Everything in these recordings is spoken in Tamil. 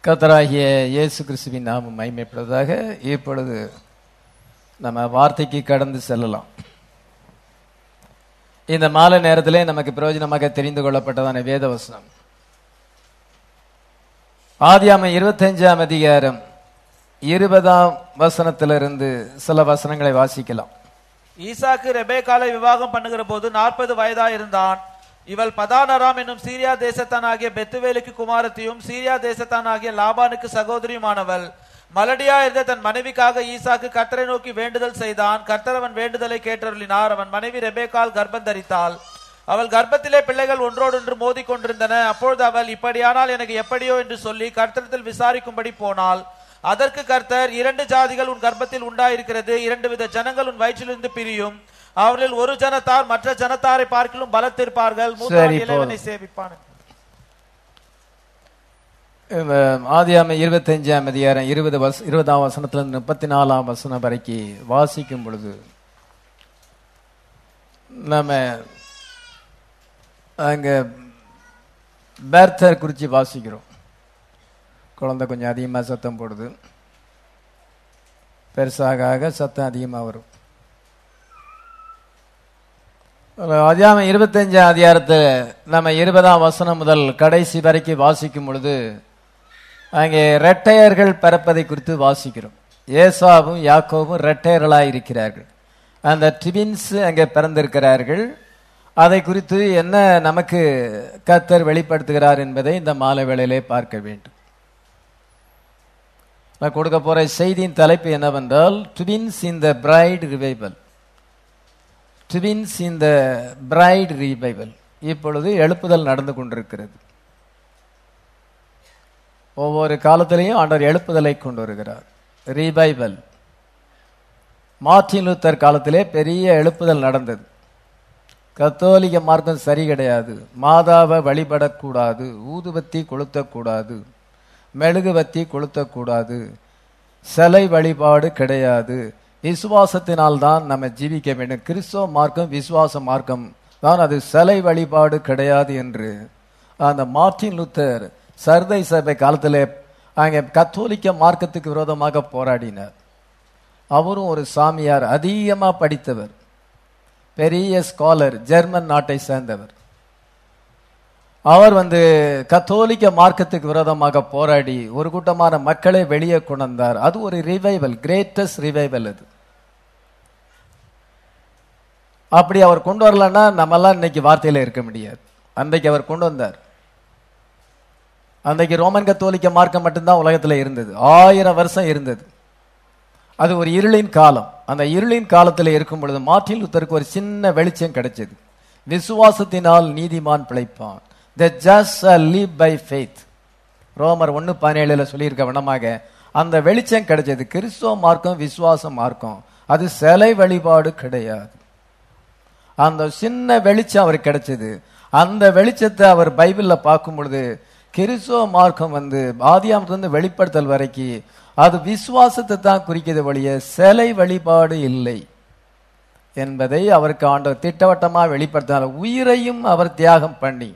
கத்தராகிய இயேசு கிறிஸ்துவின் நாமம் மைமைப்படுவதாக இப்பொழுது நம்ம வார்த்தைக்கு கடந்து செல்லலாம் இந்த மாலை நேரத்திலே நமக்கு பிரயோஜனமாக தெரிந்து கொள்ளப்பட்டதான வேத வசனம் ஆதியாம இருபத்தஞ்சாம் அதிகாரம் இருபதாம் வசனத்திலிருந்து சில வசனங்களை வாசிக்கலாம் ஈசாக்கு ரெபேக்காலை விவாகம் பண்ணுகிற போது நாற்பது வயதா இருந்தான் இவள் பதானராம் என்னும் சீரியா தேசத்தானாகிய பெத்துவேலுக்கு குமாரத்தியும் சீரியா தேசத்தானாகிய லாபானுக்கு சகோதரியுமானவள் மலடியா இருந்த தன் மனைவிக்காக ஈசாக்கு கர்த்தரை நோக்கி வேண்டுதல் செய்தான் கர்த்தர் அவன் வேண்டுதலை கேட்டருளினார் அவன் மனைவி ரெபேக்கால் கர்ப்பம் தரித்தாள் அவள் கர்ப்பத்திலே பிள்ளைகள் ஒன்றோடொன்று மோதிக் கொண்டிருந்தன அப்பொழுது அவள் இப்படியானால் எனக்கு எப்படியோ என்று சொல்லி கர்த்தரத்தில் விசாரிக்கும்படி போனாள் அதற்கு கர்த்தர் இரண்டு ஜாதிகள் உன் கர்ப்பத்தில் உண்டாயிருக்கிறது இரண்டு வித ஜனங்கள் உன் வயிற்றிலிருந்து பிரியும் அவர்களில் ஒரு ஜனத்தார் மற்ற ஜனத்தாரை பார்க்கிலும் பலத்திருப்பார்கள் மூத்தவன் சரி, இளையவனை போதும். சேவிப்பான் ஆதியாம இருபத்தஞ்சாம் அதிகாரம் இருபது வச இருபதாம் வசனத்திலிருந்து முப்பத்தி நாலாம் வசனம் வரைக்கும் வாசிக்கும் பொழுது நம்ம அங்க பேர்த்தர் குறித்து வாசிக்கிறோம் குழந்தை கொஞ்சம் அதிகமாக சத்தம் போடுது பெருசாக ஆக சத்தம் அதிகமாக வரும் அதிகாரம் இருபத்தஞ்சாம் அதிகாரத்தை நம்ம இருபதாம் வசனம் முதல் கடைசி வரைக்கும் வாசிக்கும் பொழுது அங்கே ரெட்டையர்கள் பிறப்பதை குறித்து வாசிக்கிறோம் ஏசாவும் யாக்கோவும் ரெட்டையர்களாக இருக்கிறார்கள் அந்த ட்வின்ஸ் அங்கே பிறந்திருக்கிறார்கள் அதை குறித்து என்ன நமக்கு கத்தர் வெளிப்படுத்துகிறார் என்பதை இந்த மாலை வேளையிலே பார்க்க வேண்டும் நான் கொடுக்க போற செய்தியின் தலைப்பு என்னவென்றால் twins in the bride revival twins in the bride revival இப்பொழுது எழுப்புதல் நடந்து கொண்டிருக்கிறது ஒவ்வொரு காலத்திலையும் ஆண்டவர் எழுப்புதலை கொண்டு வருகிறார் ரிவைவல் மார்ட்டின் லூத்தர் காலத்திலே பெரிய எழுப்புதல் நடந்தது கத்தோலிக்க மார்க்கம் சரி கிடையாது மாதாவை வழிபடக்கூடாது ஊதுபத்தி கொளுத்தக்கூடாது மெழுகுவத்தி கொளுத்தக்கூடாது சிலை வழிபாடு கிடையாது விசுவாசத்தினால் தான் நம்ம ஜீவிக்க வேண்டும் கிறிஸ்தவ மார்க்கம் விசுவாச மார்க்கம் தான் அது சிலை வழிபாடு கிடையாது என்று அந்த மார்ட்டின் லூத்தர் சர்தை சபை காலத்தில் அங்கே கத்தோலிக்க மார்க்கத்துக்கு விரோதமாக போராடினார் அவரும் ஒரு சாமியார் அதிகமா படித்தவர் பெரிய ஸ்காலர் ஜெர்மன் நாட்டை சேர்ந்தவர் அவர் வந்து கத்தோலிக்க மார்க்கத்துக்கு விரோதமாக போராடி ஒரு கூட்டமான மக்களை வெளியே கொண்டு வந்தார் அது ஒரு ரிவைவல் கிரேட்டஸ்ட் ரிவைவல் அது அப்படி அவர் கொண்டு வரலன்னா நம்மெல்லாம் இன்னைக்கு வார்த்தையில இருக்க முடியாது அன்றைக்கு அவர் கொண்டு வந்தார் அன்றைக்கு ரோமன் கத்தோலிக்க மார்க்கம் மட்டும்தான் உலகத்துல இருந்தது ஆயிரம் வருஷம் இருந்தது அது ஒரு இருளின் காலம் அந்த இருளின் காலத்தில் இருக்கும் பொழுது மார்ட்டின் லூத்தருக்கு ஒரு சின்ன வெளிச்சம் கிடைச்சது விசுவாசத்தினால் நீதிமான் பிழைப்பான் the just live by faith ரோமர் ஒன்று பதினேழுல சொல்லியிருக்க வண்ணமாக அந்த வெளிச்சம் கிடைச்சது கிறிஸ்துவ மார்க்கம் விசுவாச மார்க்கம் அது சிலை வழிபாடு கிடையாது அந்த சின்ன வெளிச்சம் அவருக்கு கிடைச்சது அந்த வெளிச்சத்தை அவர் பைபிள்ல பார்க்கும் பொழுது கிறிஸ்துவ மார்க்கம் வந்து ஆதியாமத்திலிருந்து வெளிப்படுத்தல் வரைக்கும் அது விசுவாசத்தை தான் குறிக்கிறது வழிய சிலை வழிபாடு இல்லை என்பதை அவருக்கு ஆண்டவர் திட்டவட்டமா வெளிப்படுத்தினார் உயிரையும் அவர் தியாகம் பண்ணி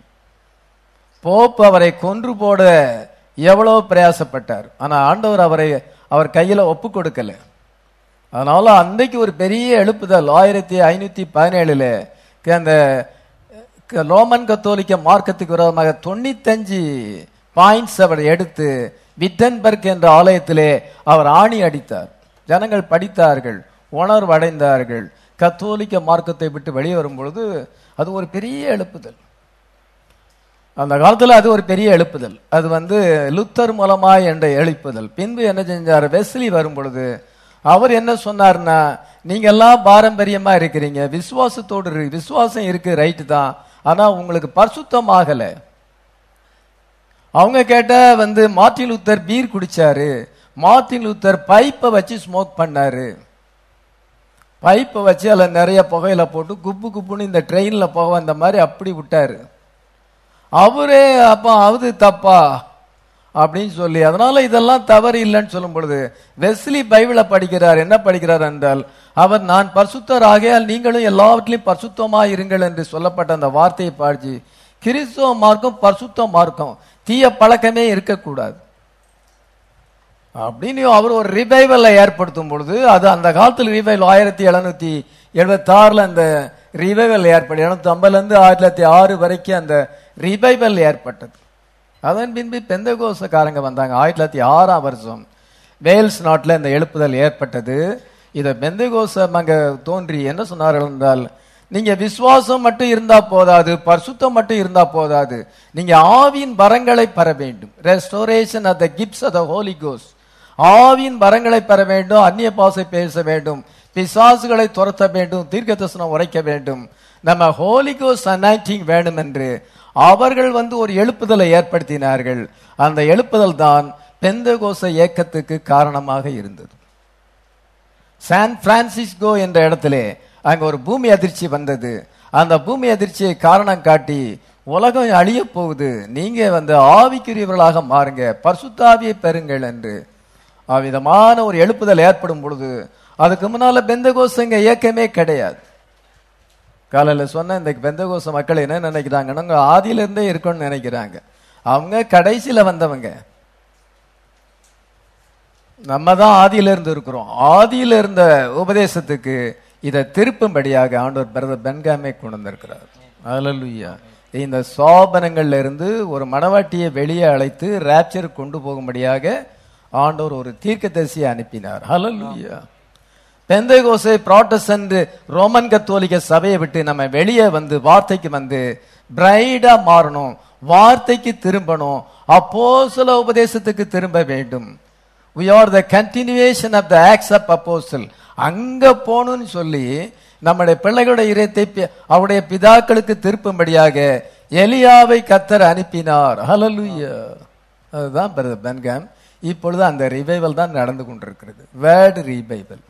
போப் அவரை கொன்று போட எவ்வளவு பிரயாசப்பட்டார் ஆனா ஆண்டவர் அவரை அவர் கையில ஒப்பு கொடுக்கல அதனால அன்றைக்கு ஒரு பெரிய எழுப்புதல் ஆயிரத்தி ஐநூத்தி பதினேழுல அந்த க- ரோமன் கத்தோலிக்க மார்க்கத்துக்கு விரோதமாக தொண்ணூத்தஞ்சு பாயிண்ட்ஸ் அவர் எடுத்து விட்டன்பர்க் என்ற ஆலயத்திலே அவர் ஆணி அடித்தார் ஜனங்கள் படித்தார்கள் உணர்வடைந்தார்கள் கத்தோலிக்க மார்க்கத்தை விட்டு வெளியே வரும் பொழுது அது ஒரு பெரிய எழுப்புதல் அந்த காலத்துல அது ஒரு பெரிய எழுப்புதல் அது வந்து லுத்தர் மூலமாய் என்ற எழுப்புதல் பின்பு என்ன செஞ்சார் வெஸ்லி வரும் பொழுது அவர் என்ன சொன்னார்னா நீங்க எல்லாம் பாரம்பரியமா இருக்கிறீங்க விசுவாசத்தோடு இரு- விசுவாசம் இருக்கு ரைட்டு தான் ஆனா உங்களுக்கு பரிசுத்தம் ஆகல அவங்க கேட்ட வந்து மார்ட்டின் லூத்தர் பீர் குடிச்சாரு மார்ட்டின் லூத்தர் பைப்பை வச்சு ஸ்மோக் பண்ணாரு பைப்பை வச்சு அதில் நிறைய புகையில போட்டு குப்பு குப்புன்னு இந்த ட்ரெயின்ல போக அந்த மாதிரி அப்படி விட்டாரு அவரே அப்ப அது தப்பா அப்படின்னு சொல்லி அதனால இதெல்லாம் தவறு இல்லைன்னு சொல்லும் பொழுது வெஸ்லி பைபிளை படிக்கிறார் என்ன படிக்கிறார் என்றால் அவர் நான் பரிசுத்தர் ஆகையால் நீங்களும் எல்லாவற்றிலும் பரிசுத்தமா இருங்கள் என்று சொல்லப்பட்ட அந்த வார்த்தையை பாடிச்சு கிறிஸ்துவ மார்க்கம் பரிசுத்த மார்க்கம் தீய பழக்கமே இருக்கக்கூடாது அப்படின்னு அவர் ஒரு ரிவைவலை ஏற்படுத்தும் பொழுது அது அந்த காலத்தில் ரிவைவல் ஆயிரத்தி எழுநூத்தி எழுபத்தி ஆறுல அந்த ரிவைவல் ஏற்பட்டு எழுநூத்தி ஐம்பதுல இருந்து ஆயிரத்தி தொள்ளாயிரத்தி ஆறு வரைக்கும் அந்த ரிவைவல் ஏற்பட்டது அதன் பின்பு பெந்தகோசக்காரங்க வந்தாங்க ஆயிரத்தி தொள்ளாயிரத்தி ஆறாம் வருஷம் வேல்ஸ் நாட்டில் இந்த எழுப்புதல் ஏற்பட்டது இதை பெந்தகோசம் அங்க தோன்றி என்ன சொன்னார்கள் என்றால் நீங்க விசுவாசம் மட்டும் இருந்தா போதாது பரிசுத்தம் மட்டும் இருந்தா போதாது நீங்க ஆவியின் வரங்களை பெற வேண்டும் restoration of the gifts of the Holy கோஸ் ஆவியின் வரங்களை பெற வேண்டும் அந்நிய பாசை பேச வேண்டும் பிசாசுகளை துரத்த வேண்டும் தீர்க்க தரிசனம் உரைக்க வேண்டும் நம்ம ஹோலி கோஸ் அனாய்டிங் வேணும் என்று அவர்கள் வந்து ஒரு எழுப்புதலை ஏற்படுத்தினார்கள் அந்த எழுப்புதல் தான் பெந்தகோச இயக்கத்துக்கு காரணமாக இருந்தது சான் பிரான்சிஸ்கோ என்ற இடத்திலே அங்க ஒரு பூமி அதிர்ச்சி வந்தது அந்த பூமி அதிர்ச்சியை காரணம் காட்டி உலகம் அழிய போகுது நீங்க வந்து ஆவிக்குரியவர்களாக மாறுங்க பரிசுத்தாவியை பெறுங்கள் என்று அவ்விதமான ஒரு எழுப்புதல் ஏற்படும் பொழுது அதுக்கு முன்னால பெந்தகோசங்க இயக்கமே கிடையாது காலையில சொன்ன இந்த பெந்தகோச மக்கள் என்ன நினைக்கிறாங்கன்னா ஆதியில இருந்தே இருக்கணும்னு நினைக்கிறாங்க அவங்க கடைசியில வந்தவங்க நம்ம தான் ஆதியில இருந்து இருக்கிறோம் ஆதியில இருந்த உபதேசத்துக்கு இதை திருப்பும்படியாக ஆண்டவர் பிரதர் பென்காமே கொண்டு வந்திருக்கிறார் அல்லேலூயா இந்த சோபனங்கள்ல இருந்து ஒரு மணவாட்டியை வெளியே அழைத்து ரேப்சர் கொண்டு போகும்படியாக ஆண்டவர் ஒரு தீர்க்கதரிசியை அனுப்பினார் ஹalleluya பெந்தகோசை புராட்டஸ்டன்ட் ரோமன் கத்தோலிக்க சபையை விட்டு நம்ம வெளியே வந்து வார்த்தைக்கு வந்து பிரைடா மாறணும் வார்த்தைக்கு திரும்பணும் அப்போ சில உபதேசத்துக்கு திரும்ப வேண்டும் we are the continuation of the acts of apostle அங்க போகணும்னு சொல்லி நம்முடைய பிள்ளைகளுடைய இதயத்தை பி- அவருடைய பிதாக்களுக்கு திருப்பும்படியாக எலியாவை கத்தர் அனுப்பினார் ஹalleluya அதுதான் பிரதர் பென்காம் இப்பொழுது அந்த ரிவைவல் தான் நடந்து கொண்டிருக்கிறது வேர்டு ரிவைவல்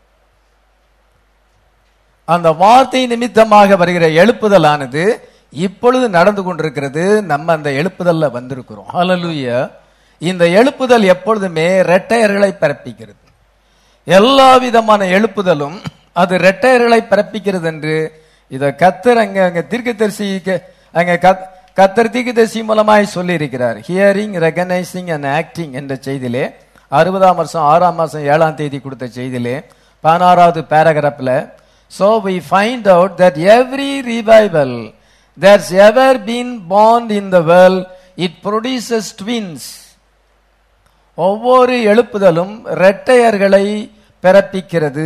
அந்த வார்த்தை நிமித்தமாக வருகிற எழுப்புதலானது இப்பொழுது நடந்து கொண்டிருக்கிறது நம்ம அந்த எழுப்புதல்ல வந்திருக்கிறோம் ஹalleluya இந்த எழுப்புதல் எப்பொழுதுமே இரட்டையர்களை பிறப்பிக்கிறது எல்லா விதமான எழுப்புதலும் அது இரட்டையர்களை பிறப்பிக்கிறது என்று இத கத்தர் அங்க அங்க தீர்க்கதரிசிக்கு அங்க கத்- கத்தர் தீர்க்கதரிசி மூலமாய் சொல்லி இருக்கிறார் ஹியரிங் ரெகனைசிங் அண்ட் ஆக்டிங் என்ற செய்தியிலே அறுபதாம் வருஷம் ஆறாம் மாசம் ஏழாம் தேதி கொடுத்த செய்தியிலே பதினாறாவது பேராகிராஃப்ல so we find out that every revival that's ever been born in the world it produces twins ஒவ்வொரு எழுப்புதலும் இரட்டையர்களை பிறப்பிக்கிறது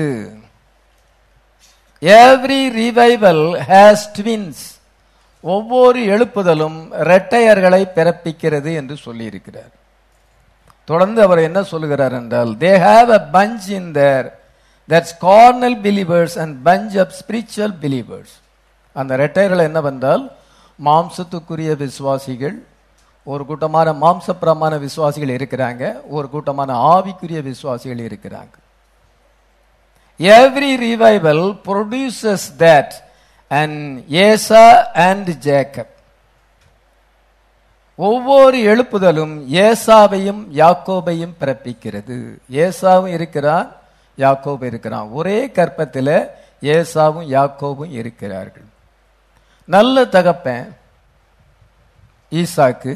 எவ்ரி ரிவைவல் ஹேஸ் ட்வின்ஸ் ஒவ்வொரு எழுப்புதலும் இரட்டையர்களை பிறப்பிக்கிறது என்று சொல்லியிருக்கிறார் தொடர்ந்து அவர் என்ன சொல்லுகிறார் என்றால் they have a bunch in there that's carnal believers and bunch of spiritual believers அந்த இரட்டையர்கள் என்னவென்றால் மாம்சத்துக்குரிய விசுவாசிகள் ஒரு கூட்டமான மாம்சப்பிரமான விசுவாசிகள் இருக்கிறாங்க ஒரு கூட்டமான ஆவிக்குரிய விசுவாசிகள் இருக்கிறாங்க every revival produces that and Esau and Jacob ஒவ்வொரு எழுப்புதலும் ஏசாவையும் யாக்கோபையும் பிறப்பிக்கிறது ஏசாவும் இருக்கிறான் யாக்கோபு இருக்கிறான் ஒரே கற்பத்தில் ஏசாவும் யாக்கோபும் இருக்கிறார்கள் நல்ல தகப்பன் ஈசாக்கு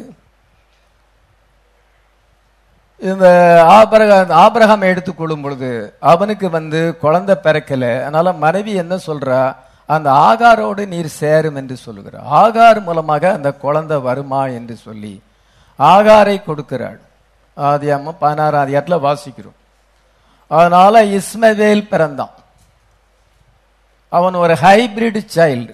இந்த ஆபரகம் ஆபரகம் எடுத்துக்கொள்ளும் பொழுது அவனுக்கு வந்து குழந்தை பிறக்கல அதனால மனைவி என்ன சொல்றா அந்த ஆகாரோடு நீர் சேரும் என்று சொல்லுகிறார் ஆகார் மூலமாக அந்த குழந்தை வருமா என்று சொல்லி ஆகாரை கொடுக்கிறாள் ஆதியாம பதினாறாம் அதிகாரத்தில் வாசிக்கிறோம் அதனால இஸ்மவேல் பிறந்தான் அவன் ஒரு ஹைபிரிட் சைல்டு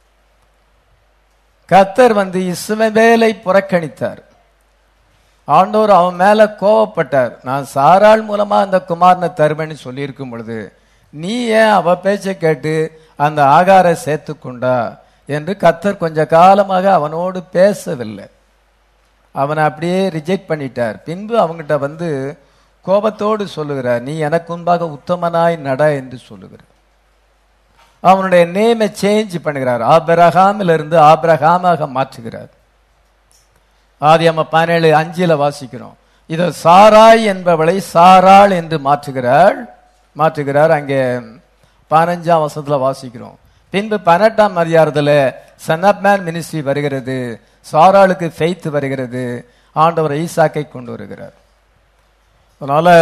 கத்தர் வந்து இஸ்மவேலை புறக்கணித்தார் ஆண்டவர் அவன் மேல கோவப்பட்டார் நான் சாராள் மூலமா அந்த குமாரனை தருவேன்னு சொல்லியிருக்கும் பொழுது நீ ஏன் அவ பேச்சை கேட்டு அந்த ஆகார சேர்த்து கொண்டா என்று கத்தர் கொஞ்ச காலமாக அவனோடு பேசவில்லை அவனை அப்படியே ரிஜெக்ட் பண்ணிட்டார் பின்பு அவங்கிட்ட வந்து கோபத்தோடு சொல்லுகிறார் நீ எனக்கு முன்பாக உத்தமனாய் நட என்று சொல்லுகிறார் அவனுடைய நேமை சேஞ்ச் பண்ணுகிறார் ஆபிரகாமில் இருந்து ஆபிரகாமாக மாற்றுகிறார் ஆதியாம பதினேழு அஞ்சில வாசிக்கிறோம் இத சாராய் என்பவளை சாராள் என்று மாற்றுகிறாள் மாற்றுகிறார் அங்கே பதினஞ்சாம் வசனத்துல வாசிக்கிறோம் பின்பு பதினெட்டாம் அதிகாரத்துல சன் ஆப் மேன் மினிஸ்ட்ரி வருகிறது சாராளுக்கு ஃபெய்த் வருகிறது ஆண்டவர் ஈசாக்கை கொண்டு வருகிறார் அதனால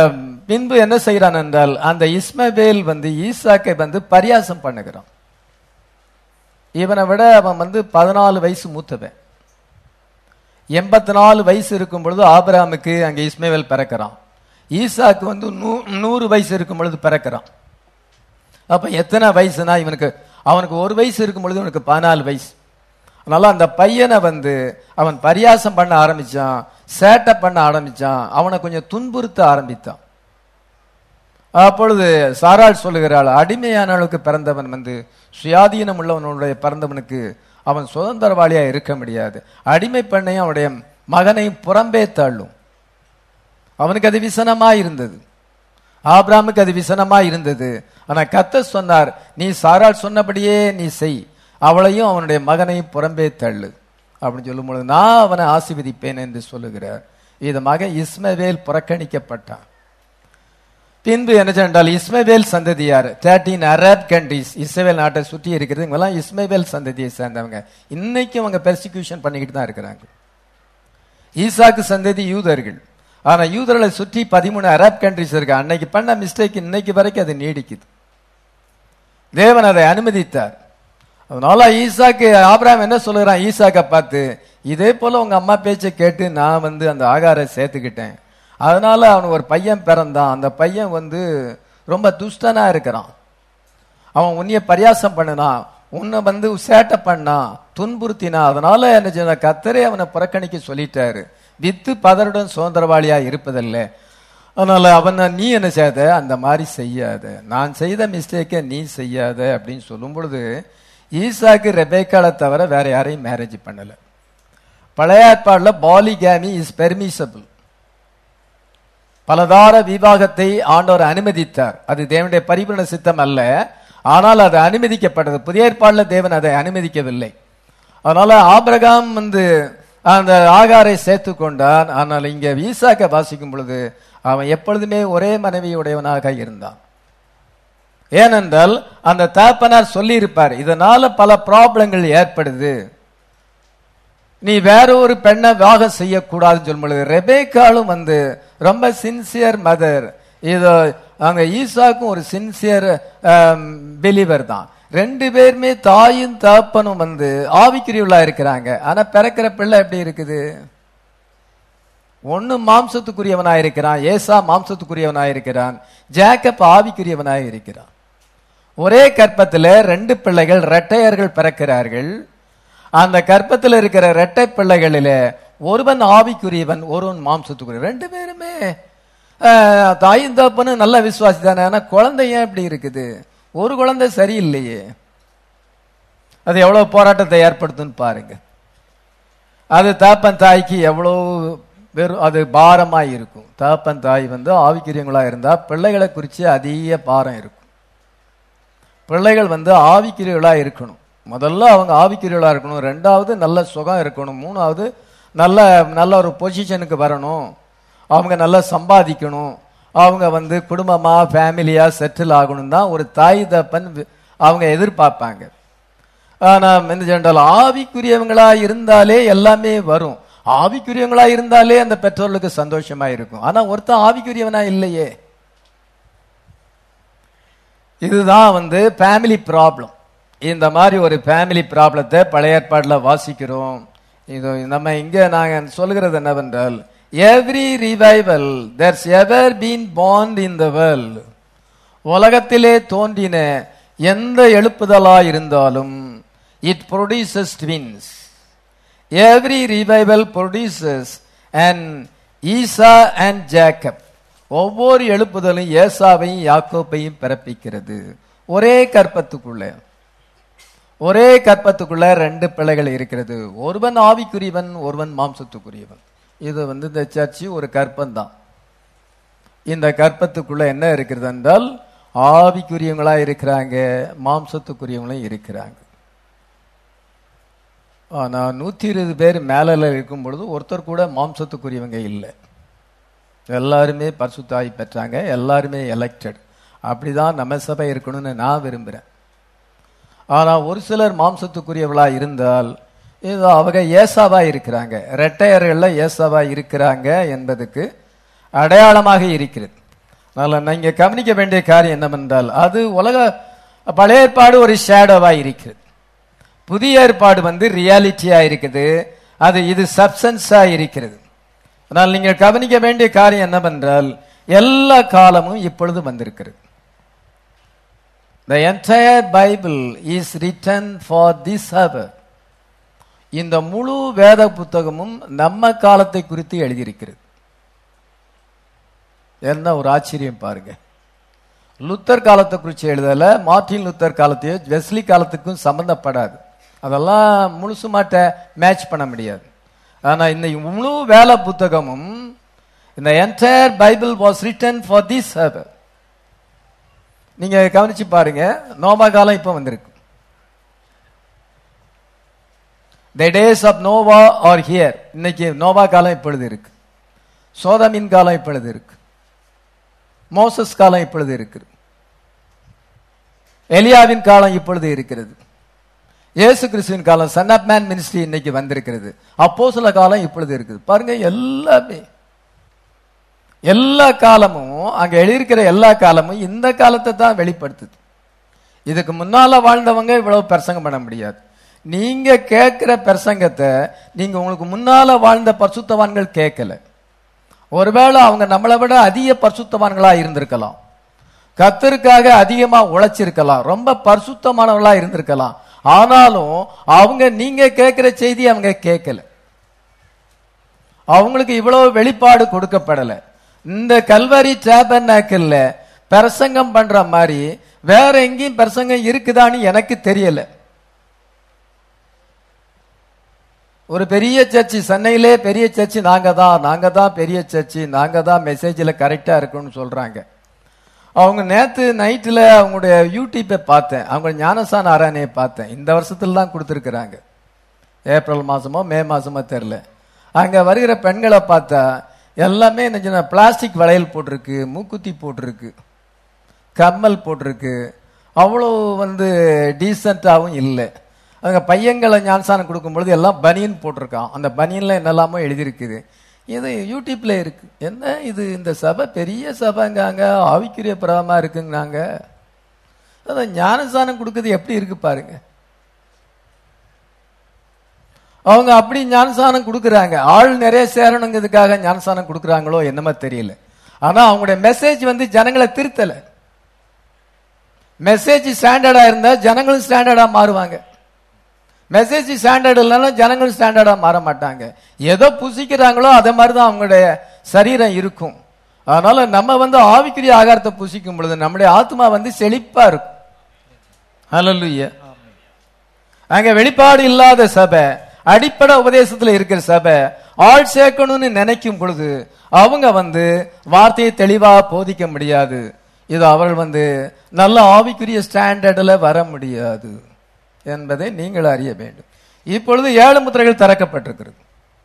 பின்பு என்ன செய்கிறான் என்றால் அந்த இஸ்மவேல் வந்து ஈசாக்கை வந்து பரியாசம் பண்ணுகிறான் இவனை விட அவன் வந்து பதினாலு வயசு மூத்தவன் எண்பத்தி நாலு வயசு இருக்கும் பொழுது ஆபிரகாமுக்கு அங்கே இஸ்மவேல் பிறக்கிறான் ஈசாக்கு வந்து நூ- நூறு வயசு இருக்கும் பொழுது பிறக்கிறான் அப்ப எத்தனை வயசுனா இவனுக்கு அவனுக்கு ஒரு வயசு இருக்கும் பொழுது இவனுக்கு பதினாலு வயசு அதனால அந்த பையனை வந்து அவன் பரியாசம் பண்ண ஆரம்பிச்சான் சேட்டை பண்ண ஆரம்பிச்சான் அவனை கொஞ்சம் துன்புறுத்த ஆரம்பித்தான் அப்பொழுது சாராள் சொல்லுகிறாள் அடிமையானவளுக்கு பிறந்தவன் வந்து சுயாதீனம் உள்ளவனுடைய பிறந்தவனுக்கு அவன் சுதந்திரவாளியா இருக்க முடியாது அடிமை பெண்ணையும் அவனுடைய மகனையும் புறம்பே தள்ளும் அவனுக்கு அது விசனமா இருந்தது ஆபிராமுக்கு அது விசனமா இருந்தது ஆனா கத்த சொன்னார் நீ சாராள் சொன்னபடியே நீ செய் அவளையும் அவனுடைய மகனையும் புறம்பே தள்ளு அப்படின்னு சொல்லும் பொழுது நான் அவனை ஆசீர்வதிப்பேன் என்று சொல்லுகிறார் இதமாக இஸ்மவேல் புறக்கணிக்கப்பட்டான் பின்பு என்ன சென்றால் இஸ்மவேல் சந்ததியார் தேர்ட்டீன் அரப் கண்ட்ரிஸ் இஸ்ரேல் நாட்டை சுற்றி இருக்கிறது இவங்கெல்லாம் இஸ்மவேல் சந்ததியை சேர்ந்தவங்க இன்னைக்கு அவங்க பெர்சிக்யூஷன் பண்ணிக்கிட்டு தான் இருக்கிறாங்க ஈசாக்கு சந்ததி யூதர்கள் ஆனா யூதர்களை சுற்றி பதிமூணு அரப் கண்ட்ரிஸ் இருக்கு அன்னைக்கு பண்ண மிஸ்டேக் இன்னைக்கு வரைக்கும் அது நீடிக்குது தேவன் அதை அனுமதித்தார் அதனால ஈசாக்கு ஆபிரகாம் என்ன சொல்லுகிறான் ஈசாக்கை பார்த்து இதே போல உங்க அம்மா பேச்சை கேட்டு நான் வந்து அந்த ஆகாரை சேர்த்துக்கிட்டேன் அதனால அவனுக்கு ஒரு பையன் பிறந்தான் அந்த பையன் வந்து ரொம்ப துஷ்டனா இருக்கிறான் அவன் உன்னைய பரியாசம் பண்ணினான் உன்னை வந்து சேட்டை பண்ணான் துன்புறுத்தினா அதனால என்ன செய்ய கத்தரே அவனை புறக்கணிக்க சொல்லிட்டாரு வித்து பதருடன் சுதந்திரவாளியா இருப்பதில்லை அதனால அவனை நீ என்ன செய்யாத அந்த மாதிரி செய்யாத நான் செய்த மிஸ்டேக்கை நீ செய்யாத அப்படின்னு சொல்லும் பொழுது ஈசாக்கு ரெபேக்காலை தவிர வேற யாரையும் மேரேஜ் பண்ணல பழைய ஏற்பாடுல பாலிகேமி இஸ் பெர்மிசபிள் பலதார விவாகத்தை ஆண்டவர் அனுமதித்தார் அது தேவனுடைய பரிபூரண சித்தம் அல்ல ஆனால் அது அனுமதிக்கப்பட்டது புதிய ஏற்பாடுல தேவன் அதை அனுமதிக்கவில்லை அதனால ஆபிரகாம் வந்து அந்த ஆகாரை சேர்த்து கொண்டான் ஆனால் இங்க ஈசாக்க வாசிக்கும் பொழுது அவன் எப்பொழுதுமே ஒரே மனைவியுடையவனாக இருந்தான் ஏனென்றால் அந்த தாப்பனார் சொல்லி இருப்பார் இதனால பல ப்ராப்ளங்கள் ஏற்படுது நீ வேற ஒரு பெண்ணை விவாகம் செய்யக்கூடாதுன்னு சொல்லும் பொழுது ரெபேக்காலும் வந்து ரொம்ப சின்சியர் மதர் இது அங்க ஈசாக்கும் ஒரு சின்சியர் பிலீவர் தான் ரெண்டு பேருமே தாயும் தகப்பனும் வந்து ஆவிக்குரியவளா இருக்கிறாங்க ஆனா பிறக்கிற பிள்ளை எப்படி இருக்குது ஒன்னு மாம்சத்துக்குரியவனாய் இருக்கிறான் ஏசா மாம்சத்துக்குரியவனாய் இருக்கிறான் ஜேக்கப் ஆவிக்குரியவனாய் இருக்கிறான் ஒரே கற்பத்துல ரெண்டு பிள்ளைகள் இரட்டையர்கள் பிறக்கிறார்கள் அந்த கற்பத்தில் இருக்கிற இரட்டை பிள்ளைகளில ஒருவன் ஆவிக்குரியவன் ஒருவன் மாம்சத்துக்குரிய ரெண்டு பேருமே ஆஹ், தாயும் தப்பனும் நல்ல விசுவாசி தானே ஆனா குழந்தை ஏன் இப்படி இருக்குது ஒரு குழந்தை சரியில்லையே அது எவ்வளவு போராட்டத்தை ஏற்படுத்துன்னு பாருங்க அது தாப்பன் தாய்க்கு எவ்வளவு வெறும் அது பாரமாய் இருக்கும் தாப்பன் தாய் வந்து ஆவிக்குரியவங்களா இருந்தா பிள்ளைகளை குறித்து அதிக பாரம் இருக்கும் பிள்ளைகள் வந்து ஆவிக்குரியவளா இருக்கணும் முதல்ல அவங்க ஆவிக்குரியவளா இருக்கணும் ரெண்டாவது நல்ல சுகம் இருக்கணும் மூணாவது நல்ல நல்ல ஒரு பொசிஷனுக்கு வரணும் அவங்க நல்லா சம்பாதிக்கணும் அவங்க வந்து குடும்பமா ஃபேமிலியா செட்டில் ஆகணும் தான் ஒரு தாய் தப்பன் வி- அவங்க எதிர்பார்ப்பாங்க ஆனா என்ன சொன்னால் ஆவிக்குரியவங்களா இருந்தாலே எல்லாமே வரும் ஆவிக்குரியவங்களா இருந்தாலே அந்த பெற்றோர்களுக்கு சந்தோஷமா இருக்கும் ஆனா ஒருத்தன் ஆவிக்குரியவனா இல்லையே இதுதான் வந்து ஃபேமிலி ப்ராப்ளம் இந்த மாதிரி ஒரு ஃபேமிலி ப்ராப்ளத்தை பழைய ஏற்பாட்டில் வாசிக்கிறோம் இது நம்ம இங்க நாங்க சொல்கிறது என்னவென்றால் every revival there's ever been பாண்ட் இன் த வேர்ல்ட் உலகத்திலே தோன்றின எந்த எழுப்புதலா இருந்தாலும் it produces twins every revival produces and Esau and Jacob ஒவ்வொரு எழுப்புதலும் ஏசாவையும் யாக்கோப்பையும் பிறப்பிக்கிறது ஒரே கற்பத்துக்குள்ள ஒரே கற்பத்துக்குள்ள ரெண்டு பிள்ளைகள் இருக்கிறது ஒருவன் ஆவிக்குரியவன் ஒருவன் மாம்சத்துக்குரியவன் இது வந்து இந்த சர்ச்சு ஒரு கற்பம் தான் இந்த கற்பத்துக்குள்ள என்ன இருக்கிறது என்றால் ஆவிக்குரியவங்களா இருக்கிறாங்க மாம்சத்துக்குரியவங்களும் இருக்கிறாங்க ஆனா நூத்தி இருபது பேர் மேல இருக்கும் பொழுது ஒருத்தர் கூட மாம்சத்துக்குரியவங்க இல்லை எல்லாருமே பரிசுத்தாய் பெற்றாங்க எல்லாருமே எலெக்டட் அப்படிதான் நம்ம சபை இருக்கணும்னு நான் விரும்புறேன் ஆனா ஒரு சிலர் மாம்சத்துக்குரியவளா இருந்தால் இது அவங்க ஏசாவா இருக்கிறாங்க ரெட்டையர்கள்ல ஏசாவா இருக்கிறாங்க என்பதுக்கு அடையாளமாக இருக்கிறது அதனால நீங்க கவனிக்க வேண்டிய காரியம் என்னவென்றால் அது உலக பழைய ஏற்பாடு ஒரு ஷேடோவா இருக்கிறது புதிய ஏற்பாடு வந்து ரியாலிட்டியா இருக்குது அது இது சப்சன்ஸா இருக்கிறது ஆனால் நீங்கள் கவனிக்க வேண்டிய காரியம் என்னவென்றால் எல்லா காலமும் இப்பொழுது வந்திருக்கிறது The entire Bible is written for this hour. இந்த முழு வேத புத்தகமும் நம்ம காலத்தை குறித்து எழுதியிருக்கிறது என்ன ஒரு ஆச்சரியம் பாருங்க லுத்தர் காலத்தை குறித்து எழுதல மார்ட்டின் லுத்தர் காலத்தையோ வெஸ்லி காலத்துக்கும் சம்பந்தப்படாது அதெல்லாம் முழுசுமாட்ட மேட்ச் பண்ண முடியாது ஆனா இந்த முழு வேத புத்தகமும் இந்த entire Bible was written for this hour நீங்க கவனிச்சு பாருங்க நோபா காலம் இப்ப வந்திருக்கு the days of Noah are here இன்னைக்கு நோவா காலம் இப்பொழுது இருக்கு சோதமின் காலம் இப்பொழுது இருக்கு மோசஸ் காலம் இப்பொழுது இருக்குது எலியாவின் காலம் இப்பொழுது இருக்கிறது இயேசு கிறிஸ்துவின் காலம் சன் ஆப் மேன் மினிஸ்ட்ரி இன்னைக்கு வந்திருக்கிறது அப்போ சில காலம் இப்பொழுது இருக்குது பாருங்க எல்லாமே எல்லா காலமும் அங்க எழுதியிருக்கிற எல்லா காலமும் இந்த காலத்தை தான் வெளிப்படுத்துது இதுக்கு முன்னால வாழ்ந்தவங்க இவ்வளவு பிரசங்கம் பண்ண முடியாது நீங்க கேட்கிற பிரசங்கத்தை நீங்க உங்களுக்கு முன்னால வாழ்ந்த பரிசுத்தவான்கள் கேட்கல ஒருவேளை அவங்க நம்மளை விட அதிக பரிசுத்தவான்களா இருந்திருக்கலாம் கத்தருக்காக அதிகமா உழைச்சிருக்கலாம் ரொம்ப பரிசுத்தமானவர்களா இருந்திருக்கலாம் ஆனாலும் அவங்க நீங்க கேட்கிற செய்தி அவங்க கேட்கல அவங்களுக்கு இவ்வளவு வெளிப்பாடு கொடுக்கப்படல இந்த கல்வரி டேபர்நாக்கல்ல பிரசங்கம் பண்ற மாதிரி வேற எங்கேயும் பிரசங்கம் இருக்குதான்னு எனக்கு தெரியல ஒரு பெரிய சர்ச்சு சென்னையிலே பெரிய சர்ச்சு நாங்க தான் நாங்க தான் பெரிய சர்ச்சு நாங்க தான் மெசேஜ்ல கரெக்டா இருக்குன்னு சொல்றாங்க அவங்க நேத்து நைட்ல அவங்களுடைய யூடியூப்பை பார்த்தேன் அவங்க ஞானசான ஆராயணையை பார்த்தேன் இந்த வருஷத்துல தான் கொடுத்துருக்குறாங்க ஏப்ரல் மாசமோ மே மாசமோ தெரில அங்க வருகிற பெண்களை பார்த்தா எல்லாமே என்ன பிளாஸ்டிக் வளையல் போட்டிருக்கு மூக்குத்தி போட்டிருக்கு கம்மல் போட்டிருக்கு அவ்வளோ வந்து டீசெண்டாகவும் இல்லை அவங்க பையங்களை ஞானசானம் கொடுக்கும்பொழுது எல்லாம் பனியன் போட்டிருக்கான் அந்த பனியன்ல என்னெல்லாமோ எழுதியிருக்குது இது யூடியூப்ல இருக்கு என்ன இது இந்த சபை பெரிய சபைங்காங்க ஆவிக்குரிய பிரதமா இருக்குங்கிறாங்க அதான் ஞானசானம் கொடுக்குறது எப்படி இருக்கு பாருங்க அவங்க அப்படி ஞானசானம் கொடுக்குறாங்க ஆள் நிறைய சேரணுங்கிறதுக்காக ஞானசானம் கொடுக்குறாங்களோ என்னமோ தெரியல ஆனா அவங்களுடைய மெசேஜ் வந்து ஜனங்களை திருத்தல மெசேஜ் ஸ்டாண்டர்டா இருந்தா ஜனங்களும் ஸ்டாண்டர்டா மாறுவாங்க மெசேஜ் ஸ்டாண்டர்ட் இல்லைன்னா ஜனங்களும் ஸ்டாண்டர்டா மாற மாட்டாங்க எதோ புசிக்கிறாங்களோ அதே மாதிரி தான் அவங்களுடைய சரீரம் இருக்கும் அதனால நம்ம வந்து ஆவிக்குரிய ஆகாரத்தை புசிக்கும் பொழுது நம்முடைய ஆத்மா வந்து செழிப்பா இருக்கும் ஹalleluya அங்க வெளிப்பாடு இல்லாத சபை அடிப்படை உபதேசத்துல இருக்கிற சபை ஆள் சேர்க்கணும்னு நினைக்கும் பொழுது அவங்க வந்து வார்த்தையை தெளிவா போதிக்க முடியாது இது அவர்கள் வந்து நல்ல ஆவிக்குரிய ஸ்டாண்டர்டில் வர முடியாது என்பதை நீங்கள் அறிய வேண்டும் இப்பொழுது ஏழு முத்திரைகள் திறக்கப்பட்டிருக்கிறது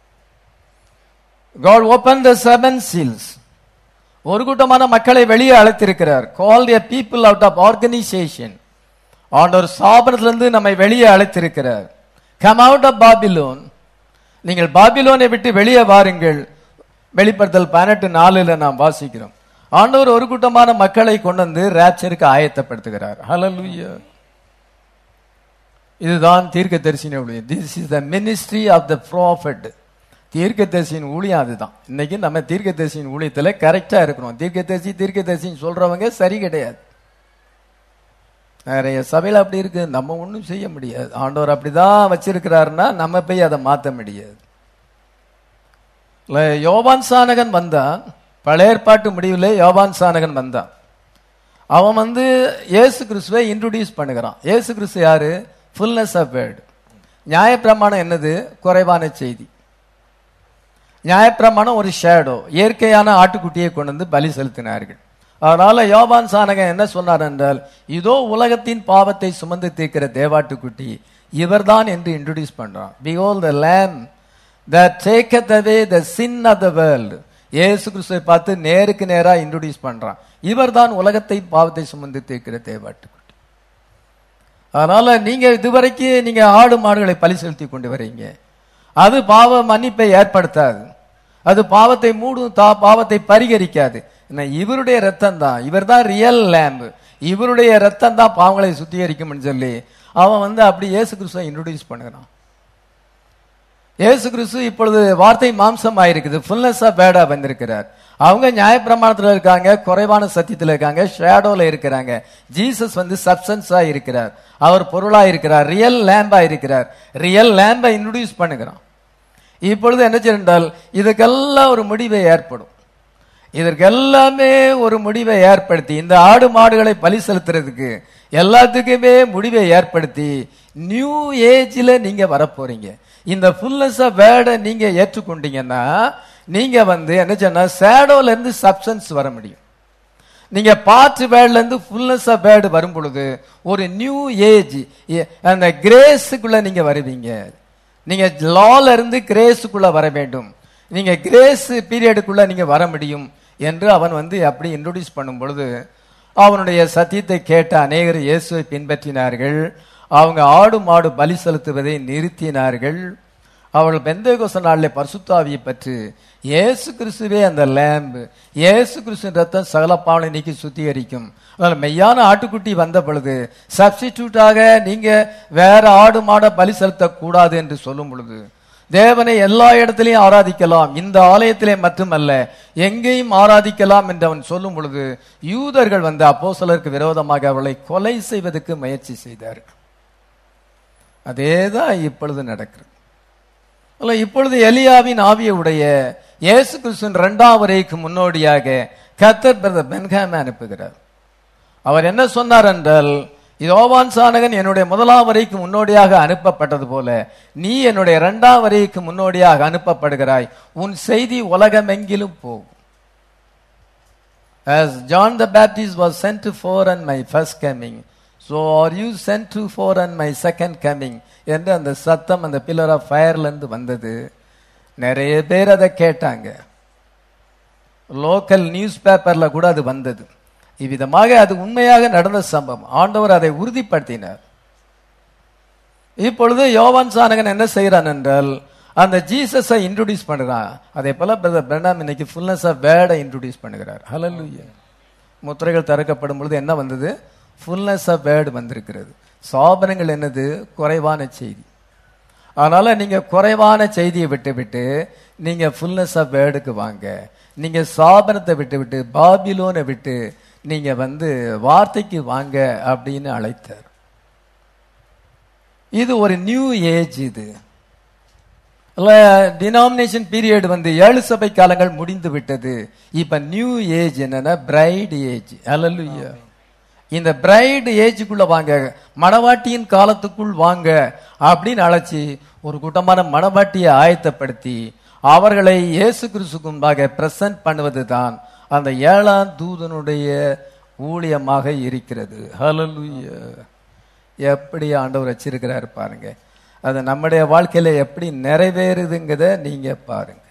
God opened the seven seals ஒரு கூட்டமான மக்களை வெளியே அழைத்திருக்கிறார் கால் a people out of organization ஆண்டவர் சாபனத்திலிருந்து நம்மை வெளியே அழைத்திருக்கிறார் கம் அவுட் ஆஃப் பாபிலோன் நீங்கள் பாபிலோனை விட்டு வெளியே வாருங்கள் வெளிப்படுத்தல் பதினெட்டு நாலுல நாம் வாசிக்கிறோம் ஆண்டவர் ஒரு கூட்டமான மக்களை கொண்டு வந்து ரேப்சருக்கு ஆயத்தப்படுத்துகிறார் ஹalleluya இதுதான் தீர்க்க தரிசன ஊழியம் this is the ministry of the prophet தீர்க்க தரிசியின் ஊழியம் அதுதான் இன்னைக்கு நம்ம தீர்க்க தரிசியின் ஊழியத்துல கரெக்டா இருக்கிறோம் தீர்க்க தரிசி தீர்க்க தரிசின்னு சொல்றவங்க சரி கிடையாது நிறைய சபையில அப்படி இருக்கு நம்ம ஒண்ணும் செய்ய முடியாது ஆண்டவர் அப்படிதான் வச்சிருக்கிறாருன்னா நம்ம போய் அதை மாத்த முடியாது இல்ல, யோவான் சானகன் வந்தான் பழைய ஏற்பாட்டு முடிவில் யோவான் சானகன் வந்தான் அவன் வந்து இயேசு கிறிஸ்துவை இன்ட்ரோடியூஸ் பண்ணுகிறான் இயேசு கிறிஸ்து யாரு ஃபுல்னஸ் ஆஃப் வேர்டு நியாயப்பிரமாணம் என்னது குறைவான செய்தி நியாயப்பிரமாணம் ஒரு ஷேடோ இயற்கையான ஆட்டுக்குட்டியை கொண்டு வந்து பலி செலுத்தினார்கள் அதனால யோவான் சானகன் என்ன சொன்னார் என்றால் இதோ உலகத்தின் பாவத்தை சுமந்து தீர்க்கிற தேவாட்டுக்குட்டி இவர்தான் என்று இன்ட்ரோடியூஸ் பண்றான் பிகோல் த லேம் that taketh away the sin of the world இயேசு கிறிஸ்துவை பார்த்து நேருக்கு நேரா இன்ட்ரோடியூஸ் பண்றான் இவர்தான் உலகத்தை பாவத்தை சுமந்து தீர்க்கிற தேவாட்டுக்குட்டி அதனால நீங்க இதுவரைக்கும் நீங்க ஆடு மாடுகளை பலி செலுத்தி கொண்டு வரீங்க அது பாவ மன்னிப்பை ஏற்படுத்தாது அது பாவத்தை மூடும் தா பாவத்தை பரிகரிக்காது என்ன, இவருடைய ரத்தம் தான் இவர் தான் ரியல் லேம்பு இவருடைய ரத்தம் தான் பாவங்களை சுத்திகரிக்கும்னு சொல்லி அவன் வந்து அப்படி இயேசு கிறிஸ்துவை இன்ட்ரோடியூஸ் பண்ணுகிறான் இயேசு கிறிஸ்து இப்பொழுது வார்த்தை மாம்சம் ஆயிருக்குது ஃபுல்னஸ் ஆஃப் பேடா வந்திருக்கிறார் அவங்க நியாயப்பிரமாணத்துல இருக்காங்க குறைவான சத்தியத்துல இருக்காங்க ஷேடோல இருக்கிறாங்க ஜீசஸ் வந்து சப்சன்ஸா இருக்கிறார் அவர் பொருளா இருக்கிறார் ரியல் லேம்பா இருக்கிறார் ரியல் லேம்பை இன்ட்ரோடியூஸ் பண்ணுகிறான் இப்பொழுது என்ன செய்தால் இதுக்கெல்லாம் ஒரு முடிவை ஏற்படும் இதற்கு எல்லாமே ஒரு முடிவை ஏற்படுத்தி இந்த ஆடு மாடுகளை பலி செலுத்துறதுக்கு எல்லாத்துக்குமே முடிவை ஏற்படுத்தி நியூ ஏஜ்ல நீங்க வரப்போறீங்க இந்த ஃபுல்னஸ் ஆஃப் வேர்டை நீங்க ஏற்றுக்கொண்டீங்கன்னா நீங்க வந்து என்ன சொன்னா சேடோல இருந்து சப்சன்ஸ் வர முடியும் நீங்க பார்ட் வேர்ட்ல இருந்து ஃபுல்னஸ் ஆஃப் வேர்டு வரும் பொழுது ஒரு நியூ ஏஜ் அந்த கிரேஸுக்குள்ள நீங்க வருவீங்க நீங்க லால இருந்து கிரேஸுக்குள்ள வர வேண்டும் நீங்க கிரேஸ் பீரியடுக்குள்ள நீங்க வர முடியும் என்று அவன் வந்து அப்படி இன்ட்ரோடியூஸ் பண்ணும் பொழுது அவனுடைய சத்தியத்தை கேட்ட அநேகர் இயேசுவை பின்பற்றினார்கள் அவங்க ஆடு மாடு பலி செலுத்துவதை நிறுத்தினார்கள் அவர்கள் பெந்தேகோச நாளிலே பரிசுத்தாவியை பற்றி இயேசு கிறிஸ்துவே அந்த லேம்பு இயேசு கிறிஸ்துவின் ரத்தம் சகல பாவனை நீக்கி சுத்திகரிக்கும் அதனால மெய்யான ஆட்டுக்குட்டி வந்த பொழுது சப்ஸ்டிடியூட்டாக நீங்க வேற ஆடு மாட பலி செலுத்தக்கூடாது என்று சொல்லும் பொழுது தேவனை எல்லா இடத்திலையும் ஆராதிக்கலாம் இந்த ஆலயத்திலே மட்டுமல்ல எங்கேயும் ஆராதிக்கலாம் என்று அவன் சொல்லும் பொழுது யூதர்கள் வந்து அப்போஸ்தலருக்கு விரோதமாக அவர்களை கொலை செய்வதற்கு முயற்சி செய்தார்கள் அதேதான் இப்பொழுது நடக்கிறது அல்ல, இப்பொழுது எலியாவின் ஆவிய உடைய இயேசு கிறிஸ்துவின் இரண்டாம் வரைக்கு முன்னோடியாக கத்தர் பிரதர் பென்காம அனுப்புகிறார் அவர் என்ன சொன்னார் என்றால் யோவான் சானகன் என்னுடைய முதலாம் வரைக்கு முன்னோடியாக அனுப்பப்பட்டது போல நீ என்னுடைய இரண்டாம் வரைக்கு முன்னோடியாக அனுப்பப்படுகிறாய் உன் செய்தி உலகமெங்கிலும் போகும் As John the Baptist was sent to forerun my first coming, so are you sent to forerun my second coming என்று அந்த சத்தம் அந்த பில்லர் ஆஃப் ஃபயர்ல இருந்து வந்தது நிறைய பேர் அதை கேட்டாங்க லோக்கல் நியூஸ் பேப்பர்ல கூட அது வந்தது இவ்விதமாக அது உண்மையாக நடந்த சம்பவம் ஆண்டவர் அதை உறுதிப்படுத்தினார் இப்பொழுது யோவான் சானகன் என்ன செய்யறான் என்றால் அந்த ஜீசஸை இன்ட்ரோடியூஸ் பண்ணுறான் அதே போல பிரதர் பிரணாம் இன்னைக்கு ஃபுல்னஸ் ஆஃப் வேர்டை இன்ட்ரோடியூஸ் பண்ணுகிறார் ஹalleluya முத்திரைகள் திறக்கப்படும் பொழுது என்ன வந்தது ஃபுல்னஸ் ஆஃப் வேர்டு வந்திருக்கிறது சாபனங்கள் என்னது குறைவான செய்தி அதனால நீங்க குறைவான செய்தியை விட்டு விட்டு நீங்க ஃபுல்னஸ் ஆஃப் வேர்டுக்கு வாங்க நீங்க சாபனத்தை விட்டு விட்டு பாபிலோனை விட்டு நீங்க வந்து வார்த்தைக்கு வாங்க அப்படின்னு அழைத்தார் இது ஒரு நியூ ஏஜ் இது டினாமினேஷன் பீரியட் வந்து ஏழு சபை காலங்கள் முடிந்து விட்டது இப்ப நியூ ஏஜ் என்னன்னா பிரைட் ஏஜ் அல்லலுயா இந்த பிரைட் ஏஜுக்குள்ள வாங்க மணவாட்டியின் காலத்துக்குள் வாங்க அப்படின்னு அழைச்சி ஒரு கூட்டமான மணவாட்டியை ஆயத்தப்படுத்தி அவர்களை இயேசு கிறிஸ்துக்கு முன்பாக பிரசன்ட் பண்ணுவது தான் அந்த ஏழாம் தூதனுடைய ஊழியமாக இருக்கிறது ஹalleluya எப்படி ஆண்டவர் வச்சிருக்கிறார் பாருங்க அது நம்முடைய வாழ்க்கையில எப்படி நிறைவேறுதுங்கிறத நீங்க பாருங்க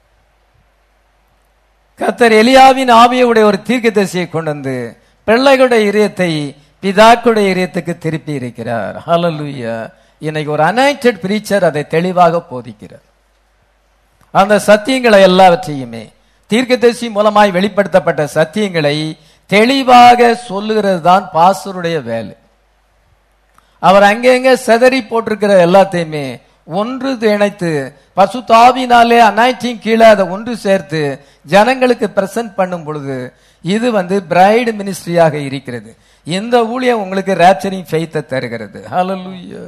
கத்தர் எலியாவின் ஆவியுடைய ஒரு தீர்க்கதரிசியை கொண்டு வந்து பிள்ளைகளுடைய இதயத்தை பிதாக்களுடைய இதயத்துக்கு திருப்பி இருக்கிறார் ஹalleluya இன்னைக்கு ஒரு அனாய்டட் பிரீச்சர் அதை தெளிவாக போதிக்கிறார் அந்த சத்தியங்களை எல்லாவற்றையுமே தீர்க்கதரிசி மூலமாய் வெளிப்படுத்தப்பட்ட சத்தியங்களை தெளிவாக சொல்லுகிறது தான் பாஸ்டருடைய வேலை அவர் அங்கங்க செதறி போட்டிருக்கிற எல்லாத்தையுமே ஒன்று இணைத்து பசுதாவினாலே அனாய்டிங் கீழே அதை ஒன்று சேர்த்து ஜனங்களுக்கு பிரசன்ட் பண்ணும் பொழுது இது வந்து பிரைடு மினிஸ்ட்ரியாக இருக்கிறது இந்த ஊழியம் உங்களுக்கு ரேப்சரிங் ஃபெய்த்தை தருகிறது ஹalleluya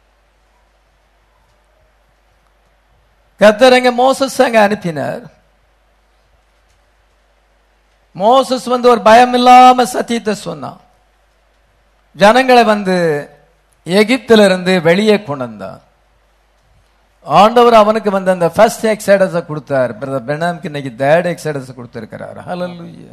கர்த்தர் அங்க மோசஸ் அங்க அனுப்பினார் மோசஸ் வந்து ஒரு பயம் இல்லாம சத்தியத்தை சொன்னான் ஜனங்களை வந்து எகிப்தில இருந்து வெளியே கொண்டு வந்தார் ஆண்டவர் அவனுக்கு வந்து அந்த ஃபர்ஸ்ட் எக்ஸைடஸ கொடுத்தார் பிரதர் பெனாம்க்கு இன்னைக்கு தேர்ட் எக்ஸைடஸ் கொடுத்திருக்கிறார் ஹalleluya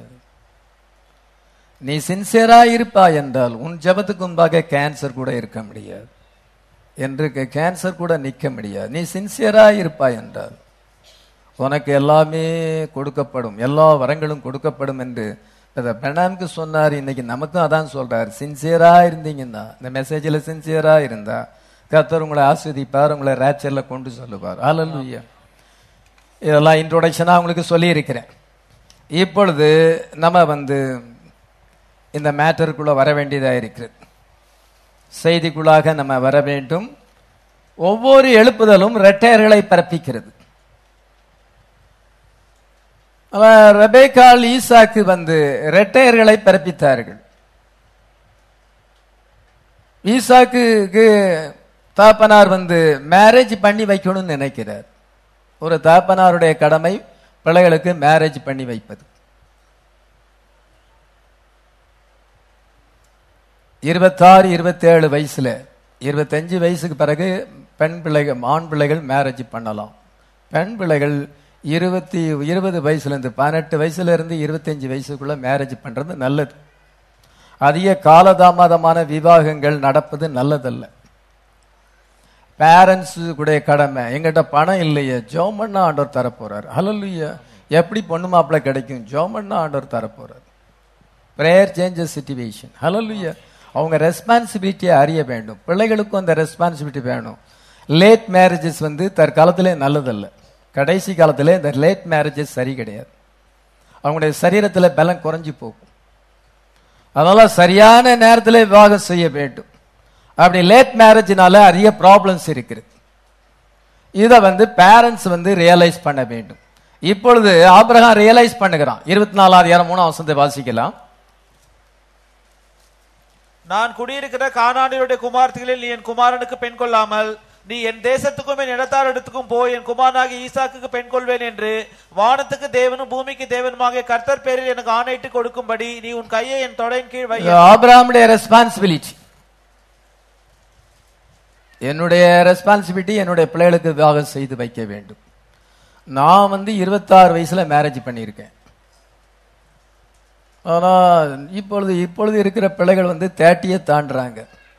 நீ சின்சியரா இருப்பா என்றால் உன் ஜெபத்துக்கு முன்பாக கேன்சர் கூட இருக்க முடியாது என்று கேன்சர் கூட நிக்க முடியாது நீ சின்சியரா இருப்பா என்றால் உனக்கு எல்லாமே கொடுக்கப்படும் எல்லா வரங்களும் கொடுக்கப்படும் என்று பெனாம்க்கு சொன்னார் இன்னைக்கு நமக்கும் அதான் சொல்றார் சின்சியரா இருந்தீங்கன்னா இந்த மெசேஜ்ல சின்சியரா இருந்தா கர்த்தர் உங்களை ஆஸ்வதிப்பார் உங்களை ரேச்சர்ல கொண்டு சொல்லுவார் ஹalleluya இதெல்லாம் இன்ட்ரோடக்ஷனா உங்களுக்கு சொல்லி இருக்கிறேன் இப்பொழுது நம்ம வந்து இந்த மேட்டருக்குள்ள வர வேண்டியதாக இருக்கிறது செய்திக்குள்ளாக நம்ம வர வேண்டும் ஒவ்வொரு எழுப்புதலும் ரெட்டையர்களை பிறப்பிக்கிறது அவன் ரெபேக்கால் ஈசாக்கு வந்து ரெட்டையர்களை பிறப்பித்தார்கள் ஈசாக்குக்கு தாப்பனார் வந்து மேரேஜ் பண்ணி வைக்கணும்னு நினைக்கிறார் ஒரு தாப்பனாருடைய கடமை பிள்ளைகளுக்கு மேரேஜ் பண்ணி வைப்பது இருபத்தாறு இருபத்தேழு வயசுல இருபத்தஞ்சு வயசுக்கு பிறகு பெண் பிள்ளைகள் ஆண் பிள்ளைகள் மேரேஜ் பண்ணலாம் பெண் பிள்ளைகள் இருபத்தி இருபது வயசுல இருந்து பதினெட்டு வயசுல இருந்து இருபத்தஞ்சு வயசுக்குள்ள மேரேஜ் பண்றது நல்லது அதிக காலதாமதமான விவாகங்கள் நடப்பது நல்லதல்ல பேரண்ட்ஸ் கூடிய கடமை எங்கிட்ட பணம் இல்லையே ஜோமண்ணா ஆண்டவர் தரப்போறார் ஹலல்லுயா எப்படி பொண்ணு மாப்பிள்ளை கிடைக்கும் ஜோமண்ணா ஆண்டவர் தரப்போறார் பிரேயர் சேஞ்சஸ் சிச்சுவேஷன் ஹலல்லுயா அவங்க ரெஸ்பான்சிபிலிட்டியை அறிய வேண்டும் பிள்ளைகளுக்கும் அந்த ரெஸ்பான்சிபிலிட்டி வேணும் லேட் மேரேஜஸ் வந்து தற்காலத்திலே நல்லதல்ல கடைசி காலத்திலே இந்த லேட் மேரேஜஸ் சரி கிடையாது அவங்களுடைய சரீரத்தில் பலம் குறைஞ்சி போகும் அதனால சரியான நேரத்தில் விவாகம் செய்ய வேண்டும் அப்படி லேட் மேரேஜ்னால அதிக ப்ராப்ளம்ஸ் இருக்கிறது இதை வந்து பேரண்ட்ஸ் வந்து ரியலைஸ் பண்ண வேண்டும் இப்பொழுது ஆபிரகாம் ரியலைஸ் பண்ணுகிறான் இருபத்தி நாலாவது ஏழு மூணாம் வசனத்தை வாசிக்கலாம் நான் குடியிருக்கிற கானானியருடைய குமார்த்திகளில் நீ என் குமாரனுக்கு பெண் கொள்ளாமல் நீ என் தேசத்துக்கும் என் இடத்தாரிடத்துக்கும் போய் என் குமாரனாகிய ஈசாக்குக்கு பெண் கொள்வேன் என்று வானத்துக்கு தேவனும் பூமிக்கு தேவனுமாகிய கர்த்தர் பேரில் எனக்கு ஆணையிட்டு கொடுக்கும்படி நீ உன் கையை என் தொடையின் கீழ் வை ஆபிரகாமுடைய ரெஸ்பான்சிபிலிட்டி என்னுடைய ரெஸ்பான்சிபிலிட்டி என்னுடைய பிள்ளைகளுக்கு விவாகம் செய்து வைக்க வேண்டும் நான் வந்து இருபத்தாறு வயசுல மேரேஜ் பண்ணியிருக்கேன் ஆனா இப்பொழுது இப்பொழுது இருக்கிற பிள்ளைகள் வந்து தேர்ட்டியை தாண்டுறாங்க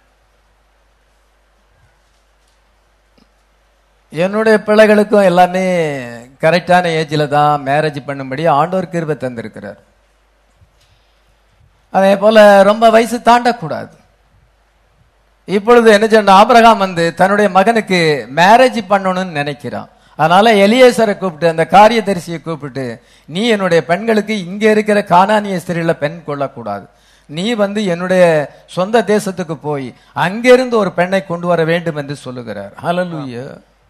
என்னுடைய பிள்ளைகளுக்கும் எல்லாமே கரெக்டான ஏஜில் தான் மேரேஜ் பண்ணும்படி ஆண்டவர் கிருபை தந்திருக்கிறார் அதே போல ரொம்ப வயசு தாண்டக்கூடாது இப்பொழுது என்ன சொன்ன ஆபிரகாம் வந்து தன்னுடைய மகனுக்கு மேரேஜ் பண்ணணும்னு நினைக்கிறான் அதனால எலியேசரை கூப்பிட்டு அந்த காரியதரிசியை கூப்பிட்டு நீ என்னுடைய பெண்களுக்கு இங்க இருக்கிற கானானிய ஸ்திரீல பெண் கொள்ளக்கூடாது நீ வந்து என்னுடைய சொந்த தேசத்துக்கு போய் அங்கிருந்து ஒரு பெண்ணை கொண்டு வர வேண்டும் என்று சொல்லுகிறார் ஹalleluya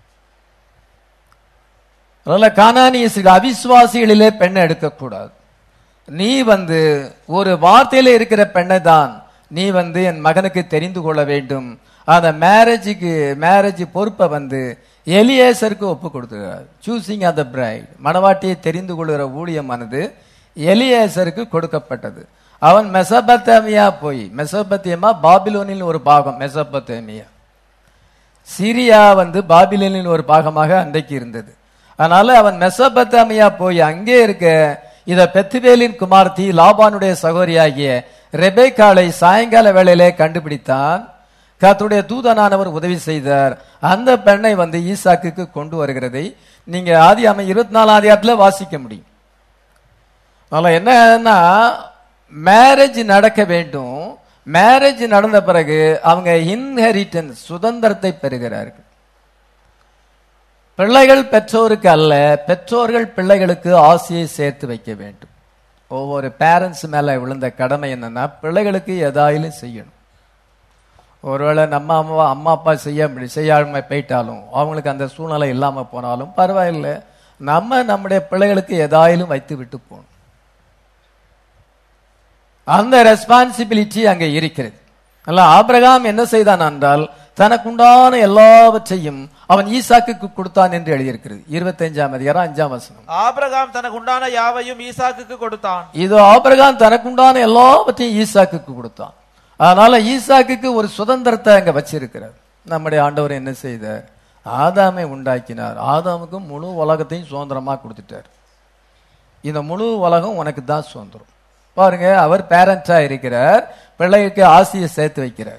அதனால கானானிய ஸ்திரீ அவிசுவாசிகளிலே பெண்ணை எடுக்கக்கூடாது நீ வந்து ஒரு வார்த்தையில இருக்கிற பெண்ணை தான் நீ வந்து என் மகனுக்கு தெரிந்து கொள்ள வேண்டும் அந்த மேரேஜுக்கு மேரேஜ் பொறுப்பை வந்து எலியேசருக்கு ஒப்பு கொடுத்துகிறார் சூசிங் அந்த பிரைட் மணவாட்டியை தெரிந்து கொள்கிற ஊழியமானது எலியேசருக்கு கொடுக்கப்பட்டது அவன் மெசபத்தேமியா போய் மெசபத்தேமா பாபிலோனில் ஒரு பாகம் மெசபத்தேமியா சிரியா வந்து பாபிலோனின் ஒரு பாகமாக அன்றைக்கு இருந்தது அதனால அவன் மெசபத்தாமியா போய் அங்கே இருக்க இத பெத்துவேலின் குமார்த்தி லாபானுடைய சகோதரியாகிய ரெபேக்காளை சாயங்கால வேளையிலே கண்டுபிடித்தான் கர்த்தருடைய தூதனானவர் உதவி செய்தார் அந்த பெண்ணை வந்து ஈசாக்குக்கு கொண்டு வருகிறதை நீங்க ஆதி அமை இருபத்தி நாலாம் அதிகாரத்துல வாசிக்க முடியும் அதனால என்னன்னா மேரேஜ் நடக்க வேண்டும் மேரேஜ் நடந்த பிறகு அவங்க இன்ஹெரிட்டன்ஸ் சுதந்திரத்தை பெறுகிறார்கள் பிள்ளைகள் பெற்றோருக்கு அல்ல பெற்றோர்கள் பிள்ளைகளுக்கு ஆசையை சேர்த்து வைக்க வேண்டும் ஒவ்வொரு பேரண்ட்ஸ் மேல விழுந்த கடமை என்னன்னா பிள்ளைகளுக்கு எதாயிலும் செய்யணும் ஒருவேளை நம்ம அம்மா அம்மா அப்பா செய்ய முடி- செய்யாம போயிட்டாலும் அவங்களுக்கு அந்த சூழ்நிலை இல்லாம போனாலும் பரவாயில்லை நம்ம நம்முடைய பிள்ளைகளுக்கு எதாயிலும் வைத்து விட்டு போகணும் அந்த ரெஸ்பான்சிபிலிட்டி அங்கே இருக்கிறது அல்ல ஆபிரகாம் என்ன செய்தான் என்றால் தனக்குண்டான எல்லாவற்றையும் அவன் ஈசாக்குக்கு கொடுத்தான் என்று எழுதியிருக்கிறது இருபத்தஞ்சாம் அதிகாரம் அஞ்சாம் வசனம் ஆபிரகாம் தனக்கு உண்டான யாவையும் ஈசாக்குக்கு கொடுத்தான் இது ஆபிரகாம் தனக்குண்டான எல்லாவற்றையும் ஈசாக்குக்கு கொடுத்தான் அதனால ஈசாக்குக்கு ஒரு சுதந்திரத்தை அங்க வச்சிருக்கிறார் நம்முடைய ஆண்டவர் என்ன செய்தார் ஆதாமை உண்டாக்கினார் ஆதாமுக்கு முழு உலகத்தையும் சுதந்திரமா கொடுத்துட்டார் இந்த முழு உலகம் உனக்கு தான் சுதந்திரம் பாருங்க அவர் பேரண்டா இருக்கிறார் பிள்ளைக்கு ஆசையை சேர்த்து வைக்கிறார்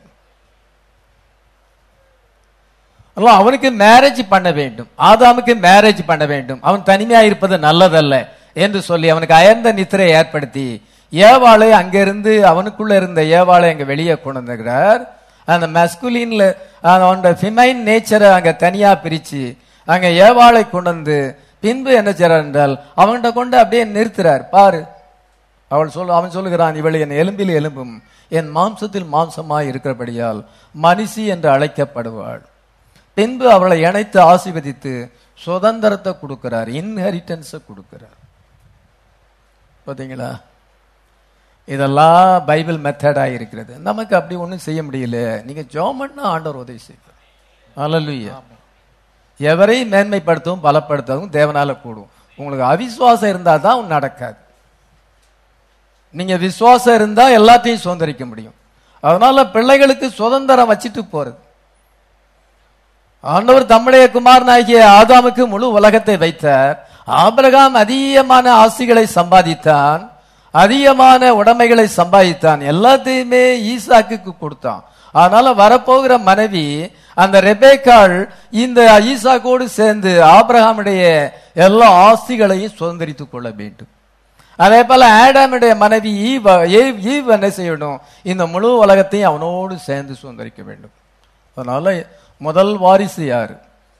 அல்ல, அவனுக்கு மேரேஜ் பண்ண வேண்டும் ஆதாமுக்கு மேரேஜ் பண்ண வேண்டும் அவன் தனிமையா இருப்பது நல்லதல்ல என்று சொல்லி அவனுக்கு அயர்ந்த நித்திரை ஏற்படுத்தி ஏவாளை அங்கிருந்து அவனுக்குள்ள இருந்த ஏவாளை அங்க வெளியே கொண்டு வந்துகிறார் அந்த மஸ்குலின்ல அவனோட ஃபிமைன் நேச்சரை அங்க தனியா பிரிச்சு அங்க ஏவாளை கொண்டு வந்து பின்பு என்ன செய்றார் என்றால் அவன்கிட்ட கொண்டு அப்படியே நிறுத்துறார் பாரு அவள் சொல் அவன் சொல்லுகிறான் இவள் என் எலும்பில் எலும்பும் என் மாம்சத்தில் மாம்சமாய் இருக்கிறபடியால் மனுஷி என்று அழைக்கப்படுவாள் பின்பு அவளை இணைத்து ஆசீர்வதித்து சுதந்திரத்தை கொடுக்கிறார் இன்ஹெரிட்டன்ஸை கொடுக்கிறார் பாத்தீங்களா இதெல்லாம் பைபிள் மெத்தடா இருக்கிறது நமக்கு அப்படி ஒண்ணும் செய்ய முடியல நீங்க ஜோமன்னா ஆண்டவர் உதவி செய்வார் அல்லலுயா எவரையும் மேன்மைப்படுத்தவும் பலப்படுத்தவும் தேவனால கூடும் உங்களுக்கு அவிசுவாசம் இருந்தா தான் நடக்காது நீங்க விசுவாசம் இருந்தா எல்லாத்தையும் சுதந்திரிக்க முடியும் அதனால பிள்ளைகளுக்கு சுதந்திரம் வச்சுட்டு போறது ஆண்டவர் தம்முடைய குமாரனாகிய ஆதாமுக்கு முழு உலகத்தை வைத்தார் ஆபிரகாம் அதிகமான ஆசிகளை சம்பாதித்தான் அதிகமான உடைமைகளை சம்பாதித்தான் எல்லாத்தையுமே ஈசாக்குக்கு கொடுத்தான் அதனால வரப்போகிற மனைவி அந்த ரெபேக்காள் இந்த ஈசாக்கோடு சேர்ந்து ஆபிரகாமுடைய எல்லா ஆஸ்திகளையும் சுதந்திரித்துக் கொள்ள வேண்டும் அதே போல ஆடாமுடைய மனைவி ஈவ் ஈவ் ஈவ் என்ன செய்யணும் இந்த முழு உலகத்தையும் அவனோடு சேர்ந்து சுதந்திரிக்க வேண்டும் அதனால முதல் வாரிசு யாரு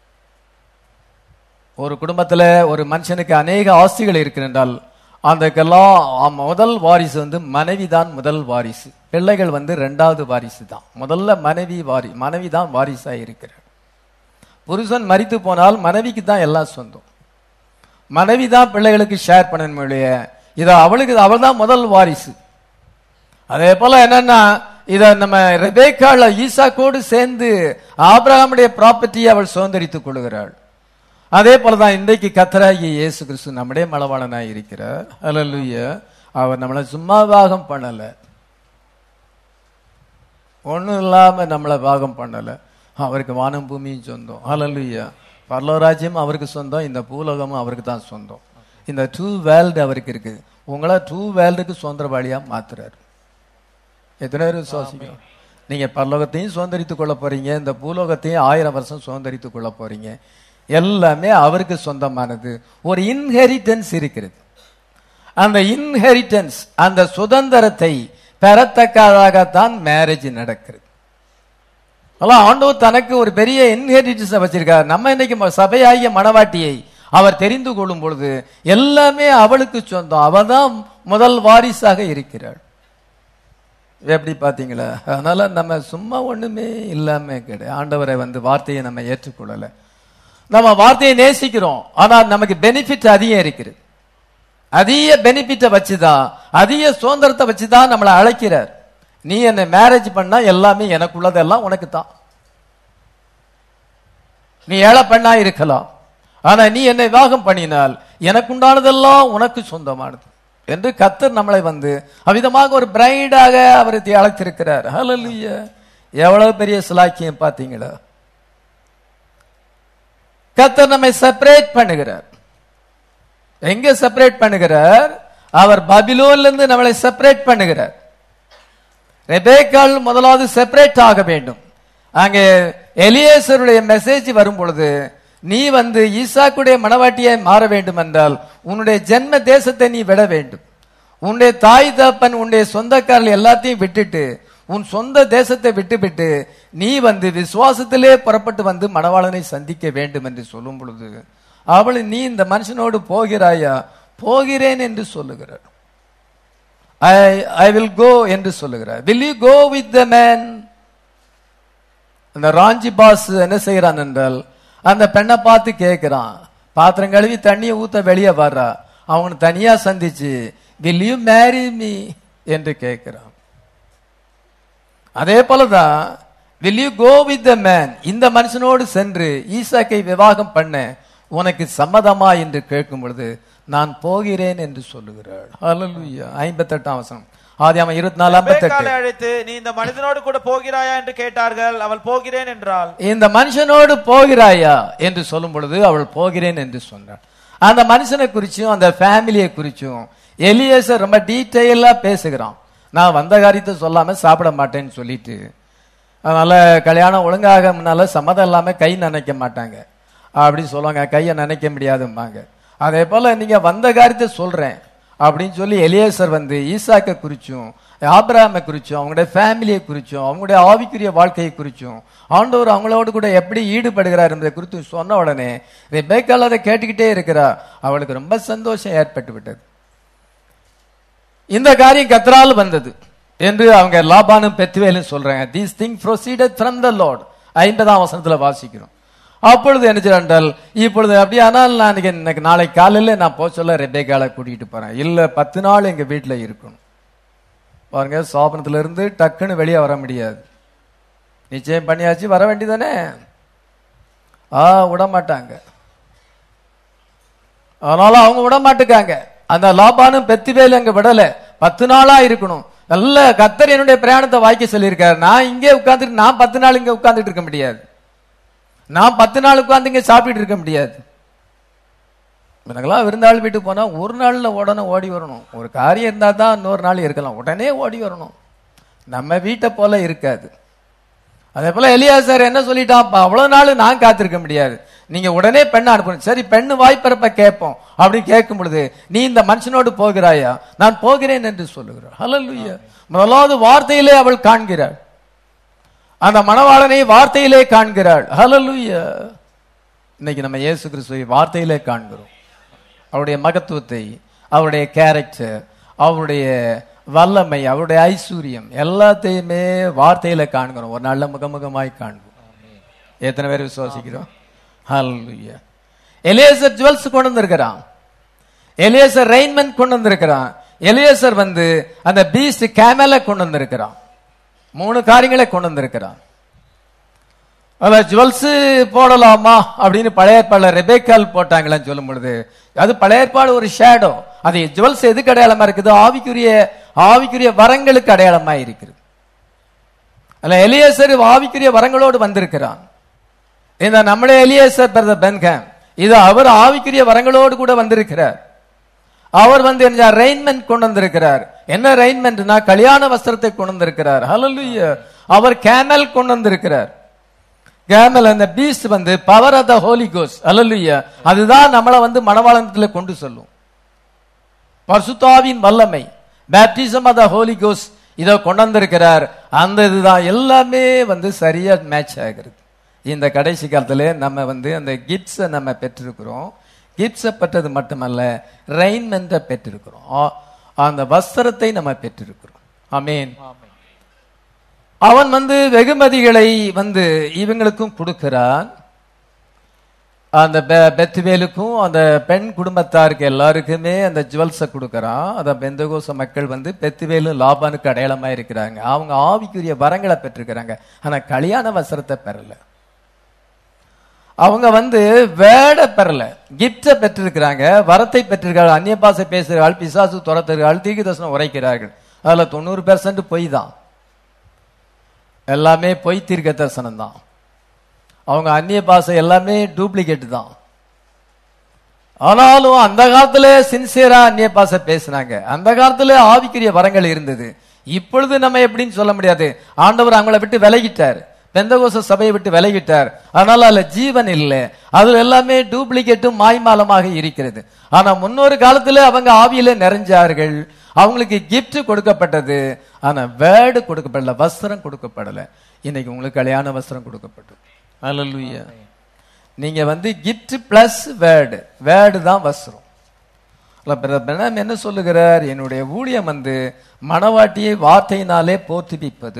ஒரு குடும்பத்துல ஒரு மனுஷனுக்கு அநேக ஆஸ்திகள் இருக்கின்றால் அந்தக்கெல்லாம் முதல் வாரிசு வந்து மனைவி தான் முதல் வாரிசு பிள்ளைகள் வந்து ரெண்டாவது வாரிசு தான் முதல்ல மனைவி வாரி மனைவி தான் வாரிசா இருக்கிறார் புருஷன் மரித்து போனால் மனைவிக்கு தான் எல்லாம் சொந்தம் மனைவி தான் பிள்ளைகளுக்கு ஷேர் பண்ணணும் இல்லையே இத அவளுக்கு அவள் தான் முதல் வாரிசு அதே போல என்னன்னா இத நம்ம ரெபேக்கால ஈசாக்கோடு சேர்ந்து ஆபிரகாமுடைய ப்ராப்பர்ட்டியை அவள் சுதந்திரித்துக் கொள்கிறாள் அதே போலதான் இன்றைக்கு கத்தராகி இயேசு கிறிஸ்து நம்முடைய மலவாளனாய் இருக்கிறார் அல்லேலூயா அவர் நம்மளை சும்மா பாகம் பண்ணல ஒண்ணும் இல்லாம நம்மளை பாகம் பண்ணல அவருக்கு வானம் பூமியும் சொந்தம் அல்லேலூயா பரலோராஜ்யம் அவருக்கு சொந்தம் இந்த பூலோகமும் அவருக்கு தான் சொந்தம் இந்த டூ வேர்ல்டு அவருக்கு இருக்கு உங்களை டூ வேர்ல்டுக்கு சுதந்திரவாளியா மாத்துறாரு எத்தனை பேர் விசுவாசிக்கும் நீங்க பரலோகத்தையும் சுதந்திரித்துக் கொள்ள போறீங்க இந்த பூலோகத்தையும் ஆயிரம் வருஷம் சுதந்திரித்துக் கொள்ள போறீங்க எல்லாமே அவருக்கு சொந்தமானது ஒரு இன்ஹெரிட்டன்ஸ் இருக்கிறது அந்த இன்ஹெரிட்டன்ஸ் அந்த சுதந்திரத்தை பெறத்தக்கதாகத்தான் மேரேஜ் நடக்கிறது அதான் ஆண்டவர் தனக்கு ஒரு பெரிய இன்ஹெரிட்டன்ஸ் வச்சிருக்கார் நம்ம இன்னைக்கு ம- சபையாகிய மணவாட்டியை அவர் தெரிந்து கொள்ளும் பொழுது எல்லாமே அவளுக்கு சொந்தம் அவள் தான் முதல் வாரிசாக இருக்கிறாள் எப்படி பாத்தீங்களா அதனால நம்ம சும்மா ஒண்ணுமே இல்லாம கிடையாது ஆண்டவரை வந்து வார்த்தையை நம்ம ஏற்றுக்கொள்ளல நம்ம வார்த்தையை நேசிக்கிறோம் ஆனா நமக்கு பெனிஃபிட் அதிகம் இருக்கிறது அதிக பெனிஃபிட்டை வச்சுதான் அதிக சுதந்திரத்தை வச்சுதான் நம்மளை அழைக்கிறார் நீ என்னை மேரேஜ் பண்ணா எல்லாமே எனக்குள்ளதெல்லாம் உனக்கு தான் நீ ஏழை பெண்ணா இருக்கலாம் ஆனா நீ என்னை விவாகம் பண்ணினால் எனக்குண்டானதெல்லாம் உனக்கு சொந்தமானது என்று கத்தர் நம்மளை வந்து அவ்விதமாக ஒரு பிரைடாக அவர் அழைத்திருக்கிறார் ஹalleluya எவ்வளவு பெரிய சிலாக்கியம் பாத்தீங்களா கத்தர் நம்மை செப்பரேட் பண்ணுகிறார் எங்க செப்பரேட் பண்ணுகிறார் அவர் பபிலோன்ல இருந்து நம்மளை செப்பரேட் பண்ணுகிறார் ரெபேக்காள் முதலாவது செப்பரேட் ஆக வேண்டும் அங்கே எலியேசருடைய மெசேஜ் வரும் பொழுது நீ வந்து ஈசாக்குடைய மனவாட்டியாய் மாற வேண்டும் என்றால் உன்னுடைய ஜென்ம தேசத்தை நீ விட வேண்டும் உன்னுடைய தாய் தப்பன் உன்னுடைய சொந்தக்காரர்கள் எல்லாத்தையும் விட்டுட்டு உன் சொந்த தேசத்தை விட்டுவிட்டு நீ வந்து விசுவாசத்திலே புறப்பட்டு வந்து மணவாளனை சந்திக்க வேண்டும் என்று சொல்லும் பொழுது அவள் நீ இந்த மனுஷனோடு போகிறாயா போகிறேன் என்று சொல்லுகிறார் ஐ ஐ வில் கோ என்று சொல்லுகிறார் will you go with the man அந்த ராஞ்சி பாஸ் என்ன செய்யறான் என்றால் அந்த பெண்ணை பார்த்து கேட்கிறான் பாத்திரம் கழுவி தண்ணியை ஊத்த வெளியே வர்றா அவனை தனியா சந்திச்சு வில் யூ மேரி மீ என்று கேட்கிறான் அதே போலதான் will you go with the man இந்த மனுஷனோடு சென்று ஈசாக்கை விவாகம் பண்ண உனக்கு சம்மதமா என்று கேட்கும் பொழுது நான் போகிறேன் என்று சொல்லுகிறாள் ஹalleluya 58 வசனம் ஆதியாமம் 24 ரெபேக்காளை 58 அழைத்து நீ இந்த மனிதனோடு கூட போகிறாயா என்று கேட்டார்கள் அவள் போகிறேன் என்றாள் இந்த மனுஷனோடு போகிறாயா என்று சொல்லும் பொழுது அவள் போகிறேன் என்று சொன்னாள் அந்த மனுஷனை குறிச்சும் அந்த ஃபேமிலியை குறிச்சும் எலியேசர் ரொம்ப டீட்டெயிலா பேசுகிறான் நான் வந்த காரியத்தை சொல்லாம சாப்பிட மாட்டேன்னு சொல்லிட்டு அதனால கல்யாணம் ஒழுங்காக முன்னால சம்மதம் இல்லாம கை நினைக்க மாட்டாங்க அப்படி சொல்லுவாங்க கையை நினைக்க முடியாதும்பாங்க அதே போல நீங்க வந்த காரியத்தை சொல்றேன் அப்படின்னு சொல்லி எலியேசர் வந்து ஈசாக்கை குறிச்சும் ஆபிரகாமை குறிச்சும் அவங்களுடைய ஃபேமிலியை குறிச்சும் அவங்களுடைய ஆவிக்குரிய வாழ்க்கையை குறிச்சும் ஆண்டவர் அவங்களோடு கூட எப்படி ஈடுபடுகிறார் என்பதை குறித்து சொன்ன உடனே ரெபேக்கால் அதை கேட்டுக்கிட்டே இருக்கிறா அவளுக்கு ரொம்ப சந்தோஷம் ஏற்பட்டு விட்டது இந்த காரியம் கத்தரால் வந்தது என்று அவங்க லாபானும் பெத்துவேலும் சொல்றாங்க these thing proceeded from the Lord ஐம்பதாம் வசனத்துல வாசிக்கிறோம் அப்பொழுது என்ன செய்றால் இப்பொழுது அப்படி ஆனால் நான் இன்னைக்கு இன்னைக்கு நாளை காலையில நான் போக சொல்ல ரெபேக்காலை கூட்டிகிட்டு போறேன் இல்ல பத்து நாள் எங்க வீட்டுல இருக்கணும் பாருங்க சோபனத்துல இருந்து டக்குன்னு வெளியே வர முடியாது நிச்சயம் பண்ணியாச்சு வர வேண்டியதானே ஆ விட மாட்டாங்க அதனால அவங்க விட மாட்டுக்காங்க அந்த லாபானும் பெத்திவேல் அங்க விடல பத்து நாளா இருக்கணும் நல்ல கத்தர் என்னுடைய பிரயாணத்தை வாய்க்க சொல்லியிருக்காரு நான் இங்கே உட்கார்ந்துட்டு நான் பத்து நாள் இங்க உட்கார்ந்துட்டு இருக்க முடியாது நான் பத்து நாள் உட்கார்ந்து இங்க சாப்பிட்டு இருக்க முடியாது எனக்கெல்லாம் விருந்தாள் வீட்டுக்கு போனா ஒரு நாள்ல உடனே ஓடி வரணும் ஒரு காரியம் இருந்தா தான் இன்னொரு நாள் இருக்கலாம் உடனே ஓடி வரணும் நம்ம வீட்டை போல இருக்காது அதே போல எலியாசார் என்ன சொல்லிட்டான் "அப்ப அவ்வளவு நாள் நான் காத்திருக்க முடியாது நீங்க உடனே பெண்ணை அனுப்பணும் சரி பெண்ணு வாய்ப்பிறப்ப கேட்போம் அப்படின்னு கேட்கும் பொழுது நீ இந்த மனுஷனோடு போகிறாயா நான் போகிறேன் என்று சொல்லுகிறார் ஹalleluya முதலாவது வார்த்தையிலே அவள் காண்கிறாள் அந்த மணவாளனை வார்த்தையிலே காண்கிறாள் ஹalleluya இன்னைக்கு நம்ம இயேசு கிறிஸ்துவை வார்த்தையிலே காண்கிறோம் அவருடைய மகத்துவத்தை அவருடைய கேரக்டர் அவருடைய வல்லமை அவருடைய ஐஸ்வர்யம் எல்லாத்தையுமே வார்த்தையில காண்கிறோம் ஒரு நல்ல முகமுகமாய் காண்போம் எத்தனை பேர் விசுவாசிக்கிறோம் ஹalleluya எலியேசர் ஜுவல்ஸ் கொண்டு வந்திருக்கிறான் எலியேசர் ரெயின்மென்ட் கொண்டு வந்திருக்கிறான் எலியேசர் வந்து அந்த பீஸ்ட் கேமல கொண்டு வந்திருக்கிறான் மூணு காரியங்களை கொண்டு வந்திருக்கிறான் அதுல ஜுவல்ஸ் போடலாமா அப்படின்னு பழைய ஏற்பாடுல ரெபேக்கால் போட்டாங்களான்னு சொல்லும் பொழுது அது பழைய ஏற்பாடு ஒரு ஷேடோ அது ஜுவல்ஸ் எதுக்கு அடையாளமா இருக்குது ஆவிக்குரிய ஆவிக்குரிய வரங்களுக்கு அடையாளமா இருக்கிறது அதுல எலியேசர் ஆவிக்குரிய வரங்களோடு வந்திருக்கிறான் இந்த நம்முடைய எலியேசர் பிரதர் பென்காம் இது அவர் ஆவிக்குரிய வரங்களோடு கூட வந்திருக்கிறார் அவர் வந்து என்ன ரெயின்மென்ட் கொண்டு வந்திருக்கிறார் என்ன ரெயின்மெண்ட்னா கல்யாண வஸ்திரத்தை கொண்டு வந்திருக்கிறார் ஹalleluya அவர் கேமல் கொண்டு வந்திருக்கிறார் கேமல் அந்த பீஸ்ட் வந்து பவர் ஆஃப் த ஹோலி கோஸ் ஹalleluya அதுதான் நம்மளை வந்து மணவாளனத்துல கொண்டு சொல்லும் பரிசுத்தாவின் வல்லமை பேப்டிசம் ஆஃப் த ஹோலி கோஸ் இதை கொண்டு வந்திருக்கிறார் அந்த இதுதான் எல்லாமே வந்து சரியா மேட்ச் ஆகிறது இந்த கடைசி காலத்துல நம்ம வந்து அந்த கிப்ஸை நம்ம பெற்றிருக்கிறோம் கிப்ஸை பெற்றது மட்டுமல்ல ரெயின்மெண்ட்டை பெற்றிருக்கிறோம் ஆ- அந்த வஸ்திரத்தை நம்ம பெற்றிருக்கிறோம் ஆமென் அவன் வந்து வெகுமதிகளை வந்து இவங்களுக்கும் கொடுக்கிறான் அந்த பெ- பெத்துவேலுக்கும் அந்த பெண் குடும்பத்தாருக்கு எல்லாருக்குமே அந்த ஜுவல்ஸை கொடுக்கறான் அந்த பெந்தகோச மக்கள் வந்து பெத்துவேலும் லாபானுக்கு அடையாளமா இருக்கிறாங்க அவங்க ஆவிக்குரிய வரங்களை பெற்றிருக்கிறாங்க ஆனா கல்யாண வஸ்திரத்தை பெறல அவங்க வந்து வேட பெறல கிப்ட பெற்றிருக்கிறாங்க வரத்தை பெற்றிருக்காங்க அந்நிய பாசை பேசுகிறார்கள் பிசாசு துரத்துகிறார்கள் தீர்க்க தரிசனம் உரைக்கிறார்கள் அதுல தொண்ணூறு பெர்சன்ட் பொய் தான் எல்லாமே பொய் தீர்க்க தரிசனம் தான் அவங்க அந்நிய பாஷை எல்லாமே டூப்ளிகேட் தான் ஆனாலும் அந்த காலத்துல சின்சியரா அந்நிய பாஷை பேசினாங்க அந்த காலத்துல ஆவிக்குரிய வரங்கள் இருந்தது இப்பொழுது நம்ம எப்படின்னு சொல்ல முடியாது ஆண்டவர் அவங்கள விட்டு விலகிட்டார் பெந்தகோச சபையை விட்டு விலகிட்டார் அதனால அதுல ஜீவன் இல்லை அதுல எல்லாமே டூப்ளிகேட்டும் மாய்மாலமாக இருக்கிறது ஆனா முன்னொரு காலத்துல அவங்க ஆவியில நிறைஞ்சார்கள் அவங்களுக்கு gift கொடுக்கப்பட்டது ஆனா வேர்டு கொடுக்கப்படல வஸ்திரம் கொடுக்கப்படல இன்னைக்கு உங்களுக்கு கல்யாண வஸ்திரம் கொடுக்கப்பட்டது அல்லேலூயா நீங்க வந்து gift பிளஸ் வேர்டு வேர்டு தான் வஸ்திரம் அல்ல, பிரதர் பிரணாம் என்ன சொல்லுகிறார் என்னுடைய ஊழியம் வந்து மணவாட்டியை வார்த்தையினாலே போற்றுவிப்பது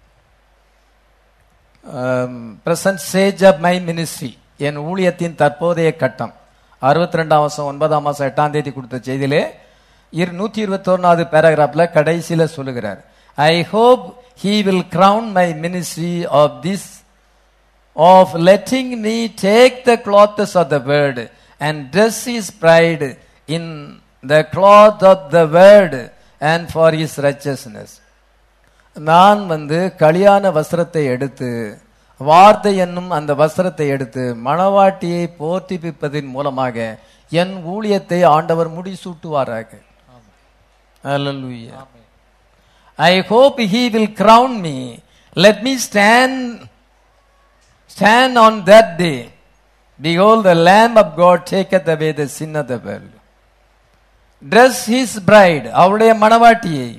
பிரசன்ட் சேஜ் ஆஃப் மை மினிஸ்ட்ரி என் ஊழியத்தின் தற்போதைய கட்டம் அறுபத்தி ரெண்டாம் வருஷம் ஒன்பதாம் மாசம் எட்டாம் தேதி கொடுத்த செய்தியிலே இரு நூத்தி இருபத்தொன்னாவது பேராகிராஃப்ல கடைசியில சொல்லுகிறார் I hope he will crown my ministry of this of letting me take the clothes of the word and dress his pride in the cloth of the word and for his righteousness. நான் வந்து கல்யாண வஸ்திரத்தை எடுத்து வார்த்தை என்னும் அந்த வஸ்திரத்தை எடுத்து மணவாட்டியை போர்த்திப்பிப்பதின் மூலமாக என் ஊழியத்தை ஆண்டவர் முடிசூட்டுவாராக Hallelujah. I hope he will crown me. Let me stand stand on that day. Behold, the Lamb of God taketh away the sin of the world. Dress his bride அவருடைய மணவாட்டியை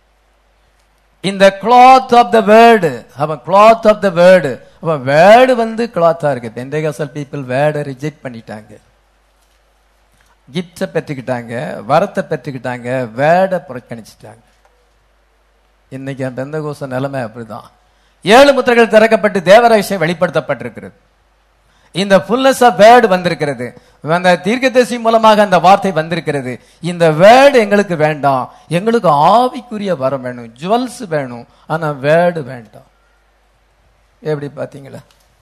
இந்த கிளாத் ஆஃப் த வேர்டு அவன் கிளாத் ஆஃப் த வேர்டு அவன் வேர்டு வந்து கிளாத்தா இருக்கு பெந்தேகாசல் பீப்புள் வேர்டை ரிஜெக்ட் பண்ணிட்டாங்க கிஃப்டை பெற்றுக்கிட்டாங்க வரத்தை பெற்றுக்கிட்டாங்க வேர்டை புறக்கணிச்சிட்டாங்க இன்னைக்கு அந்த பெந்தகோச நிலைமை அப்படிதான் ஏழு முத்திரைகள் திறக்கப்பட்டு தேவரகசியம் வெளிப்படுத்தப்பட்டிருக்கிறது இந்த ஃபுல்னஸ் ஆஃப் வேர்டு வந்திருக்கிறது அந்த தீர்க்கதரிசி மூலமாக அந்த வார்த்தை வந்திருக்கிறது இந்த வேர்டு எங்களுக்கு வேண்டாம் எங்களுக்கு ஆவிக்குரிய வரம் வேணும் ஜுவல்ஸ் வேணும் ஆனா வேர்டு வேண்டாம் எப்படி பாத்தீங்களா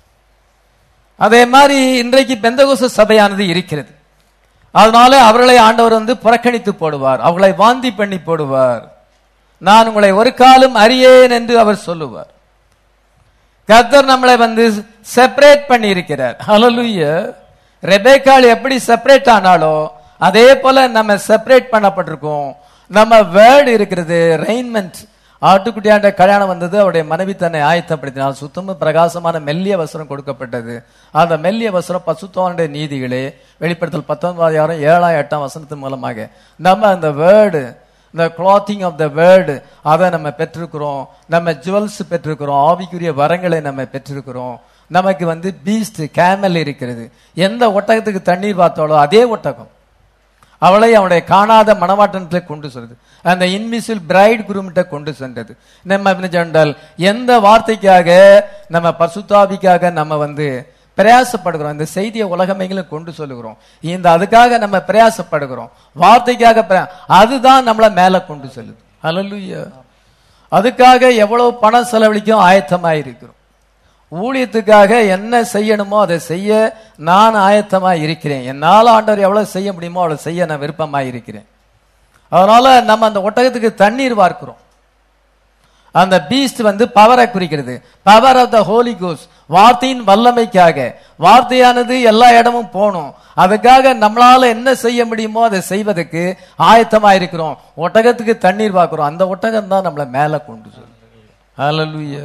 அதே மாதிரி இன்றைக்கு பெந்தகோச சபையானது இருக்கிறது அதனால அவர்களை ஆண்டவர் வந்து புறக்கணித்து போடுவார் அவர்களை வாந்தி பண்ணி போடுவார் நான் உங்களை ஒரு காலம் அறியேன் என்று அவர் சொல்லுவார் கர்த்தர் நம்மளை வந்து செப்பரேட் பண்ணி இருக்கிறார் ஹalleluya ரெபேக்காள் எப்படி செப்பரேட் ஆனாலோ அதே போல நம்ம செப்பரேட் பண்ணப்பட்டிருக்கோம் நம்ம வேர்டு இருக்கிறது ரெயின்மெண்ட் ஆட்டுக்குட்டியாண்ட கல்யாணம் வந்தது அவருடைய மனைவி தன்னை ஆயத்தப்படுத்தினால் சுத்தமும் பிரகாசமான மெல்லிய வஸ்திரம் கொடுக்கப்பட்டது அந்த மெல்லிய வஸ்திரம் பசுத்தோனுடைய நீதிகளே வெளிப்படுத்தல் பத்தொன்பதாயிரம் ஏழாயிரம் எட்டாம் வசனத்தின் மூலமாக நம்ம அந்த வேர்டு இந்த கிளாத்திங் ஆஃப் த வேர்டு அதை நம்ம பெற்றிருக்கிறோம் நம்ம ஜுவல்ஸ் பெற்றிருக்கிறோம் ஆவிக்குரிய வரங்களை நம்ம பெற்றிருக்கிறோம் நமக்கு வந்து பீஸ்ட் கேமல் இருக்கிறது எந்த ஒட்டகத்துக்கு தண்ணீர் பார்த்தாலோ அதே ஒட்டகம் அவளை அவனுடைய காணாத மணவாட்டனத்தில் கொண்டு சென்றது அந்த இன்விசில் பிரைட் குருமிட்ட கொண்டு சென்றது நம்ம என்ன சொன்னால் எந்த வார்த்தைக்காக நம்ம பசுத்தாபிக்காக நம்ம வந்து பிரயாசப்படுகிறோம் இந்த செய்தியை உலகமெங்கிலும் கொண்டு சொல்லுகிறோம் இந்த அதுக்காக நம்ம பிரயாசப்படுகிறோம் வார்த்தைக்காக பிர- அதுதான் நம்மளை மேல கொண்டு செல்லுது ஹalleluya அதுக்காக எவ்வளவு பணம் செலவழிக்கும் ஆயத்தமாய் இருக்கிறோம் ஊழியத்துக்காக என்ன செய்யணுமோ அதை செய்ய நான் ஆயத்தமா இருக்கிறேன் என்னால ஆண்டவர் எவ்வளவு செய்ய முடியுமோ அவ்வளவு செய்ய நான் விருப்பமா இருக்கிறேன் அதனால நம்ம அந்த ஒட்டகத்துக்கு தண்ணீர் வார்க்கிறோம் அந்த பீஸ்ட் வந்து பவரை குறிக்கிறது பவர் ஆஃப் த ஹோலி கோஸ் வார்த்தையின் வல்லமைக்காக வார்த்தையானது எல்லா இடமும் போகணும் அதுக்காக நம்மளால என்ன செய்ய முடியுமோ அதை செய்வதற்கு ஆயத்தமா இருக்கிறோம் ஒட்டகத்துக்கு தண்ணீர் பார்க்கிறோம் அந்த ஒட்டகம் தான் நம்மளை மேல கொண்டு சொல்லுது ஹalleluya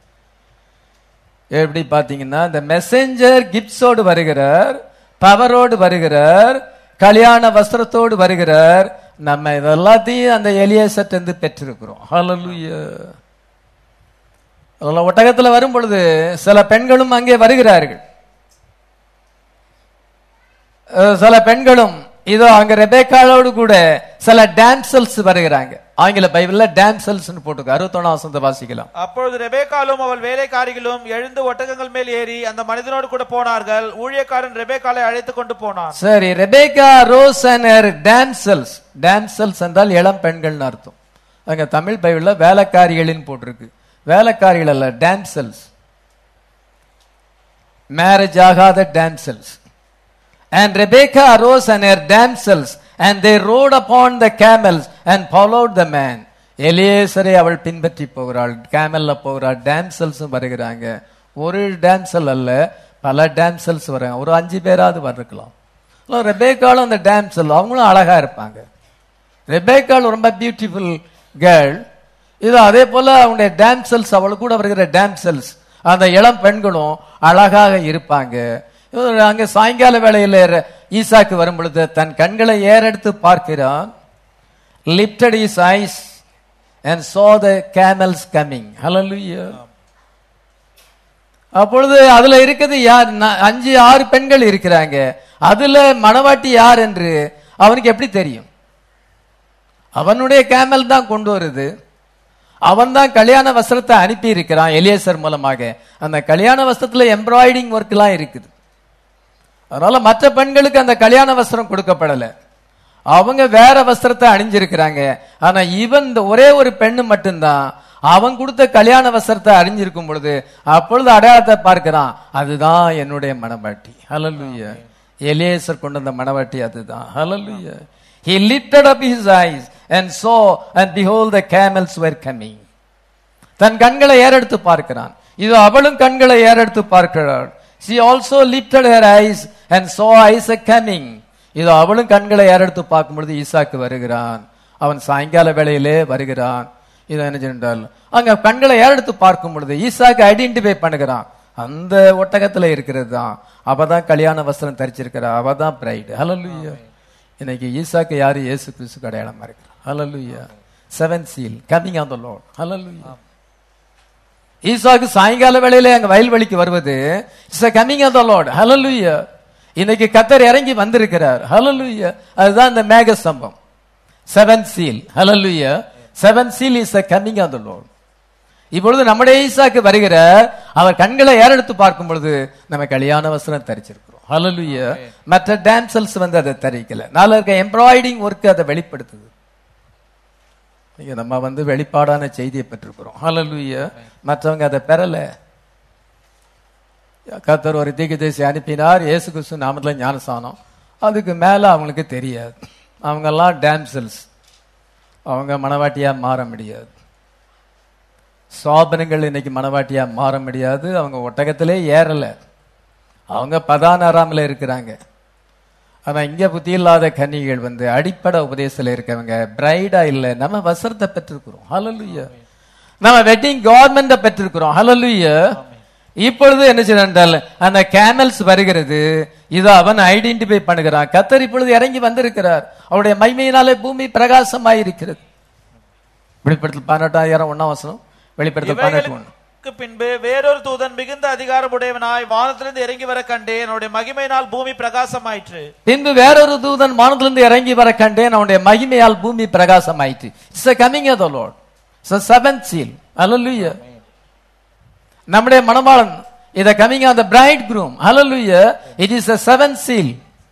எப்படி பாத்தீங்கன்னா இந்த மெசஞ்சர் கிப்ஸோடு வருகிறார் பவரோடு வருகிறார் கல்யாண வஸ்திரத்தோடு வருகிறார் நம்ம இதெல்லாத்தையும் அந்த எலியசட் இருந்து பெற்றிருக்கிறோம் ஹalleluya அதெல்லாம் ஒட்டகத்துல வரும் பொழுது சில பெண்களும் அங்கே வருகிறார்கள் அஹ் சில பெண்களும் இதோ அங்க ரெபேக்காளோடு கூட சில டான்சல்ஸ் வருகிறாங்க ஆங்கில பைபிள்ல டான்சல்ஸ் போட்டுருக்கு அறுபத்தொன்னாம் வசனத்தை வாசிக்கலாம் அப்பொழுது ரெபேக்காலும் அவள் வேலைக்காரிகளும் எழுந்து ஒட்டகங்கள் மேல் ஏறி அந்த மனிதனோடு கூட போனார்கள் ஊழியக்காரன் ரெபேக்காலை அழைத்து கொண்டு போனான் சரி Rebekah rose and damsels damsels என்றால் இளம் பெண்கள்னு அர்த்தம் அங்க தமிழ் பைபிள்ல வேலைக்காரிகளின் போட்டிருக்கு வேலைக்காரிகள் அல்ல டான்சல்ஸ் மேரேஜ் ஆகாத damsels and Rebekah rose and her damsels and they rode upon the camels and followed the man எலியேசரை அவள் பின்பற்றி போகிறாள் கேமல்ல போகிறாள் டான்சல்ஸும் வருகிறாங்க ஒரு டான்சல் அல்ல பல டான்சல்ஸ் வராங்க ஒரு அஞ்சு பேராவது வந்திருக்கலாம் ரெபேக்காலும் அந்த டான்சல் அவங்களும் அழகா இருப்பாங்க ரெபேக்கால் ரொம்ப பியூட்டிஃபுல் கேர்ள் இது அதே போல அவங்களுடைய டான்சல்ஸ் அவள் கூட வருகிற டான்சல்ஸ் அந்த இளம் பெண்களும் அழகாக இருப்பாங்க இவர் அங்க சாயங்கால வேளையில ர- ஈசாக்கு வரும் பொழுது தன் கண்களை ஏறெடுத்து பார்க்கிறான் lifted his eyes and saw the camels coming hallelujah அப்பொழுது அதுல இருக்குது யார் ந- அஞ்சு ஆறு பெண்கள் இருக்கிறாங்க அதுல மணவாட்டி யார் என்று அவனுக்கு எப்படி தெரியும் அவனுடைய கேமல் தான் கொண்டு வருது அவன் தான் கல்யாண வஸ்திரத்தை அனுப்பி இருக்கிறான் எலியேசர் மூலமாக அந்த கல்யாண வஸ்திரத்துல எம்ப்ராய்டிங் ஒர்க்லாம் இருக்குது அதனால மற்ற பெண்களுக்கு அந்த கல்யாண வஸ்திரம் கொடுக்கப்படல அவங்க வேற வஸ்திரத்தை அணிஞ்சிருக்கிறாங்க ஆனா இவன் இந்த ஒரே ஒரு பெண்ணு மட்டும்தான் அவன் கொடுத்த கல்யாண வஸ்திரத்தை அணிஞ்சிருக்கும் பொழுது அப்பொழுது அடையாளத்தை பார்க்கிறான் அதுதான் என்னுடைய மணவாட்டி ஹalleluya எலியேசர் கொண்டு வந்த மணவாட்டி அதுதான் ஹalleluya he lifted up his eyes and saw and behold the camels were coming தன் கண்களை ஏறெடுத்து பார்க்கிறான் இது அவளும் கண்களை ஏறெடுத்து பார்க்கிறாள் she also lifted her eyes and saw Isaac coming இது அவளும் கண்களை ஏறெடுத்து பார்க்கும் பொழுது ஈசாக்கு வருகிறான் அவன் சாயங்கால வேளையிலே வருகிறான் இது என்ன சென்றால் அங்க கண்களை ஏறெடுத்து பார்க்கும் பொழுது ஈசாக்கு ஐடென்டிஃபை பண்ணுகிறான் அந்த ஒட்டகத்துல இருக்கிறது தான் அவ தான் கல்யாண வஸ்திரம் தரிச்சிருக்கிறா அவ தான் பிரைடு ஹalleluya இன்னைக்கு ஈசாக்கு யாரு இயேசு கிறிஸ்துக்கு அடையாளமா இருக்கிறார் ஹalleluya seven seal coming on the Lord ஹalleluya ஈசாக்கு சாயங்கால வேளையில அங்க வயல்வெளிக்கு வருவது it's coming on the Lord ஹalleluya இன்னைக்கு கத்தர் இறங்கி வந்திருக்கிறார் ஹalleluya அதுதான் இந்த மேக ஸ்தம்பம் செவன் சீல் ஹalleluya seven seal is coming on the Lord இப்பொழுது நம்முடைய ஈசாக்கு வருகிற அவர் கண்களை ஏறெடுத்து பார்க்கும் பொழுது நம்ம கல்யாண வஸ்திரம் தரிச்சிருக்கிறோம் ஹalleluya மற்ற டான்சல்ஸ் வந்து அதை தரிக்கல நாள இருக்க எம்ப்ராய்டிங் ஒர்க் அதை வெளிப்படுத்துது நீங்க நம்ம வந்து வெளிப்பாடான செய்தியை பெற்றிருக்கிறோம் ஹalleluya மற்றவங்க அதை பெறல கத்தர் ஒரு தீர்க்கதரிசி அனுப்பினார் இயேசு கிறிஸ்து நாமத்துல ஞானசானம் அதுக்கு மேல அவங்களுக்கு தெரியாது அவங்கெல்லாம் டான்சல்ஸ் அவங்க மனவாட்டியா மாற முடியாது சாபனங்கள் இன்னைக்கு மனவாட்டியா மாற முடியாது அவங்க ஒட்டகத்திலே ஏறல அவங்க பதானாராமில் இருக்கிறாங்க ஆனா இங்க புத்தி இல்லாத கன்னிகள் வந்து அடிப்படை உபதேசத்துல இருக்கவங்க பிரைடா இல்ல நம்ம வசரத்தை பெற்றிருக்கிறோம் ஹalleluya நம்ம வெட்டிங் கவர்மெண்ட பெற்றிருக்கிறோம் ஹalleluya இப்பொழுது என்ன செய்தால் அந்த கேமல்ஸ் வருகிறது இதை அவன் ஐடென்டிஃபை பண்ணுகிறான் கத்தர் இப்பொழுது இறங்கி வந்திருக்கிறார் அவருடைய மைமையினாலே பூமி பிரகாசமாயிருக்கிறது வெளிப்படுத்தல் பதினெட்டாயிரம் ஒன்னாம் வசனம் வெளிப்படுத்தல் பதினெட்டு ஒண்ணு இவைகளுக்கு பின்பு வேறொரு தூதன் மிகுந்த அதிகாரமுடையவனாய் வானத்திலிருந்து இறங்கி வர கண்டேன் என்னுடைய மகிமையினால் பூமி பிரகாசமாயிற்று பின்பு வேறொரு தூதன் வானத்திலிருந்து இறங்கி வர கண்டேன் அவனுடைய மகிமையால் பூமி பிரகாசம் ஆயிற்று it's coming of the Lord it's seven seal ஹalleluya நம்முடைய மணவாளன் இத coming on the bride groom ஹalleluya it is a seven seal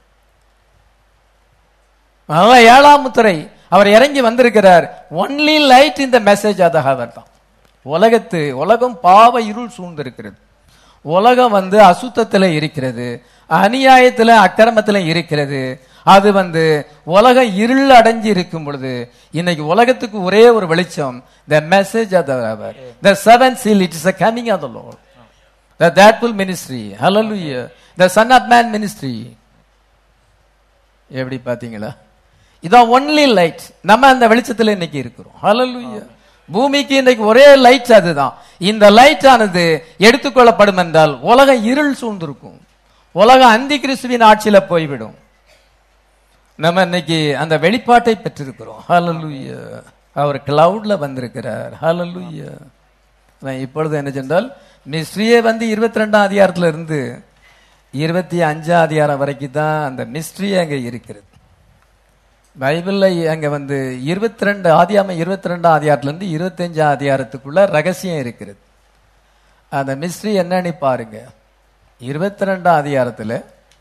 அதனால ஏழாம் முத்திரை அவர் இறங்கி வந்திருக்கிறார் ஒன்லி லைட் இந்த மெசேஜ் அத அவர் தான் உலகத்து உலகம் பாவ இருள் சூழ்ந்திருக்கிறது உலகம் வந்து அசுத்தத்துல இருக்கிறது அநியாயத்துல அக்கிரமத்துல இருக்கிறது அது வந்து உலகம் இருள் அடைஞ்சு இருக்கும் பொழுது இன்னைக்கு உலகத்துக்கு ஒரே ஒரு வெளிச்சம் த மெசேஜ் ஆஃப் அவர் the seven seal it is a coming of the Lord the faithful ministry ஹalleluya the son of man ministry எப்படி பாத்தீங்களா இதான் ஒன்லி லைட் நம்ம அந்த வெளிச்சத்துல இன்னைக்கு இருக்கிறோம் ஹalleluya பூமிக்கு இன்னைக்கு ஒரே லைட் அதுதான் இந்த லைட் ஆனது எடுத்துக்கொள்ளப்படும் என்றால் உலகம் இருள் சூழ்ந்திருக்கும் உலகம் அந்தி கிறிஸ்துவின் ஆட்சியில போய்விடும் நம்ம இன்னைக்கு அந்த வெளிப்பாட்டை பெற்றிருக்கிறோம் ஹalleluya அவர் கிளவுட்ல வந்திருக்கிறார் ஹalleluya நான் இப்பொழுது என்ன சென்றால் மிஸ்ட்ரியே வந்து இருபத்தி ரெண்டாம் அதிகாரத்துல இருந்து இருபத்தி அஞ்சாம் அதிகாரம் வரைக்கும் தான் அந்த மிஸ்ட்ரி அங்க இருக்கிறது பைபிள்ல அங்க வந்து இருபத்தி ரெண்டு ஆதியாம இருபத்தி ரெண்டாம் அதிகாரத்துல இருந்து இருபத்தஞ்சாம் அதிகாரத்துக்குள்ள ரகசியம் இருக்கிறது அந்த மிஸ்ட்ரி என்னன்னு பாருங்க இருபத்தி ரெண்டாம் அதிகாரத்துல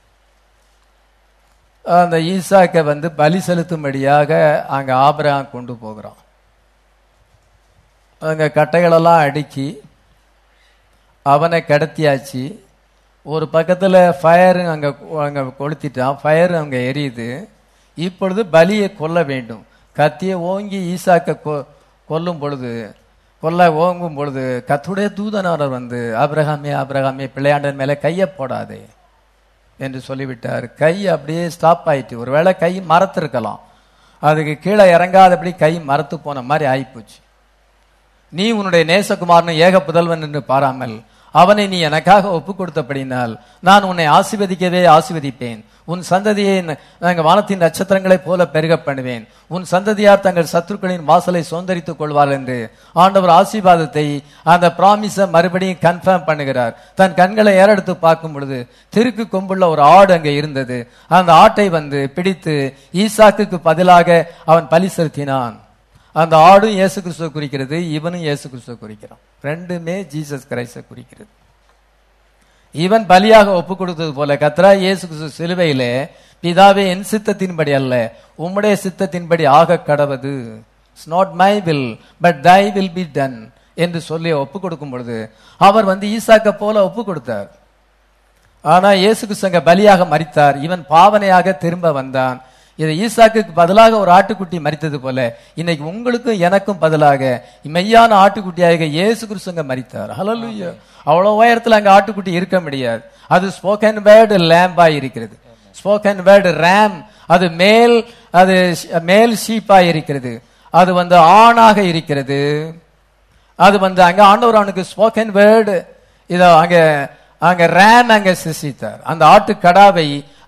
அந்த ஈசாக்க வந்து பலி செலுத்தும்படியாக அங்க ஆபிரகாம் கொண்டு போகிறான் அங்க கட்டைகளெல்லாம் அடுக்கி அவனை கடத்தியாச்சு ஒரு பக்கத்துல ஃபயர் அங்க அங்க கொளுத்திட்டான் ஃபயர் அங்க எரியுது இப்பொழுது பலியை கொல்ல வேண்டும் கத்தியை ஓங்கி ஈசாக்க கொ- கொல்லும் பொழுது கொல்ல ஓங்கும் பொழுது கத்துடைய தூதனாரர் வந்து ஆபிரகாமே ஆபிரகாமே பிள்ளையாண்டன் மேல கையை போடாதே என்று சொல்லிவிட்டார் கை அப்படியே ஸ்டாப் ஆயிட்டு ஒருவேளை கை மரத்திருக்கலாம் அதுக்கு கீழே இறங்காதபடி கை மரத்து போன மாதிரி ஆயிப்போச்சு நீ உன்னுடைய நேசகுமாரன் ஏக புதல்வன் என்று பாராமல் அவனை நீ எனக்காக ஒப்பு கொடுத்தபடினால் நான் உன்னை ஆசீர்வதிக்கவே ஆசீர்வதிப்பேன் உன் சந்ததியை ந- நாங்கள் வானத்தின் நட்சத்திரங்களைப் போல பெருக பண்ணுவேன் உன் சந்ததியார் தங்கள் சத்துருக்களின் வாசலை சுதந்திரித்துக் கொள்வார் என்று ஆண்டவர் ஆசீர்வாதத்தை அந்த பிராமிஸ மறுபடியும் கன்ஃபார்ம் பண்ணுகிறார் தன் கண்களை ஏறெடுத்து பார்க்கும் பொழுது திருக்கு கொம்புள்ள ஒரு ஆடு அங்கே இருந்தது அந்த ஆட்டை வந்து பிடித்து ஈசாக்குக்கு பதிலாக அவன் பலி செலுத்தினான் அந்த ஆடும் இயேசு கிறிஸ்துவை குறிக்கிறது இவனும் இயேசு கிறிஸ்துவை குறிக்கிறான் ரெண்டுமே ஜீசஸ் கிரைஸ்ட குறிக்கிறது இவன் பலியாக ஒப்பு கொடுத்தது போல கத்ரா இயேசு கிறிஸ்து சிலுவையிலே பிதாவே என் சித்தத்தின்படி அல்ல உம்முடைய சித்தத்தின்படி ஆக கடவது it's not my will but thy will be done என்று சொல்லி ஒப்பு கொடுக்கும் பொழுது அவர் வந்து ஈசாக்க போல ஒப்பு கொடுத்தார் ஆனா இயேசு கிறிஸ்து அங்க பலியாக மரித்தார் இவன் பாவனையாக திரும்ப வந்தான் இது ஈசாக்குக்கு பதிலாக ஒரு ஆட்டுக்குட்டி மரித்தது போல இன்னைக்கு உங்களுக்கும் எனக்கும் பதிலாக மெய்யான ஆட்டுக்குட்டியாக இயேசு கிறிஸ்து அங்க மரித்தார் ஹalleluya அவ்வளவு உயரத்துல அங்க ஆட்டுக்குட்டி இருக்க முடியாது அது ஸ்போக்கன் வேர்டு லேம்பா இருக்கிறது ஸ்போக்கன் வேர்டு ரேம் அது மேல் அது ஷ்- மேல் ஷீப்பா இருக்கிறது அது வந்து ஆணாக இருக்கிறது அது வந்து அங்க ஆண்டவர் அவனுக்கு ஸ்போக்கன் வேர்டு இதோ அங்க அங்க ரேம் அங்க சிருஷ்டித்தார் அந்த ஆட்டு கடாவை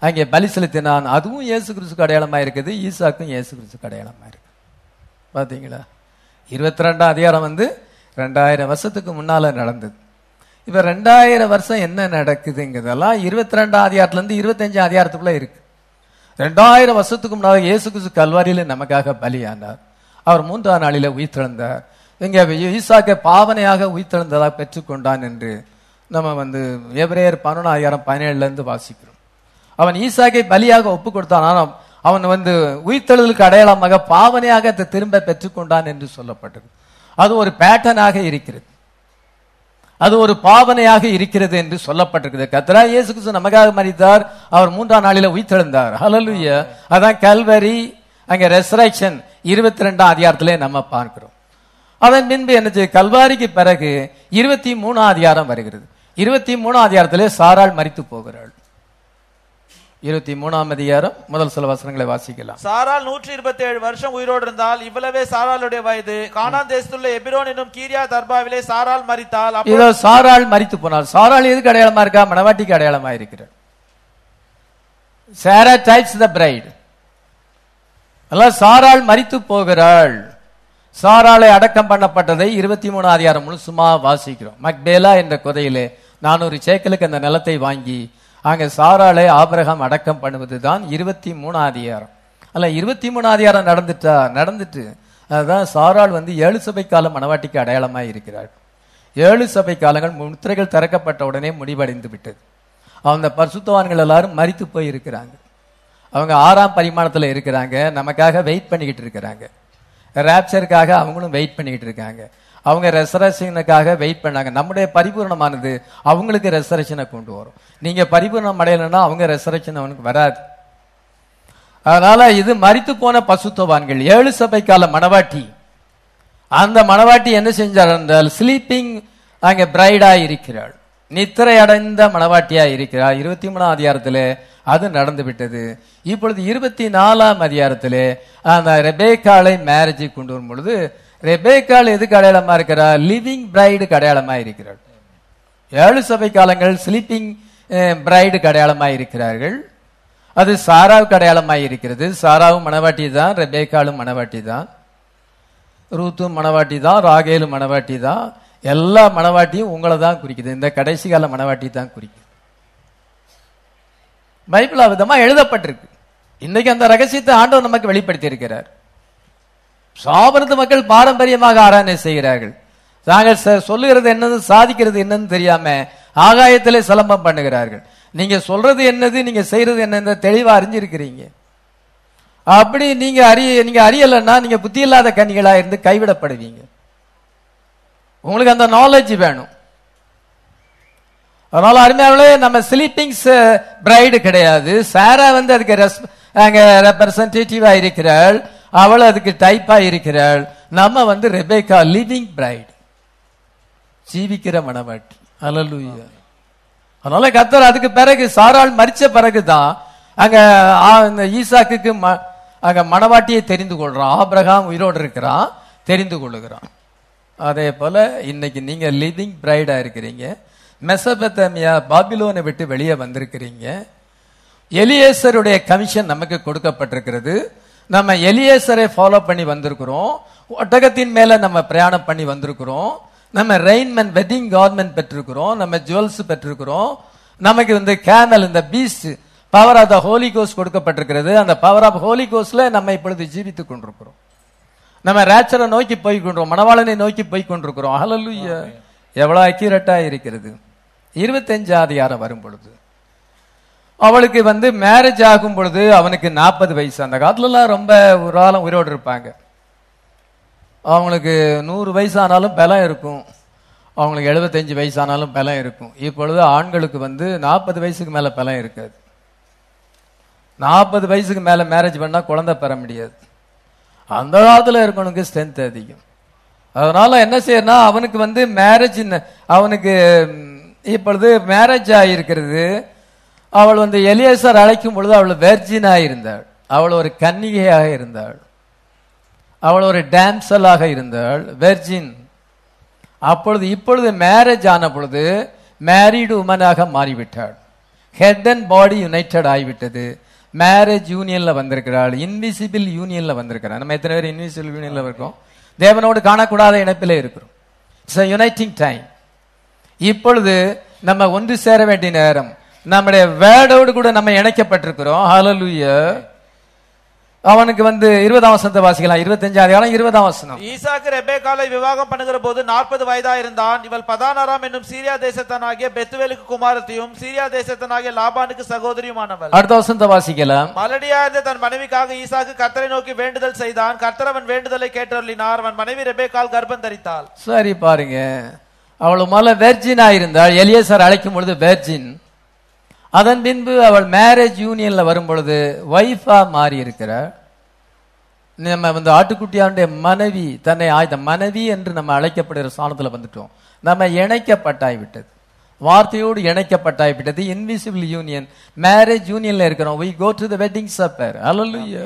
அங்கே பலி செலுத்தினான் அதுவும் இயேசு கிறிஸ்துக்கு அடையாளமா இருக்குது ஈசாக்கும் இயேசு கிறிஸ்துக்கு அடையாளமா இருக்கு பாத்தீங்களா இருபத்தி ரெண்டாம் அதிகாரம் வந்து ரெண்டாயிரம் வருஷத்துக்கு முன்னால நடந்தது இப்ப ரெண்டாயிரம் வருஷம் என்ன நடக்குதுங்கிறதெல்லாம் இருபத்தி ரெண்டாம் அதிகாரத்துல இருந்து இருபத்தஞ்சாம் அதிகாரத்துக்குள்ள இருக்கு ரெண்டாயிரம் வருஷத்துக்கு முன்னால இயேசு கிறிஸ்து கல்வாரியில நமக்காக பலியானார் அவர் மூன்றாம் நாளில உயிர்த்தெழுந்தார் இங்க ஈசாக்கை பாவனையாக உயிர்த்தெழுந்ததாக பெற்றுக்கொண்டான் என்று நம்ம வந்து எபிரேயர் பதினொன்றாயிரம் பதினேழுல இருந்து வாசிக்கிறோம் அவன் ஈசாக்கை பலியாக ஒப்பு கொடுத்தான் ஆனால் அவன் வந்து உயிர்த்தெழுதலுக்கு அடையாளமாக பாவனையாக அதை திரும்ப பெற்றுக்கொண்டான் என்று சொல்லப்பட்டது அது ஒரு பேட்டர்னாக இருக்கிறது அது ஒரு பாவனையாக இருக்கிறது என்று சொல்லப்பட்டிருக்கிறது கத்ரா இயேசு கிறிஸ்து நமக்காக மரித்தார் அவர் மூன்றாம் நாளில உயிர்த்தெழுந்தார் ஹalleluya அதான் கல்வரி அங்க ரெசரக்ஷன் இருபத்தி ரெண்டாம் அதிகாரத்திலே நம்ம பார்க்கிறோம் அதன் பின்பு என்ன செய்ய கல்வாரிக்கு பிறகு இருபத்தி மூணாம் அதிகாரம் வருகிறது இருபத்தி மூணாம் அதிகாரத்திலே சாராள் மரித்து போகிறாள் இருபத்தி மூணாம் அதிகாரம் முதல் சில வசனங்களை வாசிக்கலாம் சாரால் நூற்றி இருபத்தி ஏழு வருஷம் உயிரோடு இருந்தால் இவ்வளவே சாராளுடைய வயது கானான் தேசத்துள்ள எபிரோன் என்னும் கீரியா தர்பாவிலே சாரால் மரித்தால் அப்பொழுது இதோ சாராள் மரித்து போனாள் சாராள் எதுக்கு அடையாளமா இருக்கா மணவாட்டிக்கு அடையாளமா இருக்கிறார் சாரா டைப்ஸ் த பிரைட் அல்லாம் சாராள் மரித்து போகிறாள் சாராளை அடக்கம் பண்ணப்பட்டதை இருபத்தி மூணு அதிகாரம் முழுசுமா வாசிக்கிறோம் மக்பேலா என்ற குதையிலே நானூறு சேக்கலுக்கு அந்த நிலத்தை வாங்கி அங்க சாராளை ஆபிரகாம் அடக்கம் பண்ணுவதுதான் இருபத்தி மூணாம் அதிகாரம் அல்ல இருபத்தி மூணாம் அதிகாரம் நடந்துட்டா நடந்துட்டு அதுதான் சாராள் வந்து ஏழு சபை கால மணவாட்டிக்கு அடையாளமாய் இருக்கிறாள் ஏழு சபை காலங்கள் முத்திரைகள் திறக்கப்பட்ட உடனே முடிவடைந்து விட்டது அந்த பரிசுத்தவான்கள் எல்லாரும் மரித்து போய் இருக்கிறாங்க அவங்க ஆறாம் பரிமாணத்துல இருக்கிறாங்க நமக்காக வெயிட் பண்ணிக்கிட்டு இருக்கிறாங்க ரேப்சருக்காக அவங்களும் வெயிட் பண்ணிக்கிட்டு இருக்காங்க அவங்க ரெசரேஷனுக்காக வெயிட் பண்ணாங்க நம்முடைய பரிபூர்ணமானது அவங்களுக்கு ரெசரேஷனை கொண்டு வரும் நீங்க பரிபூர்ணம் அடையலைன்னா அவங்க ரெசரேஷன் அவனுக்கு வராது அதனால இது மரித்து போன பசுத்தவான்கள் ஏழு சபை கால மணவாட்டி அந்த மணவாட்டி என்ன செஞ்சார் என்றால் ஸ்லீப்பிங் அங்க பிரைடா இருக்கிறாள் நித்திரை அடைந்த மணவாட்டியா இருக்கிறாள் இருபத்தி மூணாம் அதிகாரத்திலே அது நடந்து விட்டது இப்பொழுது இருபத்தி நாலாம் அதிகாரத்திலே அந்த ரெபேக்காலை மேரேஜை கொண்டு வரும் பொழுது ரெபேக்கால் எதுக்கு அடையாளமா இருக்கிறார் லிவிங் பிரைடுக்கு அடையாளமா இருக்கிறாள் ஏழு சபை காலங்கள் ஸ்லீப்பிங் பிரைடுக்கு அடையாளமா இருக்கிறார்கள் அது சாராவுக்கு அடையாளமா இருக்கிறது சாராவும் மணவாட்டி தான் ரெபேக்காலும் மணவாட்டி தான் ரூத்தும் மணவாட்டி தான் ராகேலும் மணவாட்டி தான் எல்லா மணவாட்டியும் உங்களை தான் குறிக்குது இந்த கடைசி கால மணவாட்டி தான் குறிக்குது பைபிள் விதமா எழுதப்பட்டிருக்கு இன்னைக்கு அந்த ரகசியத்தை ஆண்டவர் நமக்கு வெளிப்படுத்தி இருக்கிறார் சாபனத்து மக்கள் பாரம்பரியமாக ஆராதனை செய்கிறார்கள் தாங்கள் ச- சொல்லுகிறது என்னது சாதிக்கிறது என்னன்னு தெரியாம ஆகாயத்திலே சிலம்பம் பண்ணுகிறார்கள் நீங்க சொல்றது என்னது நீங்க செய்யறது என்னன்னு தெளிவா அறிஞ்சிருக்கிறீங்க அப்படி நீங்க அறிய நீங்க அறியலைன்னா நீங்க புத்தி இல்லாத கன்னிகளா இருந்து கைவிடப்படுவீங்க உங்களுக்கு அந்த நாலேஜ் வேணும் அதனால அருமையானவர்களே நம்ம ஸ்லீப்பிங்ஸ் பிரைடு கிடையாது சாரா வந்து அதுக்கு ரெஸ்- அங்க ரெப்ரசன்டேட்டிவா இருக்கிறாள் அவள் அதுக்கு டைப்பா இருக்கிறாள் நம்ம வந்து ரெபேக்கா லிவிங் பிரைட் ஜீவிக்கிற மணவாட்டி அல்லேலூயா அதனால கத்தர் அதுக்கு பிறகு சாராள் மரிச்ச பிறகுதான் அங்க ஆ, இந்த ஈசாக்குக்கு ம- அங்க மணவாட்டியை தெரிந்து கொள்றான் ஆபிரகாம் உயிரோடு இருக்கிறான் தெரிந்து கொள்ளுகிறான் அதே போல இன்னைக்கு நீங்க லிவிங் பிரைடா இருக்கிறீங்க மெசபத்தமியா பாபிலோனை விட்டு வெளியே வந்திருக்கிறீங்க எலியேசருடைய கமிஷன் நமக்கு கொடுக்கப்பட்டிருக்கிறது நம்ம எலியேசரை ஃபாலோ பண்ணி வந்திருக்கிறோம் ஒட்டகத்தின் மேல நம்ம பிரயாணம் பண்ணி வந்திருக்கிறோம் நம்ம ரெயின்மென் வெட்டிங் கவர்மெண்ட் பெற்றிருக்கிறோம் நம்ம ஜுவல்ஸ் பெற்றிருக்கிறோம் நமக்கு இந்த கேமல் இந்த beast power of the Holy கோஸ் கொடுக்கப்பட்டிருக்கிறது அந்த பவர் ஆஃப் ஹோலி கோஸ்ல நம்ம இப்பொழுது ஜீவித்துக் கொண்டிருக்கிறோம் நம்ம ரேச்சரை நோக்கி போய் கொண்டிருக்கிறோம் மணவாளனை நோக்கி போய் கொண்டிருக்கிறோம் ஹalleluya எவ்வளவு அக்யூரேட்டா இருக்கிறது இருபத்தஞ்சாவது யாரம் வரும் பொழுது அவளுக்கு வந்து மேரேஜ் ஆகும் பொழுது அவனுக்கு நாற்பது வயசு அந்த காலத்துலலாம் ரொம்ப ஒரு ஆளும் உயிரோடு இருப்பாங்க அவங்களுக்கு நூறு வயசானாலும் பலம் இருக்கும் அவங்களுக்கு எழுபத்தஞ்சு வயசானாலும் பலம் இருக்கும் இப்பொழுது ஆண்களுக்கு வந்து நாற்பது வயசுக்கு மேல பலம் இருக்காது நாற்பது வயசுக்கு மேல மேரேஜ் பண்ணா குழந்தை பெற முடியாது அந்த காலத்துல இருக்கவனுக்கு ஸ்ட்ரென்த் அதிகம் அதனால என்ன செய்யறனா அவனுக்கு வந்து மேரேஜ் அவனுக்கு ம், இப்பொழுது மேரேஜ் ஆகியிருக்கிறது அவள் வந்து எலியேசர் அழைக்கும் பொழுது அவள் வெர்ஜினா இருந்தாள் அவள் ஒரு கன்னிகையாக இருந்தாள் அவள் ஒரு டான்சலாக இருந்தாள் வெர்ஜின் அப்பொழுது இப்பொழுது மேரேஜ் ஆன பொழுது மேரீடு உமனாக மாறிவிட்டாள் ஹெட் அண்ட் பாடி யுனைடெட் ஆகிவிட்டது மேரேஜ் யூனியன்ல வந்திருக்கிறாள் இன்விசிபிள் யூனியன்ல வந்திருக்கிறார் நம்ம எத்தனை பேர் இன்விசிபிள் யூனியன்ல இருக்கோம் தேவனோடு காணக்கூடாத இணைப்பிலே இருக்கிறோம் இட்ஸ் யுனைட்டிங் டைம் இப்பொழுது நம்ம ஒன்று சேர வேண்டிய நேரம் நம்முடைய வேர்டோடு கூட நம்ம இணைக்கப்பட்டிருக்கிறோம் ஹalleluya அவனுக்கு வந்து இருபதாம் வசனத்தை வாசிக்கலாம் இருபத்தஞ்சாம் அதிகாரம் இருபதாம் வசனம் ஈசாக்கு ரெபேக்காலை விவாகம் பண்ணுகிற போது நாற்பது வயதா இருந்தான் இவள் பதானராம் என்னும் சீரியா தேசத்தனாகிய பெத்துவேலுக்கு குமாரத்தையும் சீரியா தேசத்தனாகிய லாபானுக்கு சகோதரியுமானவள் அடுத்த வசனத்தை வாசிக்கலாம் மலடியா இருந்த தன் மனைவிக்காக ஈசாக்கு கர்த்தரை நோக்கி வேண்டுதல் செய்தான் கர்த்தர் அவன் வேண்டுதலை கேட்டருளினார் அவன் மனைவி ரெபேக்கால் கர்ப்பம் தரித்தாள் சரி பாருங்க அவள் முதல்ல வெர்ஜினா இருந்தாள் எலியேசர் அழைக்கும் பொழுது வெர்ஜின் அதன் பின்பு அவள் மேரேஜ் யூனியன்ல வரும் பொழுது ஒய்ஃபா மாறி இருக்கிறார் நம்ம வந்து ஆட்டுக்குட்டியானுடைய மனைவி தன்னை ஆய்ந்த மனைவி என்று நம்ம அழைக்கப்படுகிற ஸ்தானத்துல வந்துட்டோம் நம்ம இணைக்கப்பட்டாய் விட்டது வார்த்தையோடு இணைக்கப்பட்டாய் விட்டது இன்விசிபிள் யூனியன் மேரேஜ் யூனியன்ல இருக்கிறோம் we go to the wedding supper hallelujah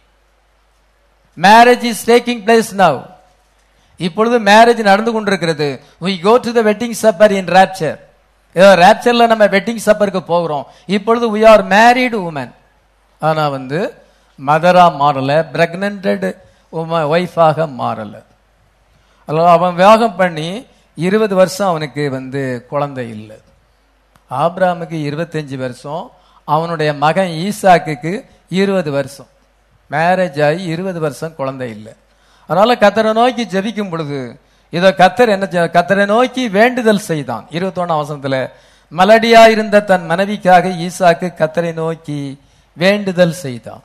marriage is taking place now இப்பொழுது மேரேஜ் நடந்து கொண்டிருக்கிறது we go to the wedding supper in rapture ஏதோ raptureல நம்ம வெட்டிங் சப்பருக்கு போகிறோம் இப்பொழுது we are married women ஆனா வந்து மதரா மாறல பிரெக்னன்டட் ஒய்ஃபாக மாறல அல்ல அவன் விவாகம் பண்ணி இருபது வருஷம் அவனுக்கு வந்து குழந்தை இல்லை ஆபிராமுக்கு இருபத்தஞ்சு வருஷம் அவனுடைய மகன் ஈசாக்குக்கு இருபது வருஷம் மேரேஜ் ஆகி இருபது வருஷம் குழந்தை இல்லை அதனால கத்தரை நோக்கி ஜெபிக்கும் பொழுது இதோ கத்தர் என்ன செய்- கத்தரை நோக்கி வேண்டுதல் செய்தான் இருபத்தொன்னாம் வசனத்துல மலடியா இருந்த தன் மனைவிக்காக ஈசாக்கு கத்தரை நோக்கி வேண்டுதல் செய்தான்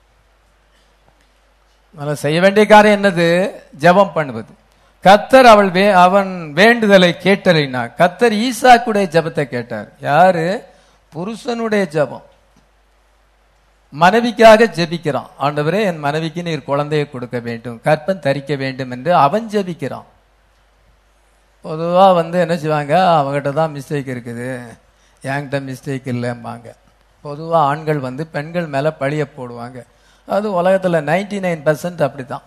அதனால செய்ய வேண்டிய காரியம் என்னது ஜெபம் பண்ணுவது கத்தர் அவள் வே- அவன் வேண்டுதலை கேட்டறினார் கத்தர் ஈசாக்குடைய ஜெபத்தை கேட்டார் யாரு புருஷனுடைய ஜெபம் மனைவிக்காக ஜெபிக்கிறான் ஆண்டவரே என் மனைவிக்கு நீர் குழந்தையை கொடுக்க வேண்டும் கற்பம் தரிக்க வேண்டும் என்று அவன் ஜெபிக்கிறான் பொதுவா வந்து என்ன செய்வாங்க அவங்ககிட்ட தான் மிஸ்டேக் இருக்குது என்கிட்ட மிஸ்டேக் இல்லைம்பாங்க பொதுவா ஆண்கள் வந்து பெண்கள் மேல பழிய போடுவாங்க அது உலகத்துல 99% நைன் பர்சன்ட் அப்படித்தான்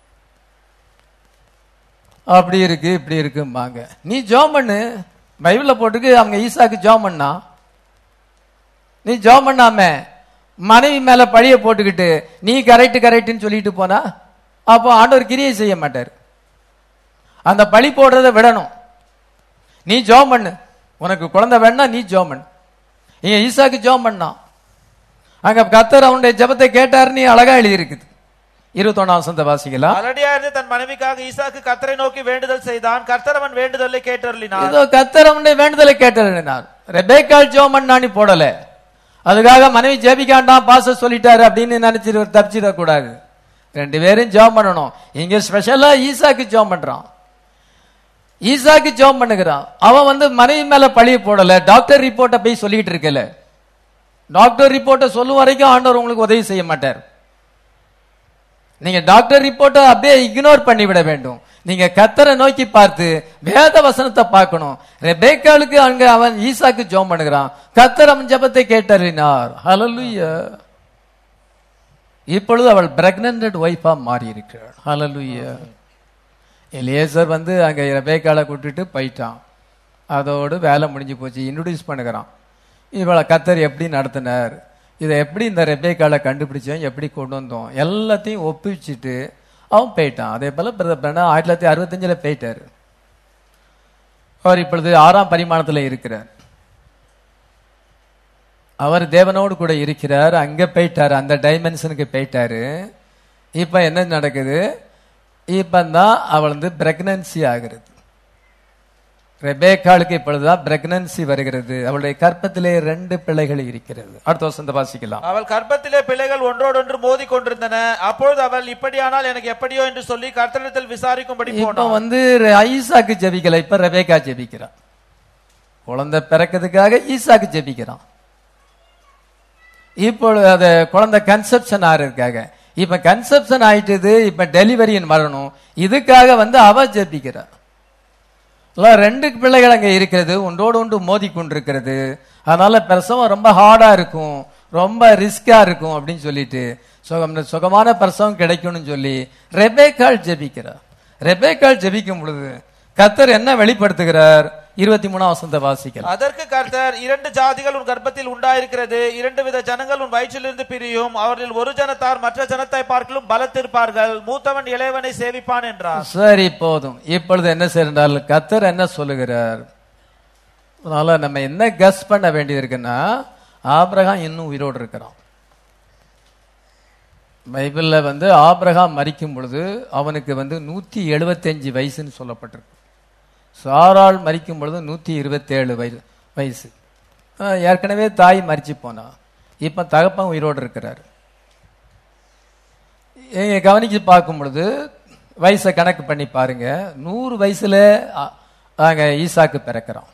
அப்படி இருக்கு இப்படி இருக்கும்பாங்க நீ ஜோம் பண்ணு பைபிள்ல போட்டுக்கு அவங்க ஈசாக்கு ஜோம் பண்ணா நீ ஜோம் பண்ணாம மனைவி மேல பழிய போட்டுக்கிட்டு நீ கரெக்ட் கரெக்ட்னு சொல்லிட்டு போனா அப்போ ஆண்டவர் கிரியை செய்ய மாட்டார் அந்த பழி போடுறதை விடணும் நீ ஜோம் பண்ணு உனக்கு குழந்தை வேணா நீ ஜோம் பண்ணு இங்க ஈசாக்கு ஜோம் பண்ணான் அங்க கத்தர் அவனுடைய ஜெபத்தை கேட்டார் நீ அழகா எழுதி இருக்குது இருபத்தொன்னாம் வசந்த வாசிக்கலாம் மலடியா இருந்த தன் மனைவிக்காக ஈசாக்கு கர்த்தரை நோக்கி வேண்டுதல் செய்தான் கர்த்தர் அவன் வேண்டுதலை கேட்டருளினார் இதோ கத்தர் அவனுடைய வேண்டுதலை கேட்டார் ரெபேக்கால் ஜோம் பண்ணான்னு போடல அதுக்காக மனைவி ஜெபிக்காண்டாம் பாச சொல்லிட்டாரு அப்படின்னு நினைச்சிட்டு தப்பிச்சிட கூடாது ரெண்டு பேரும் ஜோம் பண்ணணும் இங்க ஸ்பெஷலா ஈசாக்கு ஜோம் பண்றான் ஈசாக்கு ஜோம் பண்ணுகிறான் அவன் வந்து மனைவி மேல பழிய போடல டாக்டர் ரிப்போர்ட்டை போய் சொல்லிட்டு இருக்கல டாக்டர் ரிப்போர்ட்டை சொல்லும் வரைக்கும் ஆண்டவர் உங்களுக்கு உதவி செய்ய மாட்டார் நீங்க டாக்டர் ரிப்போர்ட்டை அப்படியே இக்னோர் பண்ணிவிட வேண்டும் நீங்க கத்தரை நோக்கி பார்த்து வேத வசனத்தை பார்க்கணும் ரெபேக்காளுக்கு அங்க அவன் ஈசாக்கு ஜோம் பண்ணுகிறான் கத்தர் அவன் ஜெபத்தை கேட்டறினார் ஹalleluya இப்பொழுது அவள் பிரெக்னன்ட் ஒய்ஃபா மாறி இருக்கிறாள் ஹalleluya எலியேசர் வந்து அங்க ரெபேக்காளை கூட்டிட்டு போயிட்டான் அதோடு வேலை முடிஞ்சு போச்சு இன்ட்ரடியூஸ் பண்ணுகிறான் இவளை கத்தர் எப்படி நடத்தினார் இதை எப்படி இந்த ரெபேக்காளை கண்டுபிடிச்சோம் எப்படி கொண்டு வந்தோம் எல்லாத்தையும் ஒப்பிச்சுட்டு அவன் போயிட்டான் அதே போல பிரதர் பிரணா ஆயிரத்தி தொள்ளாயிரத்தி அறுபத்தஞ்சுல போயிட்டாரு அவர் இப்பொழுது ஆறாம் பரிமாணத்துல இருக்கிறார் அவர் தேவனோடு கூட இருக்கிறார் அங்க போயிட்டாரு அந்த டைமென்ஷனுக்கு போயிட்டாரு இப்ப என்ன நடக்குது இப்பதான் அவள் வந்து பிரெக்னன்சி ஆகிறது ரெபேக்காளுக்கு இப்பொழுதுதான் பிரெக்னன்சி வருகிறது அவளுடைய கற்பத்திலே ரெண்டு பிள்ளைகள் இருக்கிறது அடுத்த வருஷம் வாசிக்கலாம் அவள் கர்ப்பத்திலே பிள்ளைகள் ஒன்றோடொன்று மோதி கொண்டிருந்தன அப்பொழுது அவள் இப்படியானால் எனக்கு எப்படியோ என்று சொல்லி கர்த்தரிடத்தில் விசாரிக்கும்படி இப்ப போனாள் வந்து ரெ- ஈசாக்கு ஜெபிக்கல இப்ப ரெபேக்கா ஜெபிக்கிறான் குழந்தை பிறக்கிறதுக்காக ஈசாக்கு ஜெபிக்கிறான் இப்பொழுது அது குழந்தை கன்செப்ஷன் ஆகிறதுக்காக இப்ப கன்செப்ஷன் ஆயிட்டது இப்ப டெலிவரியின் வரணும் இதுக்காக வந்து அவ ஜெபிக்கிறா இல்ல, ரெண்டு பிள்ளைகள் அங்க இருக்கிறது ஒன்றோடு ஒன்று மோதி கொண்டிருக்கிறது அதனால பிரசவம் ரொம்ப ஹார்டா இருக்கும் ரொம்ப ரிஸ்கா இருக்கும் அப்படின்னு சொல்லிட்டு சுகம் சுகமான பிரசவம் கிடைக்கும்னு சொல்லி ரெபேக்கால் ஜெபிக்கிறார் ரெபேக்கால் ஜெபிக்கும் பொழுது கத்தர் என்ன வெளிப்படுத்துகிறார் இருபத்தி மூணாம் வசனத்தை வாசிக்கலாம் அதற்கு கர்த்தர் இரண்டு ஜாதிகள் உன் கர்ப்பத்தில் உண்டாயிருக்கிறது இரண்டு வித ஜனங்கள் உன் வயிற்றிலிருந்து பிரியும் அவரில் ஒரு ஜனத்தார் மற்ற ஜனத்தை பார்க்கலும் பலத்திருப்பார்கள் மூத்தவன் இளையவனை சேவிப்பான் என்றார் சரி போதும் இப்பொழுது என்ன செய்யறால் கத்தர் என்ன சொல்லுகிறார் அதனால நம்ம என்ன கஸ் பண்ண வேண்டியது இருக்குன்னா ஆபிரகாம் இன்னும் உயிரோடு இருக்கிறான் பைபிள்ல வந்து ஆபிரகாம் மரிக்கும் பொழுது அவனுக்கு வந்து நூத்தி எழுபத்தஞ்சு வயசுன்னு சொல்லப்பட்டிருக்கு சாராள் மரிக்கும் பொழுது நூத்தி இருபத்தேழு வயசு வயசு ஆஹ் ஏற்கனவே தாய் மரிச்சு போனா இப்ப தகப்பன் உயிரோடு இருக்கிறார் நீங்க கவனிச்சு பார்க்கும் பொழுது வயசை கணக்கு பண்ணி பாருங்க நூறு வயசுல அ- அங்க ஈசாக்கு பிறக்கிறான்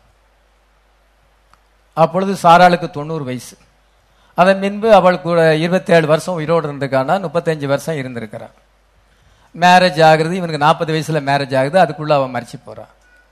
அப்பொழுது சாராளுக்கு தொண்ணூறு வயசு அதன் பின்பு அவள் கூட இருபத்தேழு வருஷம் உயிரோடு இருந்திருக்கானா முப்பத்தஞ்சு வருஷம் இருந்திருக்கிறான் மேரேஜ் ஆகுறது இவனுக்கு நாற்பது வயசுல மேரேஜ் ஆகுது அதுக்குள்ள அவன் மறிச்சு போறான்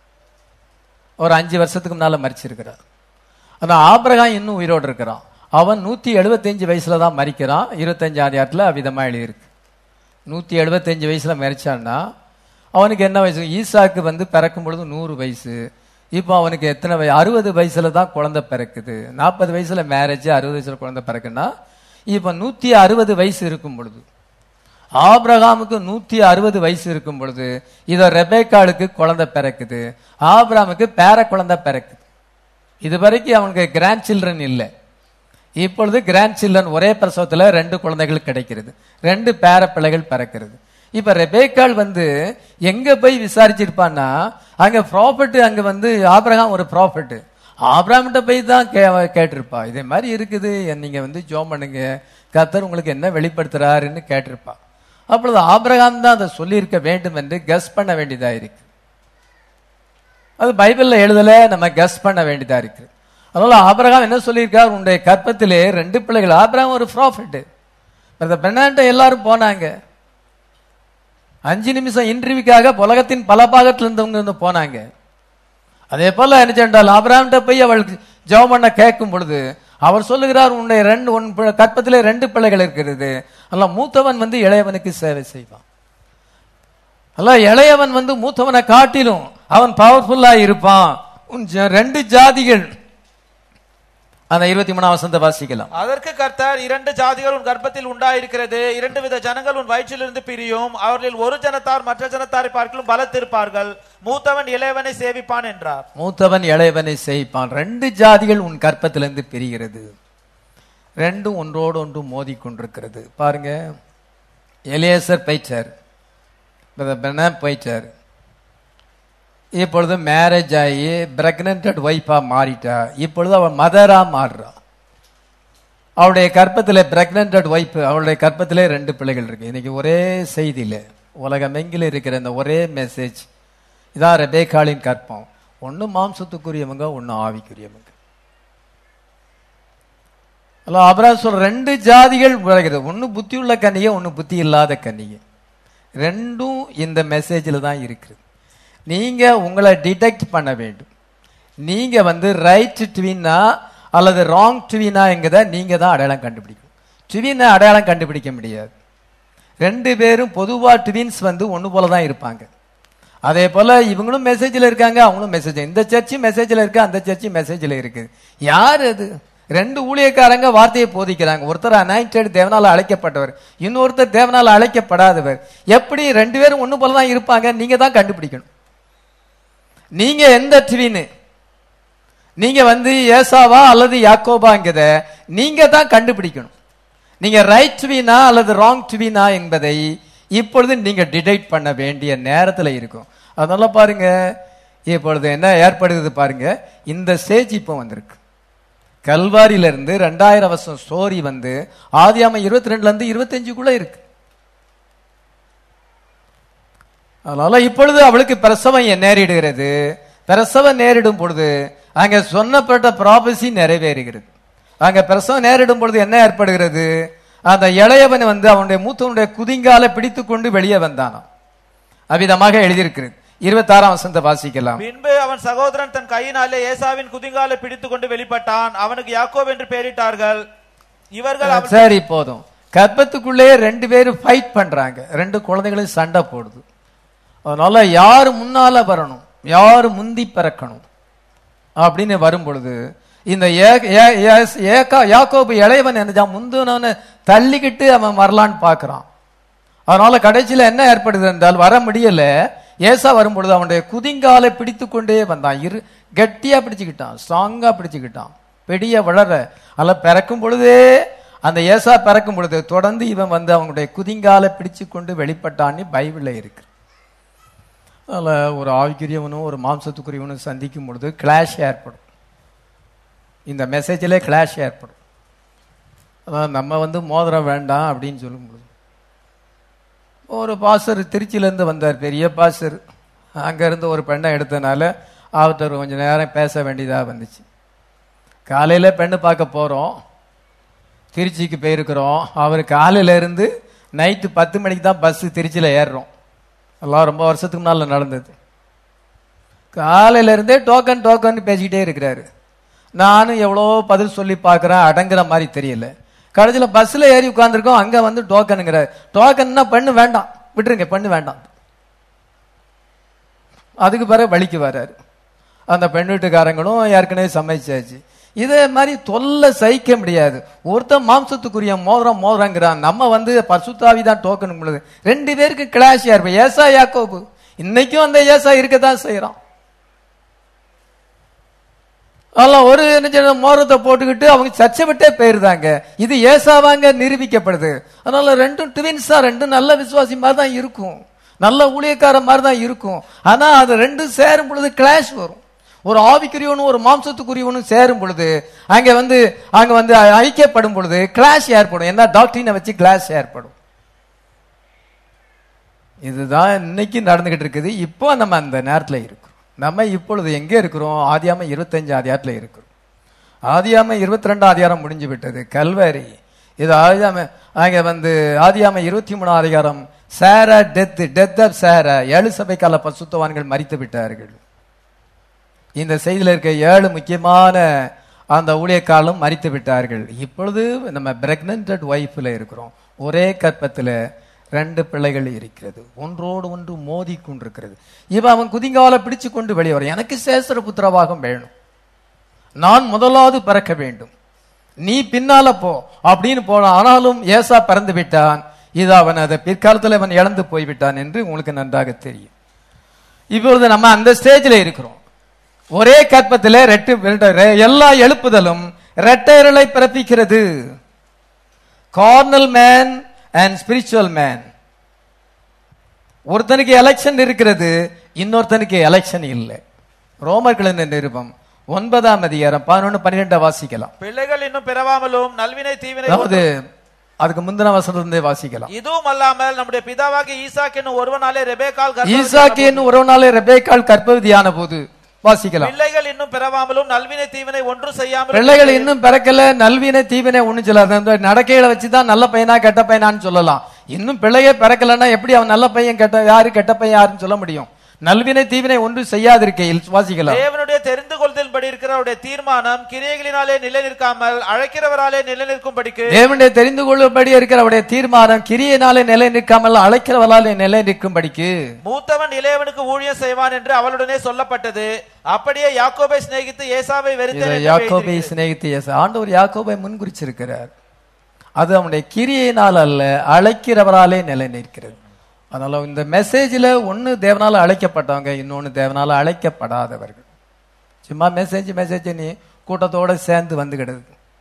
ஒரு அஞ்சு வருஷத்துக்கு முன்னால மறிச்சிருக்கிறான் ஆனா ஆபிரகாம் இன்னும் உயிரோடு இருக்கிறான் அவன் நூத்தி எழுபத்தஞ்சு வயசுல தான் மறிக்கிறான் இருபத்தஞ்சாம் அதிகாரத்துல அவ்விதமா எழுதியிருக்கு நூத்தி எழுபத்தஞ்சு வயசுல மறிச்சான்னா அவனுக்கு என்ன வயசு ஈசாக்கு வந்து பிறக்கும் பொழுது நூறு வயசு இப்போ அவனுக்கு எத்தனை வயசு அறுபது வயசுல தான் குழந்தை பிறக்குது நாற்பது வயசுல மேரேஜ் அறுபது வயசுல குழந்தை பிறக்குன்னா இப்போ நூத்தி அறுபது வயசு இருக்கும் பொழுது ஆபிரகாமுக்கு நூத்தி அறுபது வயசு இருக்கும் பொழுது இதோ ரெபேக்காளுக்கு குழந்தை பிறக்குது ஆபிரகாமுக்கு பேர குழந்தை பிறக்குது இது வரைக்கும் அவனுக்கு கிராண்ட் சில்ட்ரன் இல்லை இப்பொழுது கிராண்ட் சில்ட்ரன் ஒரே பிரசவத்துல ரெண்டு குழந்தைகள் கிடைக்கிறது ரெண்டு பேர பிள்ளைகள் பிறக்கிறது இப்ப ரெபேக்காள் வந்து எங்க போய் விசாரிச்சிருப்பான்னா அங்க ப்ராஃபிட் அங்க வந்து ஆபிரகாம் ஒரு ப்ராஃபிட் ஆபிரகாம்கிட்ட போய் தான் கே கேட்டிருப்பா இதே மாதிரி இருக்குது நீங்க வந்து ஜோம் பண்ணுங்க கத்தர் உங்களுக்கு என்ன வெளிப்படுத்துறாருன்னு கேட்டிருப்பா அப்பொழுது ஆபிரகாம் தான் அதை சொல்லியிருக்க வேண்டும் என்று கஸ் பண்ண வேண்டியதா இருக்கு அது பைபிள்ல எழுதல நம்ம கஸ் பண்ண வேண்டியதா இருக்கு அதனால ஆபிரகாம் என்ன சொல்லியிருக்கார் உன்னுடைய கற்பத்திலே ரெண்டு பிள்ளைகள் ஆபிரகாம் ஒரு ப்ராஃபிட் பெண்ணாண்ட எல்லாரும் போனாங்க அஞ்சு நிமிஷம் இன்டர்வியூக்காக உலகத்தின் பல பாகத்துல இருந்தவங்க வந்து போனாங்க அதே போல என்ன சென்றால் ஆபிரகாம்கிட்ட போய் அவள் ஜெபம் பண்ண கேட்கும் பொழுது அவர் சொல்லுகிறார் உன்னுடைய ரெண்டு உன் பி- கற்பத்திலே ரெண்டு பிள்ளைகள் இருக்கிறது அல்ல மூத்தவன் வந்து இளையவனுக்கு சேவை செய்வான் அல்ல இளையவன் வந்து மூத்தவனை காட்டிலும் அவன் பவர்ஃபுல்லா இருப்பான் உன் ஜ- ரெண்டு ஜாதிகள் அந்த இருபத்தி மூணாம் வசந்த வாசிக்கலாம் அதற்கு கர்த்தர் இரண்டு ஜாதிகள் உன் கர்ப்பத்தில் உண்டாயிருக்கிறது இரண்டு வித ஜனங்கள் உன் வயிற்றிலிருந்து பிரியும் அவர்களில் ஒரு ஜனத்தார் மற்ற ஜனத்தாரை பார்க்கலும் பலத்திருப்பார்கள் மூத்தவன் இளையவனை சேவிப்பான் என்றார் மூத்தவன் இளையவனை செய்ப்பான் ரெண்டு ஜாதிகள் உன் கற்பத்திலிருந்து பிரிகிறது ரெண்டும் ஒன்றோடு ஒன்று மோதி கொண்டிருக்கிறது பாருங்க எலியேசர் போயிட்டார் பென போயிட்டார் இப்பொழுது மேரேஜ் ஆகி பிரெக்னன்ட் ஒய்ஃபா மாறிட்டா இப்பொழுது அவள் மதரா மாறுறா அவளுடைய கற்பத்திலே பிரெக்னன்ட் ஒய்ஃப் அவளுடைய கற்பத்திலே ரெண்டு பிள்ளைகள் இருக்கு இன்னைக்கு ஒரே செய்தியில உலகமெங்கிலும் இருக்கிற இந்த ஒரே மெசேஜ் இதான் ரெபேக்காளின் கற்பம் ஒன்னு மாம்சத்துக்குரியவங்க ஒன்னு ஆவிக்குரியவங்க அல்ல அப்புறம் சொல்ற ரெண்டு ஜாதிகள் விளைகிறது ஒன்னு புத்தி உள்ள கன்னிகை ஒன்னு புத்தி இல்லாத கன்னிகை ரெண்டும் இந்த மெசேஜில் தான் இருக்குது நீங்க உங்களை டிடெக்ட் பண்ண வேண்டும் நீங்க வந்து ரைட் ட்வினா அல்லது ராங் ட்வினா என்கிறத நீங்க தான் அடையாளம் கண்டுபிடிக்கணும் ட்வினை அடையாளம் கண்டுபிடிக்க முடியாது ரெண்டு பேரும் பொதுவா ட்வின்ஸ் வந்து ஒண்ணு போல தான் இருப்பாங்க அதே போல இவங்களும் மெசேஜ்ல இருக்காங்க அவங்களும் மெசேஜ் இந்த சர்ச்சும் மெசேஜ்ல இருக்கு அந்த சர்ச்சும் மெசேஜ்ல இருக்கு யார் அது ரெண்டு ஊழியக்காரங்க வார்த்தையை போதிக்கிறாங்க ஒருத்தர் அனாயிண்டட் தேவனால அழைக்கப்பட்டவர் இன்னொருத்தர் தேவனால அழைக்கப்படாதவர் எப்படி ரெண்டு பேரும் ஒண்ணு போல தான் இருப்பாங்க நீங்க தான் கண்டுபிடிக்கணும் நீங்க எந்த ட்வின்னு நீங்க வந்து ஏசாவா அல்லது யாக்கோபாங்கிறத நீங்க தான் கண்டுபிடிக்கணும் நீங்க ரைட் ட்வினா அல்லது ராங் ட்வினா என்பதை இப்பொழுது நீங்க டிடெக்ட் பண்ண வேண்டிய நேரத்துல இருக்கும் அதனால பாருங்க இப்பொழுது என்ன ஏற்படுகிறது பாருங்க இந்த ஸ்டேஜ் இப்போ வந்திருக்கு கல்வாரியில இருந்து ரெண்டாயிரம் வருஷம் ஸ்டோரி வந்து ஆதியாம இருபத்தி ரெண்டுல இருந்து இருபத்தஞ்சுக்குள்ள இருக்கு அதனால இப்பொழுது அவளுக்கு பிரசவம் எ- நேரிடுகிறது பிரசவம் நேரிடும் பொழுது அங்க சொன்னப்பட்ட ப்ராபசி நிறைவேறுகிறது அங்க பிரசவம் நேரிடும் பொழுது என்ன ஏற்படுகிறது அந்த இளையவன் வந்து அவனுடைய மூத்தவனுடைய குதிங்கால பிடித்து கொண்டு வெளியே வந்தானாம் அவ்விதமாக எழுதியிருக்கிறது இருபத்தாறாம் வசந்த வாசிக்கலாம் பின்பு அவன் சகோதரன் தன் கையினாலே ஏசாவின் குதிங்காலை பிடித்துக் கொண்டு வெளிப்பட்டான் அவனுக்கு யாக்கோப் என்று பெயரிட்டார்கள் இவர்கள் அவன் சரி போதும் கர்ப்பத்துக்குள்ளேயே ரெண்டு பேரும் ஃபைட் பண்றாங்க ரெண்டு குழந்தைகளும் சண்டை போடுது அதனால யாரு முன்னால வரணும் யாரு முந்தி பிறக்கணும் அப்படின்னு வரும் பொழுது இந்த ஏ- ஏ- ஏஸ்- ஏக்கா- யாக்கோபு இளையவன் என்னஜான் முந்தினவனை தள்ளிக்கிட்டு அவன் வரலான்னு பார்க்கறான் அதனால கடைசியில என்ன ஏற்படுது என்றால் வர முடியல ஏசா வரும்பொழுது அவனுடைய குதிங்காலை பிடித்து கொண்டே வந்தான் இரு கெட்டியா பிடிச்சுக்கிட்டான் ஸ்ட்ராங்கா பிடிச்சுக்கிட்டான் பெரிய வளர அல்ல பிறக்கும் பொழுதே அந்த ஏசா பிறக்கும் பொழுது தொடர்ந்து இவன் வந்து அவனுடைய குதிங்காலை பிடிச்சு கொண்டு வெளிப்பட்டான்னு பைபிள்ல இருக்கு அதில் ஒரு ஆவிக்குரியவனும் ஒரு மாம்சத்துக்குரியவனும் சந்திக்கும் பொழுது கிளாஷ் ஏற்படும் இந்த மெசேஜிலே கிளாஷ் ஏற்படும் அதான் நம்ம வந்து மோதிரம் வேண்டாம் அப்படின்னு சொல்லும் பொழுது ஒரு பாஸ்டர் திருச்சியிலேருந்து வந்தார் பெரிய பாஸ்டர் அங்கேருந்து ஒரு பெண்ணை எடுத்தனால அவர்கிட்ட கொஞ்ச நேரம் பேச வேண்டியதாக வந்துச்சு காலையில் பெண்ணு பார்க்க போகிறோம் திருச்சிக்கு போயிருக்கிறோம் அவர் காலையில இருந்து நைட்டு பத்து மணிக்கு தான் பஸ் திருச்சியில் ஏறுறோம் எல்லாம் ரொம்ப வருஷத்துக்கு முன்னால் நடந்தது காலையில இருந்தே டோக்கன் டோக்கன் பேசிக்கிட்டே இருக்கிறாரு நானும் எவ்வளோ பதில் சொல்லி பார்க்குறேன் அடங்குற மாதிரி தெரியல கடைசியில் பஸ்ஸில் ஏறி உட்காந்துருக்கோம் அங்கே வந்து டோக்கனுங்கிறார் டோக்கன்னா பண்ணு வேண்டாம் விட்டுருங்க பண்ணு வேண்டாம் அதுக்கு பிறகு வழிக்கு வர்றாரு அந்த பெண் வீட்டுக்காரங்களும் ஏற்கனவே சமைச்சாச்சு இதே மாதிரி தொல்லை சகிக்க முடியாது ஒருத்தன் மாம்சத்துக்குரிய மோதிரம் மோதிரங்கிறான் நம்ம வந்து பசுத்தாவி தான் டோக்கன் பொழுது ரெண்டு பேருக்கு கிளாஷியா இருப்போம் ஏசா யாக்கோபு இன்னைக்கும் அந்த ஏசா இருக்கத்தான் செய்யறான் அதெல்லாம் ஒரு என்ன செய்யணும், மோதிரத்தை போட்டுக்கிட்டு அவங்க சர்ச்சை விட்டே போயிருந்தாங்க இது ஏசாவாங்க நிரூபிக்கப்படுது அதனால ரெண்டும் ட்வின்ஸா ரெண்டும் நல்ல விசுவாசி மாதிரி தான் இருக்கும் நல்ல ஊழியக்கார மாதிரி தான் இருக்கும் ஆனா அது ரெண்டும் சேரும் பொழுது கிளாஷ் வரும் ஒரு ஆவிக்குரியவனும் ஒரு மாம்சத்துக்குரியவனும் சேரும் பொழுது அங்க வந்து அங்க வந்து ஐக்கியப்படும் பொழுது கிளாஷ் ஏற்படும் என்ன டாக்டரினை வச்சு கிளாஷ் ஏற்படும் இதுதான் இன்னைக்கு நடந்துகிட்டு இருக்குது இப்போ நம்ம அந்த நேரத்துல இருக்கிறோம் நம்ம இப்பொழுது எங்கே இருக்கிறோம் ஆதியாம இருபத்தஞ்சு அதிகாரத்துல இருக்கிறோம் ஆதியாம இருபத்தி ரெண்டாம் அதிகாரம் முடிஞ்சு விட்டது கல்வாரி இது ஆதியாம அங்க வந்து ஆதியாம இருபத்தி மூணாம் அதிகாரம் Sarah death death of Sarah ஏழு சபை கால பசுத்தவான்கள் மறித்து விட்டார்கள் இந்த செய்தியில் இருக்க ஏழு முக்கியமான அந்த ஊழியக்காலும் மறித்து விட்டார்கள் இப்பொழுது நம்ம பிரெக்னன்ட் ஒய்ஃப்ல இருக்கிறோம் ஒரே கற்பத்தில் ரெண்டு பிள்ளைகள் இருக்கிறது ஒன்றோடு ஒன்று மோதி கொண்டிருக்கிறது இவன் அவன் குதிங்கால பிடிச்சு கொண்டு வெளியே வர எனக்கு சேசர புத்திரவாகம் வேணும் நான் முதலாவது பிறக்க வேண்டும் நீ பின்னால போ அப்படின்னு போனான் ஆனாலும் ஏசா பிறந்து விட்டான் இது அவன் அதை பிற்காலத்தில் அவன் இழந்து போய்விட்டான் என்று உங்களுக்கு நன்றாக தெரியும் இப்பொழுது நம்ம அந்த ஸ்டேஜில் இருக்கிறோம் ஒரே கற்பத்திலே ரெட்டு ரெண்டு- எல்லா எழுப்புதலும் ரெட்டையர்களை பிறப்பிக்கிறது carnal man and spiritual man ஒருத்தனுக்கு எலெக்ஷன் இருக்கிறது இன்னொருத்தனுக்கு எலெக்ஷன் இல்லை ரோமர்களின் நிருபம் ஒன்பதாம் அதிகாரம் பதினொன்னு பன்னிரெண்டா வாசிக்கலாம் பிள்ளைகள் இன்னும் பிறவாமலும் நல்வினை தீவினை அதாவது அதுக்கு முந்தின வசனத்திலிருந்தே வாசிக்கலாம் இதுவும் அல்லாமல் நம்முடைய பிதாவாகிய ஈசாக் என்னும் ஒருவனாலே ரெபேக்கால் கர்ப்பவதியான ஈசாக்கு என்னும் உறவுனாலே ரெபேக்கால் கற்பவதியான போது வாசிக்கலாம் பிள்ளைகள் இன்னும் பிறவாமலும் நல்வினை தீவினை ஒன்றும் செய்யாமல் பிள்ளைகள் இன்னும் பிறக்கல நல்வினை தீவினை ஒண்ணு சொல்லாது அந்த நடைக்கையில வச்சுதான் நல்ல பையனா கெட்ட பையனான்னு சொல்லலாம் இன்னும் பிள்ளையே பிறக்கலன்னா எப்படி அவன் நல்ல பையன் கெட்ட யாரு கெட்ட பையன் யாருன்னு சொல்ல முடியும் நல்வினை தீவினை ஒன்று செய்யாதிருக்கையில் வாசிக்கலாம் தேவனுடைய தெரிந்து கொள்தலின்படி இருக்கிற அவருடைய தீர்மானம் கிரியைகளினாலே நிலை நிற்காமல் அழைக்கிறவராலே நிலை நிற்கும்படிக்கு தேவனுடைய தெரிந்து கொள்ளும்படி இருக்கிற அவருடைய தீர்மானம் கிரியையினாலே நிலை நிற்காமல் அழைக்கிறவளாலே நிலை நிற்கும்படிக்கு மூத்தவன் இளையவனுக்கு ஊழியம் செய்வான் என்று அவளுடனே சொல்லப்பட்டது அப்படியே யாக்கோபை சிநேகித்து ஏசாவை இதை வெறுத்தேன் என்று யாக்கோபை எழுதியிருக்கிறது. சிநேகித்து இயேசு ஆண்டவர் யாக்கோபை முன்குறிச்சிருக்கிறார் அது அவனுடைய கிரியையினால் அல்ல அழைக்கிறவராலே நிலை நிற்கிறது அதனால இந்த மெசேஜ்ல ஒன்னு தேவனால அழைக்கப்பட்டவங்க இன்னொன்னு தேவனால அழைக்கப்படாதவர்கள் சும்மா மெசேஜ் மெசேஜ் நீ கூட்டத்தோட சேர்ந்து வந்துகிடுது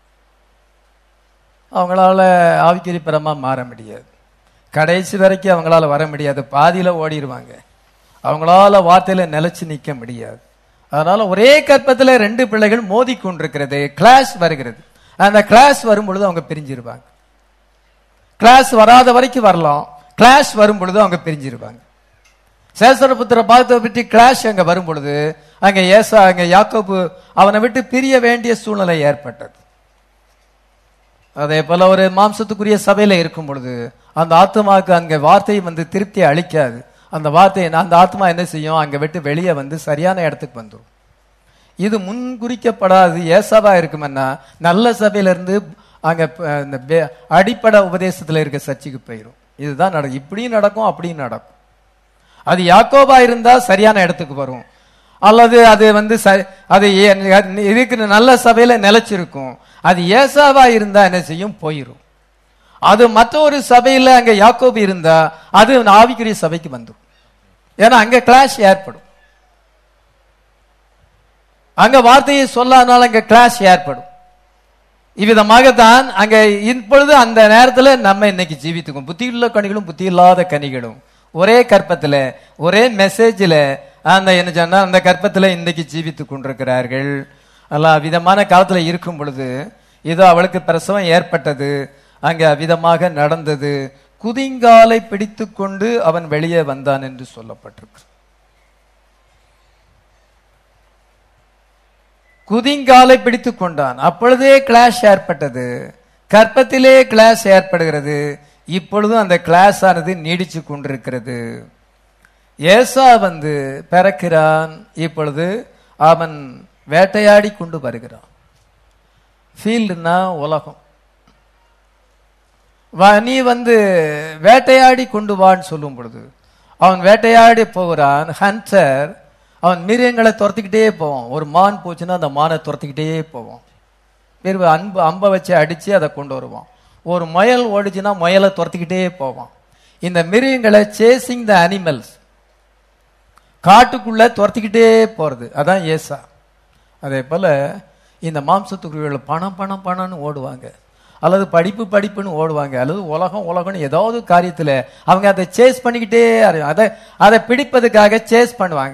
அவங்களால ஆவிக்கிரிப்பரமா மாற முடியாது கடைசி வரைக்கும் அவங்களால வர முடியாது பாதியில ஓடிடுவாங்க அவங்களால வார்த்தையில நிலைச்சு நிக்க முடியாது அதனால ஒரே கற்பத்துல ரெண்டு பிள்ளைகள் மோதி கொண்டிருக்கிறது கிளாஸ் வருகிறது அந்த கிளாஸ் வரும் பொழுது அவங்க பிரிஞ்சிருவாங்க கிளாஸ் வராத வரைக்கும் வரலாம் கிளாஸ் வரும் பொழுது அவங்க பிரிஞ்சிருவாங்க சேசரபுத்திர பாகத்தை விட்டு கிளாஷ் அங்க வரும் பொழுது அங்க ஏசா அங்க யாக்கோபு அவனை விட்டு பிரிய வேண்டிய சூழ்நிலை ஏற்பட்டது அதே போல ஒரு மாம்சத்துக்குரிய சபையில இருக்கும் பொழுது அந்த ஆத்மாவுக்கு அங்க வார்த்தை வந்து திருப்தி அளிக்காது அந்த வார்த்தையை அந்த ஆத்மா என்ன செய்யும் அங்க விட்டு வெளியே வந்து சரியான இடத்துக்கு வந்துடும் இது முன்குறிக்கப்படாது ஏசாவா இருக்குமென்னா நல்ல சபையில இருந்து அங்க ப- இந்த பே- அடிப்படை உபதேசத்துல இருக்க சர்ச்சுக்கு போயிடும் இதுதான் நடக்கும் இப்படியும் நடக்கும் அப்படியும் நடக்கும் அது யாக்கோபா இருந்தா சரியான இடத்துக்கு வரும் அல்லது அது வந்து ச- அது ஏ- இருக்கிற நல்ல சபையில நிலைச்சிருக்கும் அது ஏசாவா இருந்தா என்ன செய்யும் போயிரும் அது மற்ற ஒரு சபையில அங்க யாக்கோபு இருந்தா அது ஆவிக்குரிய சபைக்கு வந்துடும் ஏன்னா அங்க கிளாஷ் ஏற்படும் அங்க வார்த்தையை சொல்லாதனால அங்க கிளாஷ் ஏற்படும் இவ்விதமாகத்தான் அங்க இப்பொழுது அந்த நேரத்துல நம்ம இன்னைக்கு ஜீவித்துக்கோம் புத்தியுள்ள கனிகளும் புத்தி இல்லாத கனிகளும் ஒரே கற்பத்துல ஒரே மெசேஜ்ல அந்த என்ன சொன்னா அந்த கற்பத்துல இன்னைக்கு ஜீவித்துக் கொண்டிருக்கிறார்கள் அல்ல விதமான காலத்துல இருக்கும் பொழுது இதோ அவளுக்கு பிரசவம் ஏற்பட்டது அங்க அவ்விதமாக நடந்தது குதிங்காலை பிடித்துக் கொண்டு அவன் வெளியே வந்தான் என்று சொல்லப்பட்டிருக்கு குதிங்காலை பிடித்துக் கொண்டான் அப்பொழுதே கிளாஷ் ஏற்பட்டது கற்பத்திலே கிளாஸ் ஏற்படுகிறது இப்பொழுதும் அந்த கிளாஸ் ஆனது நீடிச்சு கொண்டிருக்கிறது ஏசா வந்து பிறக்கிறான் இப்பொழுது அவன் வேட்டையாடி கொண்டு வருகிறான் ஃபீல்டுனா உலகம் வா- நீ வந்து வேட்டையாடி கொண்டு வான்னு சொல்லும் பொழுது அவன் வேட்டையாடி போகிறான் ஹண்டர் அவன் மிருகங்களை துரத்திக்கிட்டே போவான் ஒரு மான் போச்சுன்னா அந்த மானை துரத்திக்கிட்டே போவான் வெறும் அன்பு அம்பை வச்சு அடிச்சு அதை கொண்டு வருவான் ஒரு முயல் ஓடிச்சுன்னா முயலை துரத்திக்கிட்டே போவான் இந்த மிருகங்களை சேசிங் த அனிமல்ஸ் காட்டுக்குள்ள துரத்திக்கிட்டே போறது அதான் ஏசா அதே போல இந்த மாம்சத்துக்குரியவர்கள் பணம் பணம் பணம்னு ஓடுவாங்க அல்லது படிப்பு படிப்புன்னு ஓடுவாங்க அல்லது உலகம் உலகம்னு ஏதாவது காரியத்துல அவங்க அதை சேஸ் பண்ணிக்கிட்டே இரு- அதை அதை பிடிப்பதுக்காக சேஸ் பண்ணுவாங்க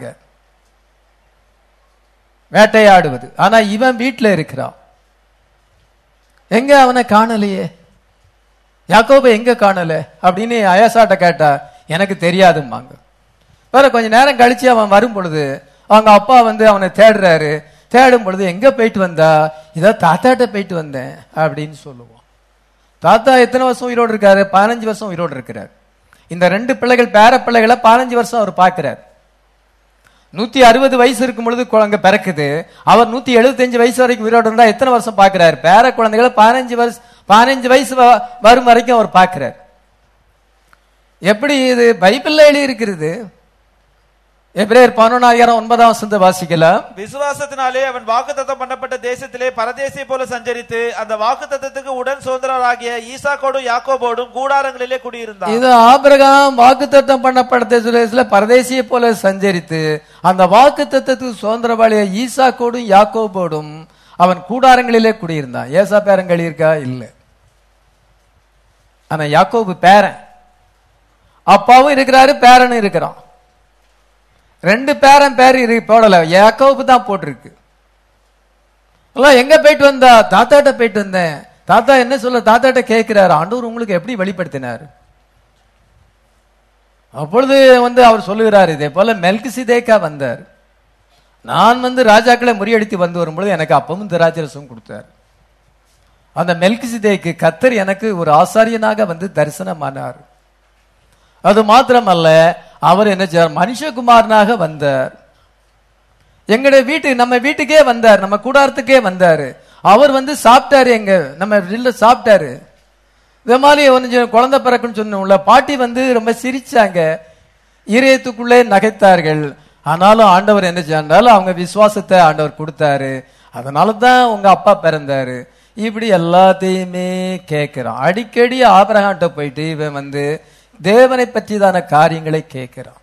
வேட்டையாடுவது ஆனா இவன் வீட்டுல இருக்கிறான் எங்க அவனை காணலையே யாக்கோபை எங்க காணல அப்படின்னு அயசாட்ட கேட்டா எனக்கு தெரியாதும்பாங்க வேற கொஞ்ச நேரம் கழிச்சு அவன் வரும் பொழுது அவங்க அப்பா வந்து அவனை தேடுறாரு தேடும் பொழுது எங்க போயிட்டு வந்தா இதோ தாத்தாட்ட போயிட்டு வந்தேன் அப்படின்னு சொல்லுவான் தாத்தா எத்தனை வருஷம் உயிரோடு இருக்காரு பதினஞ்சு வருஷம் உயிரோடு இருக்கிறார் இந்த ரெண்டு பிள்ளைகள் பேர பிள்ளைகளை பதினஞ்சு வருஷம் அவர் பார்க்கிறார் நூத்தி அறுபது வயசு இருக்கும் பொழுது குழந்தை பிறக்குது அவர் நூத்தி எழுபத்தஞ்சு வயசு வரைக்கும் உயிரோடு இருந்தா எத்தனை வருஷம் பார்க்கிறார் பேர குழந்தைகளை பதினஞ்சு வருஷம் பதினஞ்சு வயசு வ- வரும் வரைக்கும் அவர் பார்க்கிறார் எப்படி இது பைபிள்ல எழுதி இருக்கிறது எப்ரேயர் பதினொன்னாயிரம் ஒன்பதாம் வசந்த வாசிக்கலாம் விசுவாசத்தினாலே அவன் வாக்குத்தத்தம் பண்ணப்பட்ட தேசத்திலே பரதேசியை போல சஞ்சரித்து அந்த வாக்குத்தத்தத்துக்கு உடன் சுதந்திரராகிய ஈசாக்கோடும் யாக்கோபோடும் கூடாரங்களிலே குடியிருந்தான் இது ஆபிரகாம் வாக்குத்தத்தம் பண்ணப்பட்ட தேசத்துல பரதேசியை போல சஞ்சரித்து அந்த வாக்குத்தத்தத்துக்கு சுதந்திரவாளிய ஈசாக்கோடும் யாக்கோபோடும் அவன் கூடாரங்களிலே குடியிருந்தான் ஏசா பேரங்கள் இருக்கா இல்ல ஆனா யாக்கோபு பேரன் அப்பாவும் இருக்கிறாரு பேரனும் இருக்கிறான் ரெண்டு பேரன் பேர் இரு போடல யாக்கோபு தான் போட்டிருக்கு எல்லாம் எங்க போயிட்டு வந்தா தாத்தாட்ட போயிட்டு வந்தேன் தாத்தா என்ன சொல்ல தாத்தாட்ட கேட்கிறாரு ஆண்டவர் உங்களுக்கு எப்படி வெளிப்படுத்தினார் அப்பொழுது வந்து அவர் சொல்லுகிறார் இதே போல மெல்கிசிதேக்கா வந்தார் நான் வந்து ராஜாக்களை முறியடித்து வந்து வரும்பொழுது எனக்கு அப்பவும் திராட்சரசம் கொடுத்தார் அந்த மெல்கிசிதேக்கு கத்தர் எனக்கு ஒரு ஆசாரியனாக வந்து தரிசனமானார் அது மாத்திரமல்ல அவர் என்ன செய்றார் மனுஷகுமாரனாக வந்தார் எங்களுடைய வீட்டு நம்ம வீட்டுக்கே வந்தார் நம்ம கூடாரத்துக்கே வந்தாரு அவர் வந்து சாப்பிட்டாரு எங்க நம்ம இல்ல சாப்பிட்டாரு இந்த மாதிரி கொஞ்சம் குழந்தை பிறக்குன்னு சொன்னோம்ல பாட்டி வந்து ரொம்ப சிரிச்சாங்க இதயத்துக்குள்ளே நகைத்தார்கள் ஆனாலும் ஆண்டவர் என்ன செஞ்சாலும் அவங்க விசுவாசத்தை ஆண்டவர் கொடுத்தாரு அதனால தான் உங்க அப்பா பிறந்தாரு இப்படி எல்லாத்தையுமே கேட்கிறான் அடிக்கடி ஆபரகான்ட்ட போயிட்டு இவன் வந்து தேவனை பற்றிதான காரியங்களை கேட்கிறான்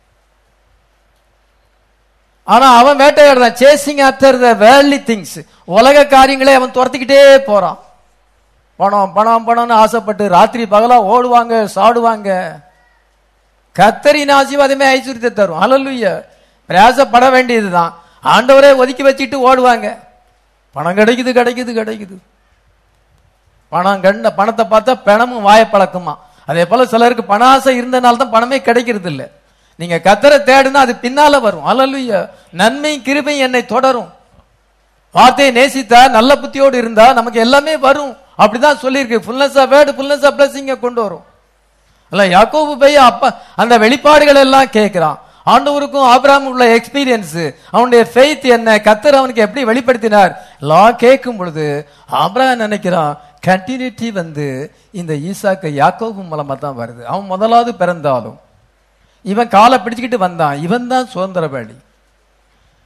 ஆனா அவன் வேட்டையாடுறான் சேசிங் ஆஃப்டர் த வேர்லி திங்ஸ் உலக காரியங்களை அவன் துரத்திக்கிட்டே போறான் பணம் பணம் பணம்னு ஆசைப்பட்டு ராத்திரி பகலா ஓடுவாங்க சாடுவாங்க கத்தரின் ஆசீர்வாதமே ஐஸ்வர்யத்தை தரும் அலல்லுய பிரயாசப்பட வேண்டியதுதான் ஆண்டவரே ஒதுக்கி வச்சுட்டு ஓடுவாங்க பணம் கிடைக்குது கிடைக்குது கிடைக்குது பணம் கண்ட பணத்தை பார்த்தா பணமும் வாய பழக்கமா அதே போல சிலருக்கு பண ஆசை இருந்தனால தான் பணமே கிடைக்கிறது இல்ல நீங்க கத்தரை தேடுனா அது பின்னால வரும் அலல்லுய நன்மை கிருபை என்னை தொடரும் வார்த்தையை நேசித்தா நல்ல புத்தியோடு இருந்தா நமக்கு எல்லாமே வரும் அப்படிதான் சொல்லியிருக்கு fullness of word fullness of பிளஸிங்க கொண்டு வரும் அல்ல யாக்கோபு போய் அப்பா அந்த வெளிப்பாடுகள் எல்லாம் கேட்கிறான் ஆண்டவருக்கும் ஆபிரகாம் உள்ள எக்ஸ்பீரியன்ஸ் அவனுடைய ஃபெய்த் என்ன கத்தர் அவனுக்கு எப்படி வெளிப்படுத்தினார் எல்லாம் கேட்கும் பொழுது ஆபிரகாம் நினைக்கிறான் கண்டினியூட்டி வந்து இந்த ஈசாக்கு யாக்கோபு மூலமா தான் வருது அவன் முதலாவது பிறந்தாலும் இவன் காலை பிடிச்சுக்கிட்டு வந்தான் இவன் தான் சுதந்திரவாளி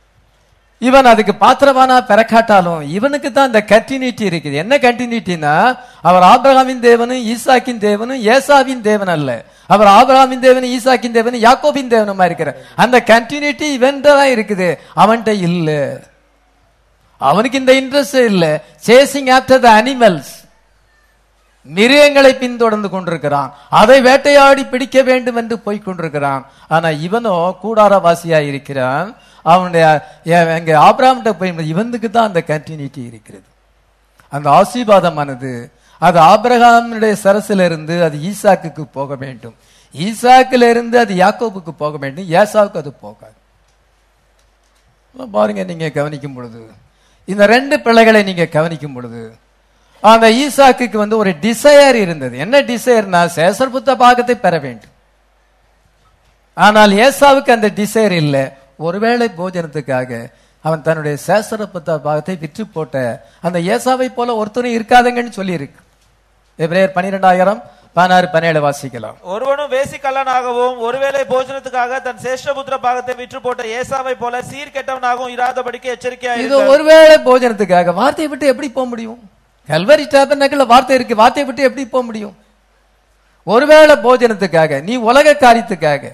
இவன் அதுக்கு பாத்திரவானா பெறக்காட்டாலும் இவனுக்கு தான் இந்த கண்டினியூட்டி இருக்குது என்ன கண்டினியூட்டினா அவர் ஆபிரகாமின் தேவனும் ஈசாக்கின் தேவனும் ஏசாவின் தேவன் அல்ல அவர் ஆபிரகாமின் தேவனும் ஈசாக்கின் தேவனும் யாக்கோபின் தேவனுமா இருக்கிறார் அந்த கண்டினியூட்டி இவன்ட தான் இருக்குது அவன்கிட்ட இல்ல அவனுக்கு இந்த இன்ட்ரெஸ்ட் இல்ல சேசிங் ஆஃப்டர் த அனிமல்ஸ் மிருகங்களை பின்தொடர்ந்து கொண்டிருக்கிறான் அதை வேட்டையாடி பிடிக்க வேண்டும் என்று போய் கொண்டிருக்கிறான் ஆனா இவனோ கூடாரவாசியா இருக்கிறான் அவனுடைய எ- எங்க ஆபிரகாம்கிட்ட போய் இவனுக்கு தான் அந்த கண்டினியூட்டி இருக்கிறது அந்த ஆசீர்வாதமானது அது ஆபிரகாமுடைய சரசில இருந்து அது ஈசாக்குக்கு போக வேண்டும் ஈசாக்குல இருந்து அது யாக்கோபுக்கு போக வேண்டும் ஏசாவுக்கு அது போகாது பாருங்க நீங்க கவனிக்கும் பொழுது இந்த ரெண்டு பிள்ளைகளை நீங்க கவனிக்கும் பொழுது அந்த ஈசாக்குக்கு வந்து ஒரு டிசையர் இருந்தது என்ன டிசையர்னா சேசர்புத்த பாகத்தை பெற வேண்டும் ஆனால் ஏசாவுக்கு அந்த டிசைர் இல்ல ஒருவேளை போஜனத்துக்காக அவன் தன்னுடைய சேசரப்புத்த பாகத்தை விற்று போட்ட அந்த ஏசாவை போல ஒருத்தரும் இருக்காதுங்கன்னு சொல்லி இருக்கு எபிரேயர் பனிரெண்டாயிரம் பதினாறு பதினேழு வாசிக்கலாம் ஒருவனும் வேசிக்கல்லனாகவும் ஒருவேளை போஜனத்துக்காக தன் சேஷ்டபுத்திர பாகத்தை விற்று போட்ட ஏசாவை போல சீர்கெட்டவனாகவும் இராதபடிக்கு எச்சரிக்கையா இது இருங்கள். ஒருவேளை போஜனத்துக்காக வார்த்தையை விட்டு எப்படி போக முடியும் கல்வரி டேபர்னக்கில் வார்த்தை இருக்கு வார்த்தையை விட்டு எப்படி போக முடியும் ஒருவேளை போஜனத்துக்காக நீ உலக காரியத்துக்காக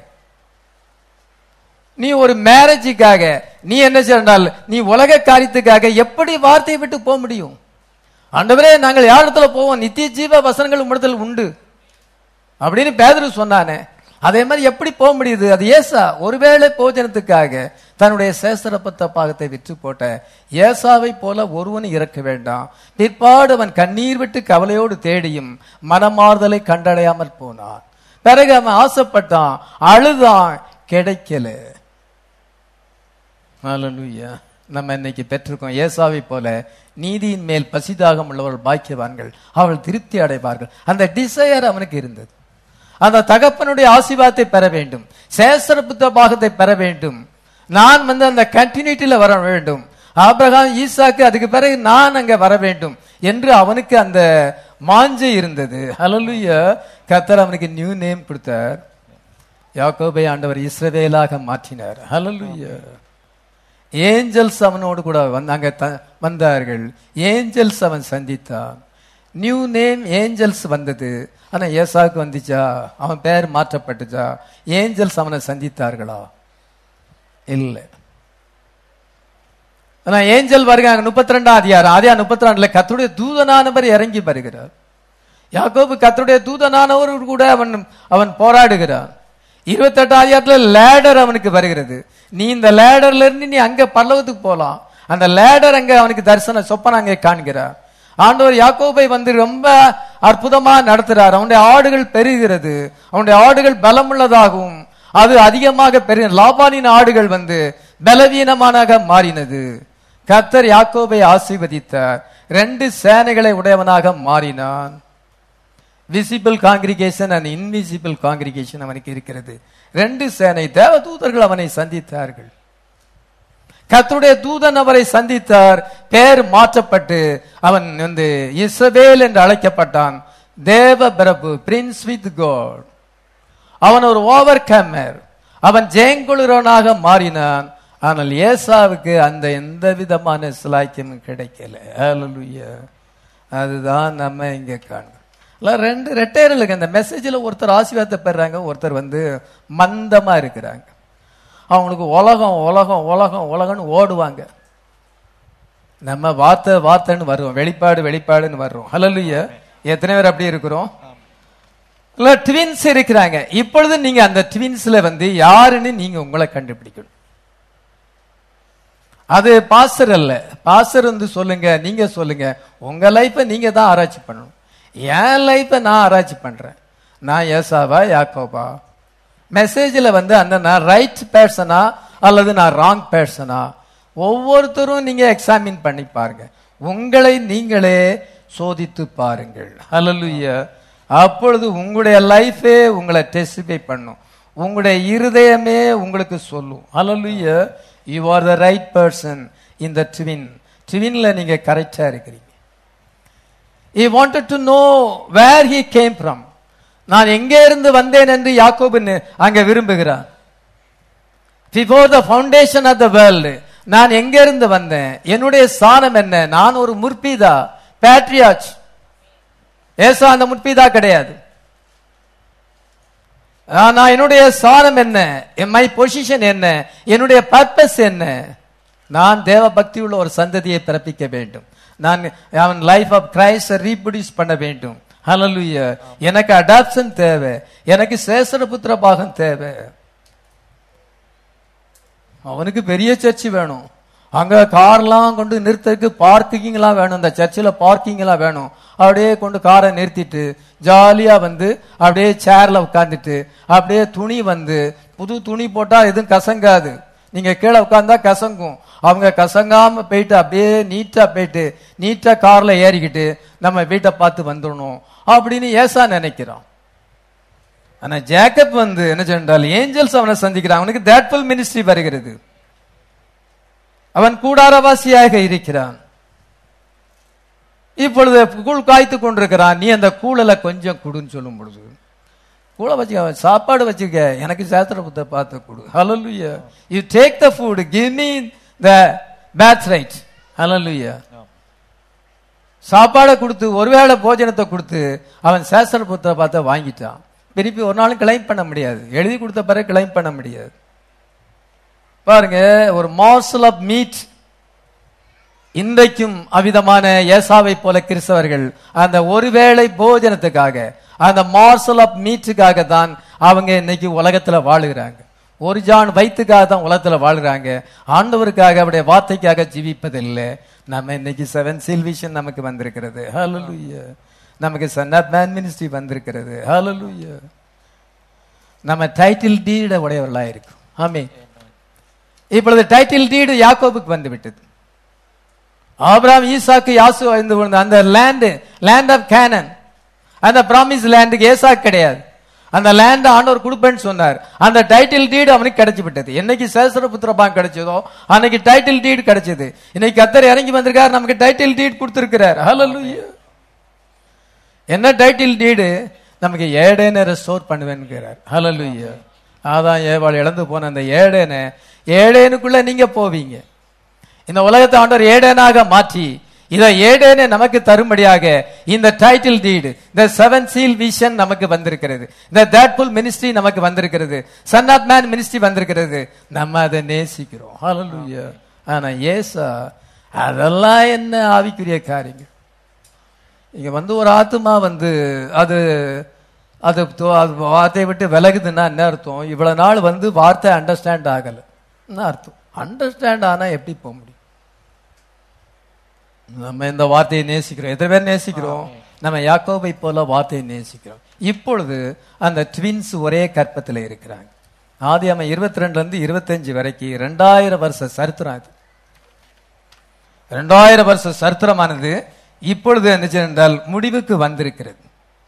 நீ ஒரு மேரேஜுக்காக நீ என்ன சொன்னால் நீ உலக காரியத்துக்காக எப்படி வார்த்தையை விட்டு போக முடியும் ஆண்டவரே நாங்கள் யார் இடத்துல போவோம் நித்திய ஜீவ வசனங்கள் உம்மிடத்தில் உண்டு அப்படின்னு பேதரு சொன்னானே அதே மாதிரி எப்படி போக முடியுது அது ஏசா ஒருவேளை போஜனத்துக்காக தன்னுடைய சேசரப்பத்த பாகத்தை விற்று போட்ட ஏசாவை போல ஒருவனும் இறக்க வேண்டாம் பிற்பாடு அவன் கண்ணீர் விட்டு கவலையோடு தேடியும் மனமாறுதலை கண்டடையாமல் போனான் பிறகு அவன் ஆசைப்பட்டான் அழுதான் கிடைக்கல ஹalleluya நம்ம இன்னைக்கு பெற்றிருக்கோம் ஏசாவை போல நீதியின் மேல் பசிதாகம் உள்ளவர்கள் பாக்கியவான்கள் அவள் திருப்தி அடைவார்கள் அந்த டிசையர் அவனுக்கு இருந்தது அந்த தகப்பனுடைய ஆசீர்வாதத்தை பெற வேண்டும் சேசர புத்த பாகத்தை பெற வேண்டும் நான் வந்து அந்த கண்டினியூட்டில வர வேண்டும் ஆபிரகாம் ஈசாக்கு அதுக்கு பிறகு நான் அங்க வர வேண்டும் என்று அவனுக்கு அந்த மாஞ்சை இருந்தது ஹalleluya கர்த்தர் அவனுக்கு நியூ நேம் கொடுத்தார் யாக்கோபை ஆண்டவர் இஸ்ரவேலாக மாற்றினார் ஹalleluya ஏஞ்சல்ஸ் அவனோடு கூட வந்தாங்க த- வந்தார்கள் ஏஞ்சல்ஸ் அவன் சந்தித்தான் நியூ நேம் ஏஞ்சல்ஸ் வந்தது ஆனா ஏசாவுக்கு வந்துச்சா அவன் பேர் மாற்றப்பட்டுச்சா ஏஞ்சல்ஸ் அவனை சந்தித்தார்களா இல்லை ஆனா ஏஞ்சல் வருகிறாங்க முப்பத்தி ரெண்டாம் அதிகாரம் அதே முப்பத்தி ரெண்டுல கத்துடைய தூதனானவர் இறங்கி வருகிறார் யாக்கோபு கத்தருடைய தூதனானவர் கூட அவன் அவன் போராடுகிறான் இருபத்தெட்டாம் அதிகாரத்துல லேடர் அவனுக்கு வருகிறது நீ இந்த லேடர்ல இருந்து நீ அங்க பல்லவத்துக்கு போலாம் அந்த லேடர் அங்க அவனுக்கு தரிசன சொப்பன அங்கே காண்கிறார் ஆண்டவர் யாக்கோபை வந்து ரொம்ப அற்புதமா நடத்துறார் அவனுடைய ஆடுகள் பெருகிறது அவனுடைய ஆடுகள் பலமுள்ளதாகவும் அது அதிகமாக பெரு லாபானின் ஆடுகள் வந்து பலவீனமானாக மாறினது கர்த்தர் யாக்கோபை ஆசீர்வதித்தார் ரெண்டு சேனைகளை உடையவனாக மாறினான் visible congregation and invisible congregation அவனுக்கு இருக்கிறது ரெண்டு சேனை தேவ தூதர்கள் அவனை சந்தித்தார்கள் கர்த்தருடைய தூதன் அவரை சந்தித்தார் பேர் மாற்றப்பட்டு அவன் வந்து இஸ்ரவேல் என்று அழைக்கப்பட்டான் தேவ பிரபு பிரின்ஸ் வித் காட் அவன் ஒரு ஓவர் கம்மர் அவன் ஜெயங்குளிரவனாக மாறினான் ஆனால் ஏசாவுக்கு அந்த எந்த விதமான சிலாக்கியமும் கிடைக்கல ஹalleluya அதுதான் நம்ம இங்க காணும் இல்ல ரெண்டு ரெட்டையர்களுக்கு அந்த மெசேஜில் ஒருத்தர் ஆசீர்வாதத்தை பெறாங்க ஒருத்தர் வந்து மந்தமா இருக்கிறாங்க அவங்களுக்கு உலகம் உலகம் உலகம் உலகம்னு ஓடுவாங்க நம்ம வார்த்தை வார்த்தைன்னு வருவோம் வெளிப்பாடு வெளிப்பாடுன்னு வர்றோம் ஹalleluya எத்தனை பேர் அப்படி இருக்கிறோம் இல்ல ட்வின்ஸ் இருக்கிறாங்க இப்பொழுது நீங்க அந்த ட்வின்ஸ்ல வந்து யாருன்னு நீங்க உங்களை கண்டுபிடிக்கணும் அது பாஸ்டர் அல்ல பாஸ்டர் வந்து சொல்லுங்க நீங்க சொல்லுங்க உங்க லைஃபை நீங்க தான் ஆராய்ச்சி பண்ணணும் என் லைஃபை நான் ஆராய்ச்சி பண்றேன் நான் ஏசாவா யாக்கோபா மெசேஜில் வந்து அந்த நான் ரைட் பேர்சனா அல்லது நான் ராங் பேர்சனா ஒவ்வொருத்தரும் நீங்க எக்ஸாமின் பண்ணி பாருங்க உங்களை நீங்களே சோதித்து பாருங்கள் ஹalleluya அப்பொழுது உங்களுடைய லைஃபே உங்களை டெஸ்டிஃபை பண்ணும் உங்களுடைய இருதயமே உங்களுக்கு சொல்லும் ஹalleluya you are the right person in the twin ட்வின்ல நீங்க கரெக்டா இருக்கிறீங்க he wanted to know where he came from நான் எங்கே இருந்து வந்தேன் என்று யாக்கோபு நி- அங்க விரும்புகிறார் before the foundation of the world நான் எங்க இருந்து வந்தேன் என்னுடைய ஸ்தானம் என்ன நான் ஒரு முற்பிதா பேட்ரியாச் ஏசா அந்த முற்பிதா கிடையாது ஆ, நான் என்னுடைய ஸ்தானம் என்ன மை பொசிஷன் என்ன என்னுடைய பர்பஸ் என்ன நான் தேவ பக்தி உள்ள ஒரு சந்ததியை பிறப்பிக்க வேண்டும் நான் அவன் லைஃப் ஆஃப் கிரைஸ்ட் ரீப்ரொடியூஸ் பண்ண வேண்டும் ஹalleluya எனக்கு அடாப்ஷன் தேவை எனக்கு சேசரபுத்திர பாகம் தேவை அவனுக்கு பெரிய சர்ச்சு வேணும் அங்க கார்லாம் கொண்டு நிறுத்தறதுக்கு பார்க்கிங்லாம் வேணும் அந்த சர்ச்சில் பார்க்கிங்லாம் வேணும் அப்படியே கொண்டு காரை நிறுத்திட்டு ஜாலியா வந்து அப்படியே சேர்ல உட்காந்துட்டு அப்படியே துணி வந்து புது துணி போட்டா எதுவும் கசங்காது நீங்க கீழே உட்கார்ந்தா கசங்கும் அவங்க கசங்காம போயிட்டு அப்படியே நீட்டா போயிட்டு நீட்டா கார்ல ஏறிக்கிட்டு நம்ம வீட்டை பார்த்து வந்துடணும் அப்படின்னு ஏசா நினைக்கிறான் ஆனா ஜேக்கப் வந்து என்ன சொன்னால் ஏஞ்சல்ஸ் அவனை சந்திக்கிறான் அவனுக்கு தேட்ஃபுல் மினிஸ்ட்ரி வருகிறது அவன் கூடாரவாசியாக இருக்கிறான் இப்பொழுது கூழ் காய்த்து கொண்டிருக்கிறான் நீ அந்த கூழல கொஞ்சம் குடுன்னு சொல்லும் பொழுது கூழ வச்சுக்க அவன் சாப்பாடு வச்சுக்க எனக்கு சாஸ்திர புத்த பார்த்து கொடு ஹalleluya you take the food give me the birthright ஹalleluya சாப்பாடை கொடுத்து ஒருவேளை போஜனத்தை கொடுத்து அவன் சேஸ்திர புத்தரை பார்த்து வாங்கிட்டான் திருப்பி ஒரு நாளும் கிளைம் பண்ண முடியாது எழுதி கொடுத்த பிறகு கிளைம் பண்ண முடியாது பாருங்க ஒரு மார்சல் ஆஃப் மீட் இன்றைக்கும் அவிதமான ஏசாவை போல கிறிஸ்தவர்கள் அந்த ஒருவேளை போஜனத்துக்காக அந்த மார்சல் ஆஃப் மீட்டுக்காக தான் அவங்க இன்னைக்கு உலகத்துல வாழுகிறாங்க ஒரு ஜான் வயிற்றுக்காக தான் உலகத்துல வாழ்கிறாங்க ஆண்டவருக்காக அவருடைய வார்த்தைக்காக ஜீவிப்பதில்லை நம்ம இன்னைக்கு செவன் சில்விஷன் நமக்கு வந்திருக்கிறது ஹalleluya நமக்கு சன் ஆஃப் மேன் மினிஸ்ட்ரி வந்திருக்கிறது ஹalleluya நம்ம டைட்டில் டீட உடையவர்களா இருக்கும் ஆமே இப்பொழுது டைட்டில் டீடு யாக்கோபுக்கு வந்து விட்டது ஆபிரகாம் ஈசாக்கு யாசு இருந்து கொண்ட அந்த லேண்ட் லேண்ட் ஆஃப் கேனன் அந்த ப்ராமிஸ் லேண்டுக்கு ஏசா கிடையாது அந்த லேண்ட் ஆண்டவர் கொடுப்பேன்னு சொன்னார் அந்த டைட்டில் டீடு அவனுக்கு கிடைச்சு விட்டது என்னைக்கு சேசரபுத்திர பாங்க் கிடைச்சதோ அன்னைக்கு டைட்டில் டீடு கிடைச்சது இன்னைக்கு கத்தர் இறங்கி வந்திருக்காரு நமக்கு டைட்டில் டீட் கொடுத்திருக்கிறார் ஹalleluya என்ன டைட்டில் டீடு நமக்கு ஏடேனை ரெஸ்டோர் பண்ணுவேன்கிறார் ஹalleluya அதான் ஏவாள் இழந்து போன அந்த ஏடேனை ஏடேனுக்குள்ள நீங்க போவீங்க இந்த உலகத்தை ஆண்டவர் ஏடேனாக மாற்றி இதை ஏடேனே நமக்கு தரும்படியாக இந்த டைட்டில் டீடு இந்த செவன் சீல் விஷன் நமக்கு வந்திருக்கிறது இந்த தேட்ஃபுல் மினிஸ்ட்ரி நமக்கு வந்திருக்கிறது சன் ஆஃப் மேன் மினிஸ்ட்ரி வந்திருக்கிறது நம்ம அதை நேசிக்கிறோம் ஹalleluya ஆனா ஏசா அதெல்லாம் என்ன ஆவிக்குரிய காரியங்கள் இங்க வந்து ஒரு ஆத்துமா வந்து அது அது தோ- அது வார்த்தையை விட்டு விலகுதுன்னா என்ன அர்த்தம் இவ்வளவு நாள் வந்து வார்த்தை அண்டர்ஸ்டாண்ட் ஆகல என்ன அர்த்தம் அண்டர்ஸ்டாண்ட் ஆனா எப்படி போக முடியும் நம்ம இந்த வார்த்தையை நேசிக்கிறோம் எத்தனை பேர் நேசிக்கிறோம் நம்ம யாக்கோபை போல வார்த்தையை நேசிக்கிறோம் இப்பொழுது அந்த ட்வின்ஸ் ஒரே கற்பத்தில் இருக்கிறாங்க ஆதி அவன் இருபத்தி ரெண்டுல இருந்து இருபத்தஞ்சு வரைக்கும் ரெண்டாயிரம் வருஷ சரித்திரம் அது ரெண்டாயிரம் வருஷ சரித்திரமானது இப்பொழுது என்ன என்றால் முடிவுக்கு வந்திருக்கிறது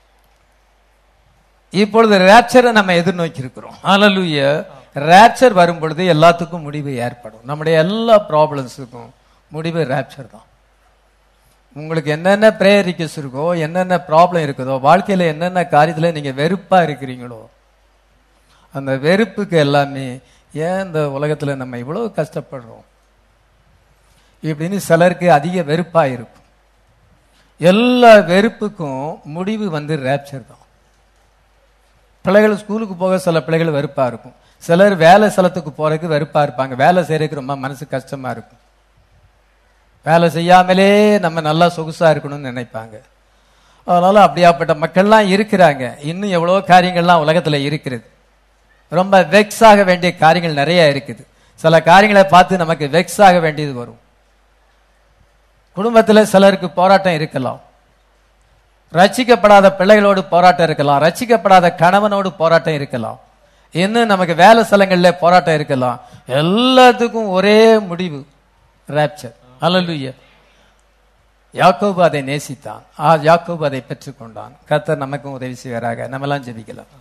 இப்பொழுது ரேப்சரை நம்ம எதிர்நோக்கி இருக்கிறோம் ஹalleluya ரேப்சர் வரும் பொழுது எல்லாத்துக்கும் முடிவு ஏற்படும் நம்முடைய எல்லா ப்ராப்ளம்ஸுக்கும் முடிவு ரேப்சர் தான் உங்களுக்கு என்னென்ன ப்ரேயர் ரிக்வஸ்ட் இருக்கோ என்னென்ன ப்ராப்ளம் இருக்குதோ வாழ்க்கையில என்னென்ன காரியத்துல நீங்க வெறுப்பா இருக்கிறீங்களோ அந்த வெறுப்புக்கு எல்லாமே ஏன் இந்த உலகத்துல நம்ம இவ்வளவு கஷ்டப்படுறோம் இப்படின்னு சிலருக்கு அதிக வெறுப்பா இருக்கும் எல்லா வெறுப்புக்கும் முடிவு வந்து ரேப்சர் தான் பிள்ளைகள் ஸ்கூலுக்கு போக சில பிள்ளைகள் வெறுப்பா இருக்கும் சிலர் வேலை ஸ்தலத்துக்கு போறதுக்கு வெறுப்பா இருப்பாங்க வேலை செய்யறதுக்கு ரொம்ப மனசு கஷ்டமா இருக்கும் வேலை செய்யாமலே நம்ம நல்லா சொகுசா இருக்கணும்னு நினைப்பாங்க அதனால அப்படியாப்பட்ட மக்கள்லாம் இருக்கிறாங்க இன்னும் எவ்வளவோ காரியங்கள்லாம் உலகத்துல இருக்கிறது ரொம்ப வெக்ஸ் ஆக வேண்டிய காரியங்கள் நிறைய இருக்குது சில காரியங்களை பார்த்து நமக்கு வெக்ஸ் ஆக வேண்டியது வரும் குடும்பத்துல சிலருக்கு போராட்டம் இருக்கலாம் ரட்சிக்கப்படாத பிள்ளைகளோடு போராட்டம் இருக்கலாம் ரட்சிக்கப்படாத கணவனோடு போராட்டம் இருக்கலாம் இன்னும் நமக்கு வேலை ஸ்தலங்கள்ல போராட்டம் இருக்கலாம் எல்லாத்துக்கும் ஒரே முடிவு ரேப்சர் அல்லலுயா யாக்கோபு அதை நேசித்தான் ஆ யாக்கோபு அதை பெற்றுக்கொண்டான் கர்த்தர் நமக்கும் உதவி செய்வாராக நம்மலாம் ஜெபிக்கலாம்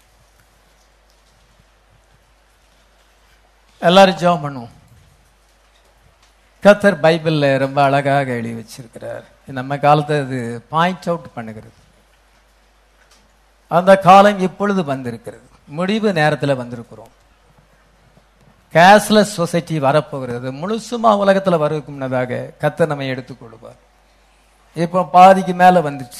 எல்லாரும் ஜெபம் பண்ணுவோம் கர்த்தர் பைபிள்ல ரொம்ப அழகாக எழுதி வச்சிருக்கிறார் நம்ம காலத்தை அது பாயிண்ட் அவுட் பண்ணுகிறது அந்த காலம் இப்பொழுது வந்திருக்கிறது முடிவு நேரத்தில் வந்திருக்கிறோம் கேஷ்லெஸ் சொசைட்டி வரப்போகிறது முழுசுமா உலகத்துல வருவதற்கு முன்னதாக கத்த நம்ம எடுத்துக்கொள்வார் இப்போ பாதிக்கு மேல வந்துச்சு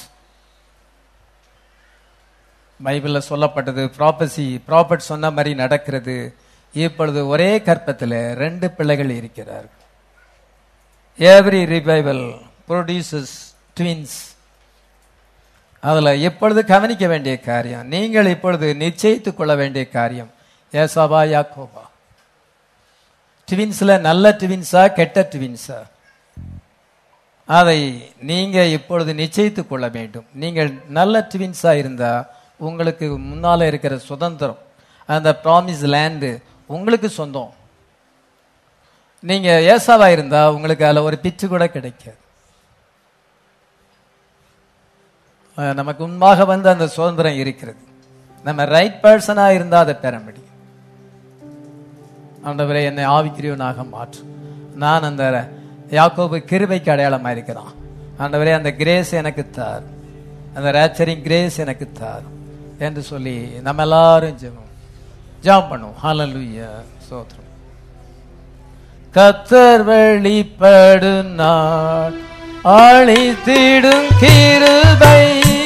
பைபிள்ல சொல்லப்பட்டது ப்ராப்பசி ப்ராப்பர்ட் சொன்ன மாதிரி நடக்கிறது இப்பொழுது ஒரே கற்பத்தில் ரெண்டு பிள்ளைகள் இருக்கிறார்கள் எவ்ரி ரிவைவல் ப்ரொடியூசஸ் ட்வின்ஸ் அதுல இப்பொழுது கவனிக்க வேண்டிய காரியம் நீங்கள் இப்பொழுது நிச்சயித்துக் கொள்ள வேண்டிய காரியம் ஏசாபா யாக்கோபா ட்வின்ஸ்ல நல்ல ட்வின்ஸா கெட்ட ட்வின்ஸா அதை நீங்க இப்பொழுது நிச்சயித்துக் கொள்ள வேண்டும் நீங்கள் நல்ல ட்வின்ஸா இருந்தா உங்களுக்கு முன்னால இருக்கிற சுதந்திரம் அந்த ப்ராமிஸ் லேண்டு உங்களுக்கு சொந்தம் நீங்க ஏசாவா இருந்தா உங்களுக்கு அதுல ஒரு பிச்சு கூட கிடைக்காது அஹ் நமக்கு முன்பாக வந்து அந்த சுதந்திரம் இருக்கிறது நம்ம ரைட் பர்சனா இருந்தா அதை பெற முடியும் ஆண்டவரே என்னை ஆவிக்கிரியவனாக மாற்று நான் அந்த யாக்கோபு கிருபைக்கு அடையாளமா இருக்கிறான் ஆண்டவரே அந்த கிரேஸ் எனக்கு தார் அந்த ரேச்சரிங் கிரேஸ் எனக்கு தார் என்று சொல்லி நம்ம எல்லாரும் ஜெபம் ஜெபம் பண்ணுவோம் ஹalleluya சோத்ரம் கத்தர் வெளிப்படும் நாள் அழித்திடும் கிருபை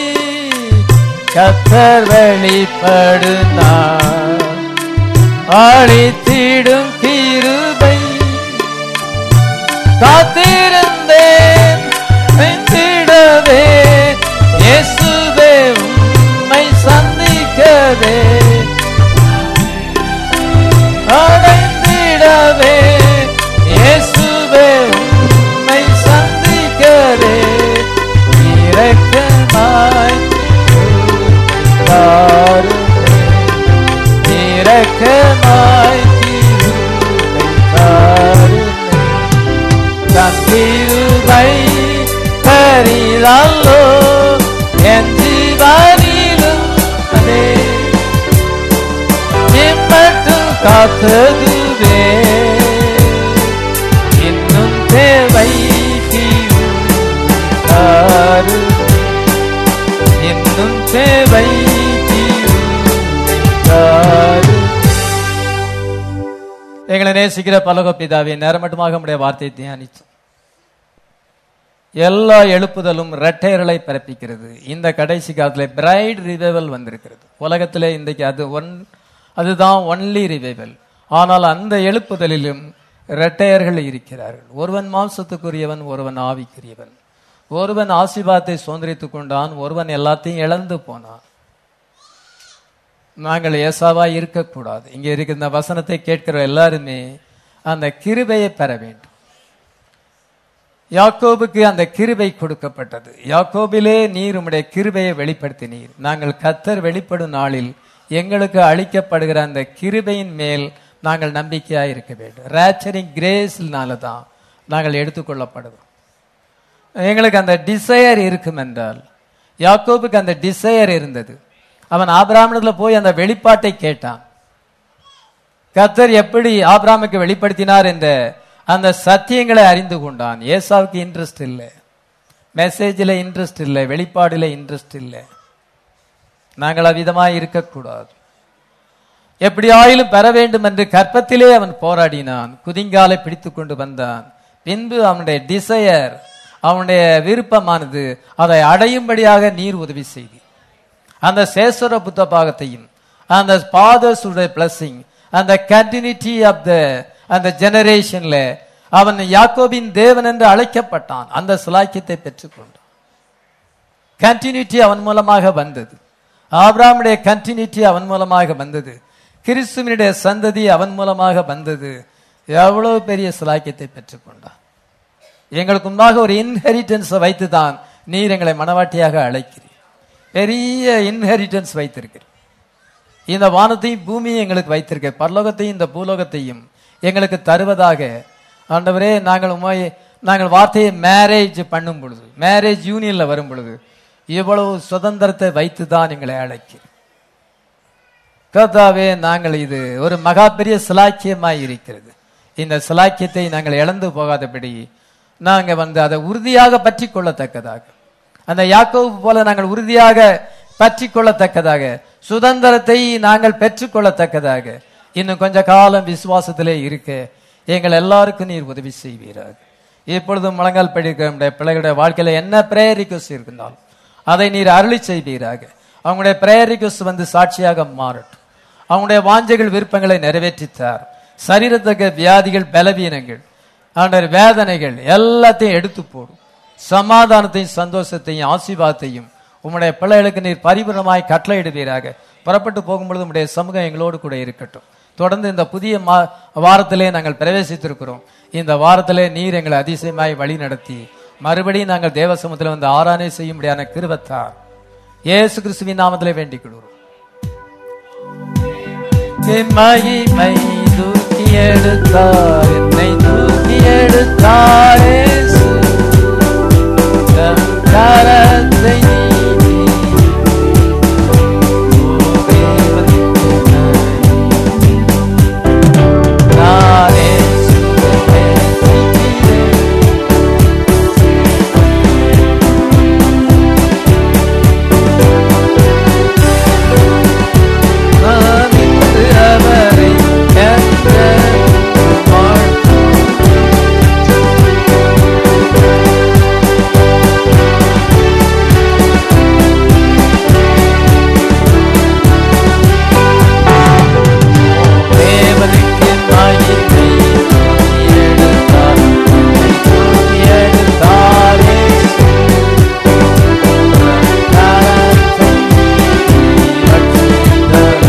கத்தர் வெளிப்படும் நாள் அழித்திடும் கிருபை காத்திருந்தேன் வெந்திடவே இயேசுவே உம்மை சந்திக்கவே அடைந்திடவே இயேசுவே உம்மை சந்திக்கவே இரக்கமாய் தாருமே இரக்கமாய் கிருபை தாருமே தன் கிருபை பெரிதல்லோ என் ஜீவனிலும் அதே இம்மட்டும் காத்ததுவே இன்னும் தேவை தீரு இன்னும் தேவை தீரு எங்களை நேசிக்கிற பலக பிதாவே நேரமட்டுமாக நம்முடைய வார்த்தையை தியானிச்சோம் எல்லா எழுப்புதலும் ரெட்டையர்களை பிறப்பிக்கிறது இந்த கடைசி காலத்துல பிரைட் ரிவைவல் வந்திருக்கிறது உலகத்திலே இன்றைக்கு அது ஒன் அதுதான் ஒன்லி ரிவைவல் ஆனால் அந்த எழுப்புதலிலும் ரெட்டையர்கள் இருக்கிறார்கள் ஒருவன் மாம்சத்துக்குரியவன் ஒருவன் ஆவிக்குரியவன் ஒருவன் ஆசீர்வாதத்தை சுதந்திரித்துக் கொண்டான் ஒருவன் எல்லாத்தையும் இழந்து போனான் நாங்கள் ஏசாவா இருக்கக்கூடாது இங்க இருக்கிற இந்த வசனத்தை கேட்கிற எல்லாருமே அந்த கிருபையை பெற வேண்டும் யாக்கோபுக்கு அந்த கிருபை கொடுக்கப்பட்டது யாக்கோபிலே நீர் உம்முடைய கிருபையை வெளிப்படுத்தினீர் நாங்கள் கத்தர் வெளிப்படும் நாளில் எங்களுக்கு அளிக்கப்படுகிற அந்த கிருபையின் மேல் நாங்கள் நம்பிக்கையா இருக்க வேண்டும் ரேச்சரிங் கிரேஸ்னால தான் நாங்கள் எடுத்துக்கொள்ளப்படுவோம் எங்களுக்கு அந்த டிசையர் இருக்கும் என்றால் யாக்கோபுக்கு அந்த டிசையர் இருந்தது அவன் ஆபிராமணத்துல போய் அந்த வெளிப்பாட்டை கேட்டான் கத்தர் எப்படி ஆபிராமுக்கு வெளிப்படுத்தினார் என்ற அந்த சத்தியங்களை அறிந்து கொண்டான் ஏசாவுக்கு இன்ட்ரெஸ்ட் இல்லை மெசேஜில் இன்ட்ரெஸ்ட் இல்லை வெளிப்பாடுல இன்ட்ரெஸ்ட் இல்லை நாங்கள் அவ்விதமாய் இருக்கக்கூடாது எப்படியாயிலும் பெற வேண்டும் என்று கற்பத்திலே அவன் போராடினான் குதிங்காலை பிடித்து கொண்டு வந்தான் பின்பு அவனுடைய டிசையர் அவனுடைய விருப்பமானது அதை அடையும்படியாக நீர் உதவி செய்தி அந்த சேஸ்வர புத்த பாகத்தையும் அந்த ஃபாதர்ஸுடைய பிளஸிங் அந்த கண்டினியூட்டி ஆஃப் த அந்த ஜெனரேஷன்ல அவன் யாக்கோபின் தேவன் என்று அழைக்கப்பட்டான் அந்த சிலாக்கியத்தை பெற்றுக்கொண்டான் கண்டினியூட்டி அவன் மூலமாக வந்தது ஆபிராமுடைய கண்டினியூட்டி அவன் மூலமாக வந்தது கிறிஸ்துவனுடைய சந்ததி அவன் மூலமாக வந்தது எவ்வளவு பெரிய சிலாக்கியத்தை பெற்றுக்கொண்டான் எங்களுக்கு முன்பாக ஒரு இன்ஹெரிட்டன்ஸை வைத்து தான் நீர் எங்களை மனவாட்டியாக அழைக்கிறீர் பெரிய இன்ஹெரிட்டன்ஸ் வைத்திருக்கிறீர் இந்த வானத்தையும் பூமியும் எங்களுக்கு வைத்திருக்க பரலோகத்தையும் இந்த பூலோகத்தையும் எங்களுக்கு தருவதாக ஆண்டவரே நாங்கள் உமை நாங்கள் வார்த்தையை மேரேஜ் பண்ணும் பொழுது மேரேஜ் யூனியன்ல வரும் பொழுது இவ்வளவு சுதந்திரத்தை வைத்து தான் எங்களை அழைக்கிறோம் கர்த்தாவே நாங்கள் இது ஒரு மகா பெரிய சிலாக்கியமாய் இருக்கிறது இந்த சிலாக்கியத்தை நாங்கள் இழந்து போகாதபடி நாங்க வந்து அதை உறுதியாக பற்றி கொள்ளத்தக்கதாக அந்த யாக்கோவு போல நாங்கள் உறுதியாக பற்றி கொள்ளத்தக்கதாக சுதந்திரத்தை நாங்கள் பெற்றுக்கொள்ளத்தக்கதாக இன்னும் கொஞ்ச காலம் விசுவாசத்திலே இருக்க எங்கள் எல்லாருக்கும் நீர் உதவி செய்வீராக இப்பொழுதும் முழங்கால் படிக்கிற நம்முடைய பிள்ளைகளுடைய வாழ்க்கையில என்ன பிரேயர் ரிக்வஸ்ட் இருந்தாலும் அதை நீர் அருளி செய்வீராக அவங்களுடைய பிரேயர் ரிக்வஸ்ட் வந்து சாட்சியாக மாறட்டும் அவங்களுடைய வாஞ்சைகள் விருப்பங்களை நிறைவேற்றித்தார் சரீரத்தக்க வியாதிகள் பலவீனங்கள் ஆண்டவர் வேதனைகள் எல்லாத்தையும் எடுத்து போடும் சமாதானத்தையும் சந்தோஷத்தையும் ஆசீர்வாதத்தையும் உம்முடைய பிள்ளைகளுக்கு நீர் பரிபூர்ணமாய் கட்டளையிடுவீராக புறப்பட்டு போகும்பொழுது உம்முடைய சமூகம் எங்களோடு கூட இருக்கட்டும் தொடர்ந்து இந்த புதிய மா- வாரத்திலே நாங்கள் பிரவேசித்திருக்கிறோம் இந்த வாரத்திலே நீர் எங்களை அதிசயமாய் வழி நடத்தி மறுபடியும் நாங்கள் தேவ சமூகத்தில் வந்து ஆராதனை செய்யும்படியான கிருபத்தார் இயேசு கிறிஸ்துவின் நாமத்திலே வேண்டிக் கொள்கிறோம் என் மகிமை தூக்கி எடுத்தார் என்னை தூக்கி எடுத்தார் இயேசு. தம் கரத்தை நீட்டி, ஓ தேவனுக்கு நன்றி. நான் இயேசுவை நேசிக்கிறேன். நான் இன்று அவரை கண்டேன் வாழ்த்தும் தேவனுக்கு மகிமை தூக்கி எடுத்தார் என்னை தூக்கி எடுத்தார் இயேசு. கரத்தை நீட்டி ரட்சித்தார்.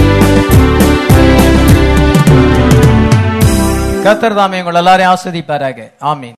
கர்த்தர் தாமே உங்கள் எல்லாரையும் ஆஸ்வதிப்பாராக ஆமீன்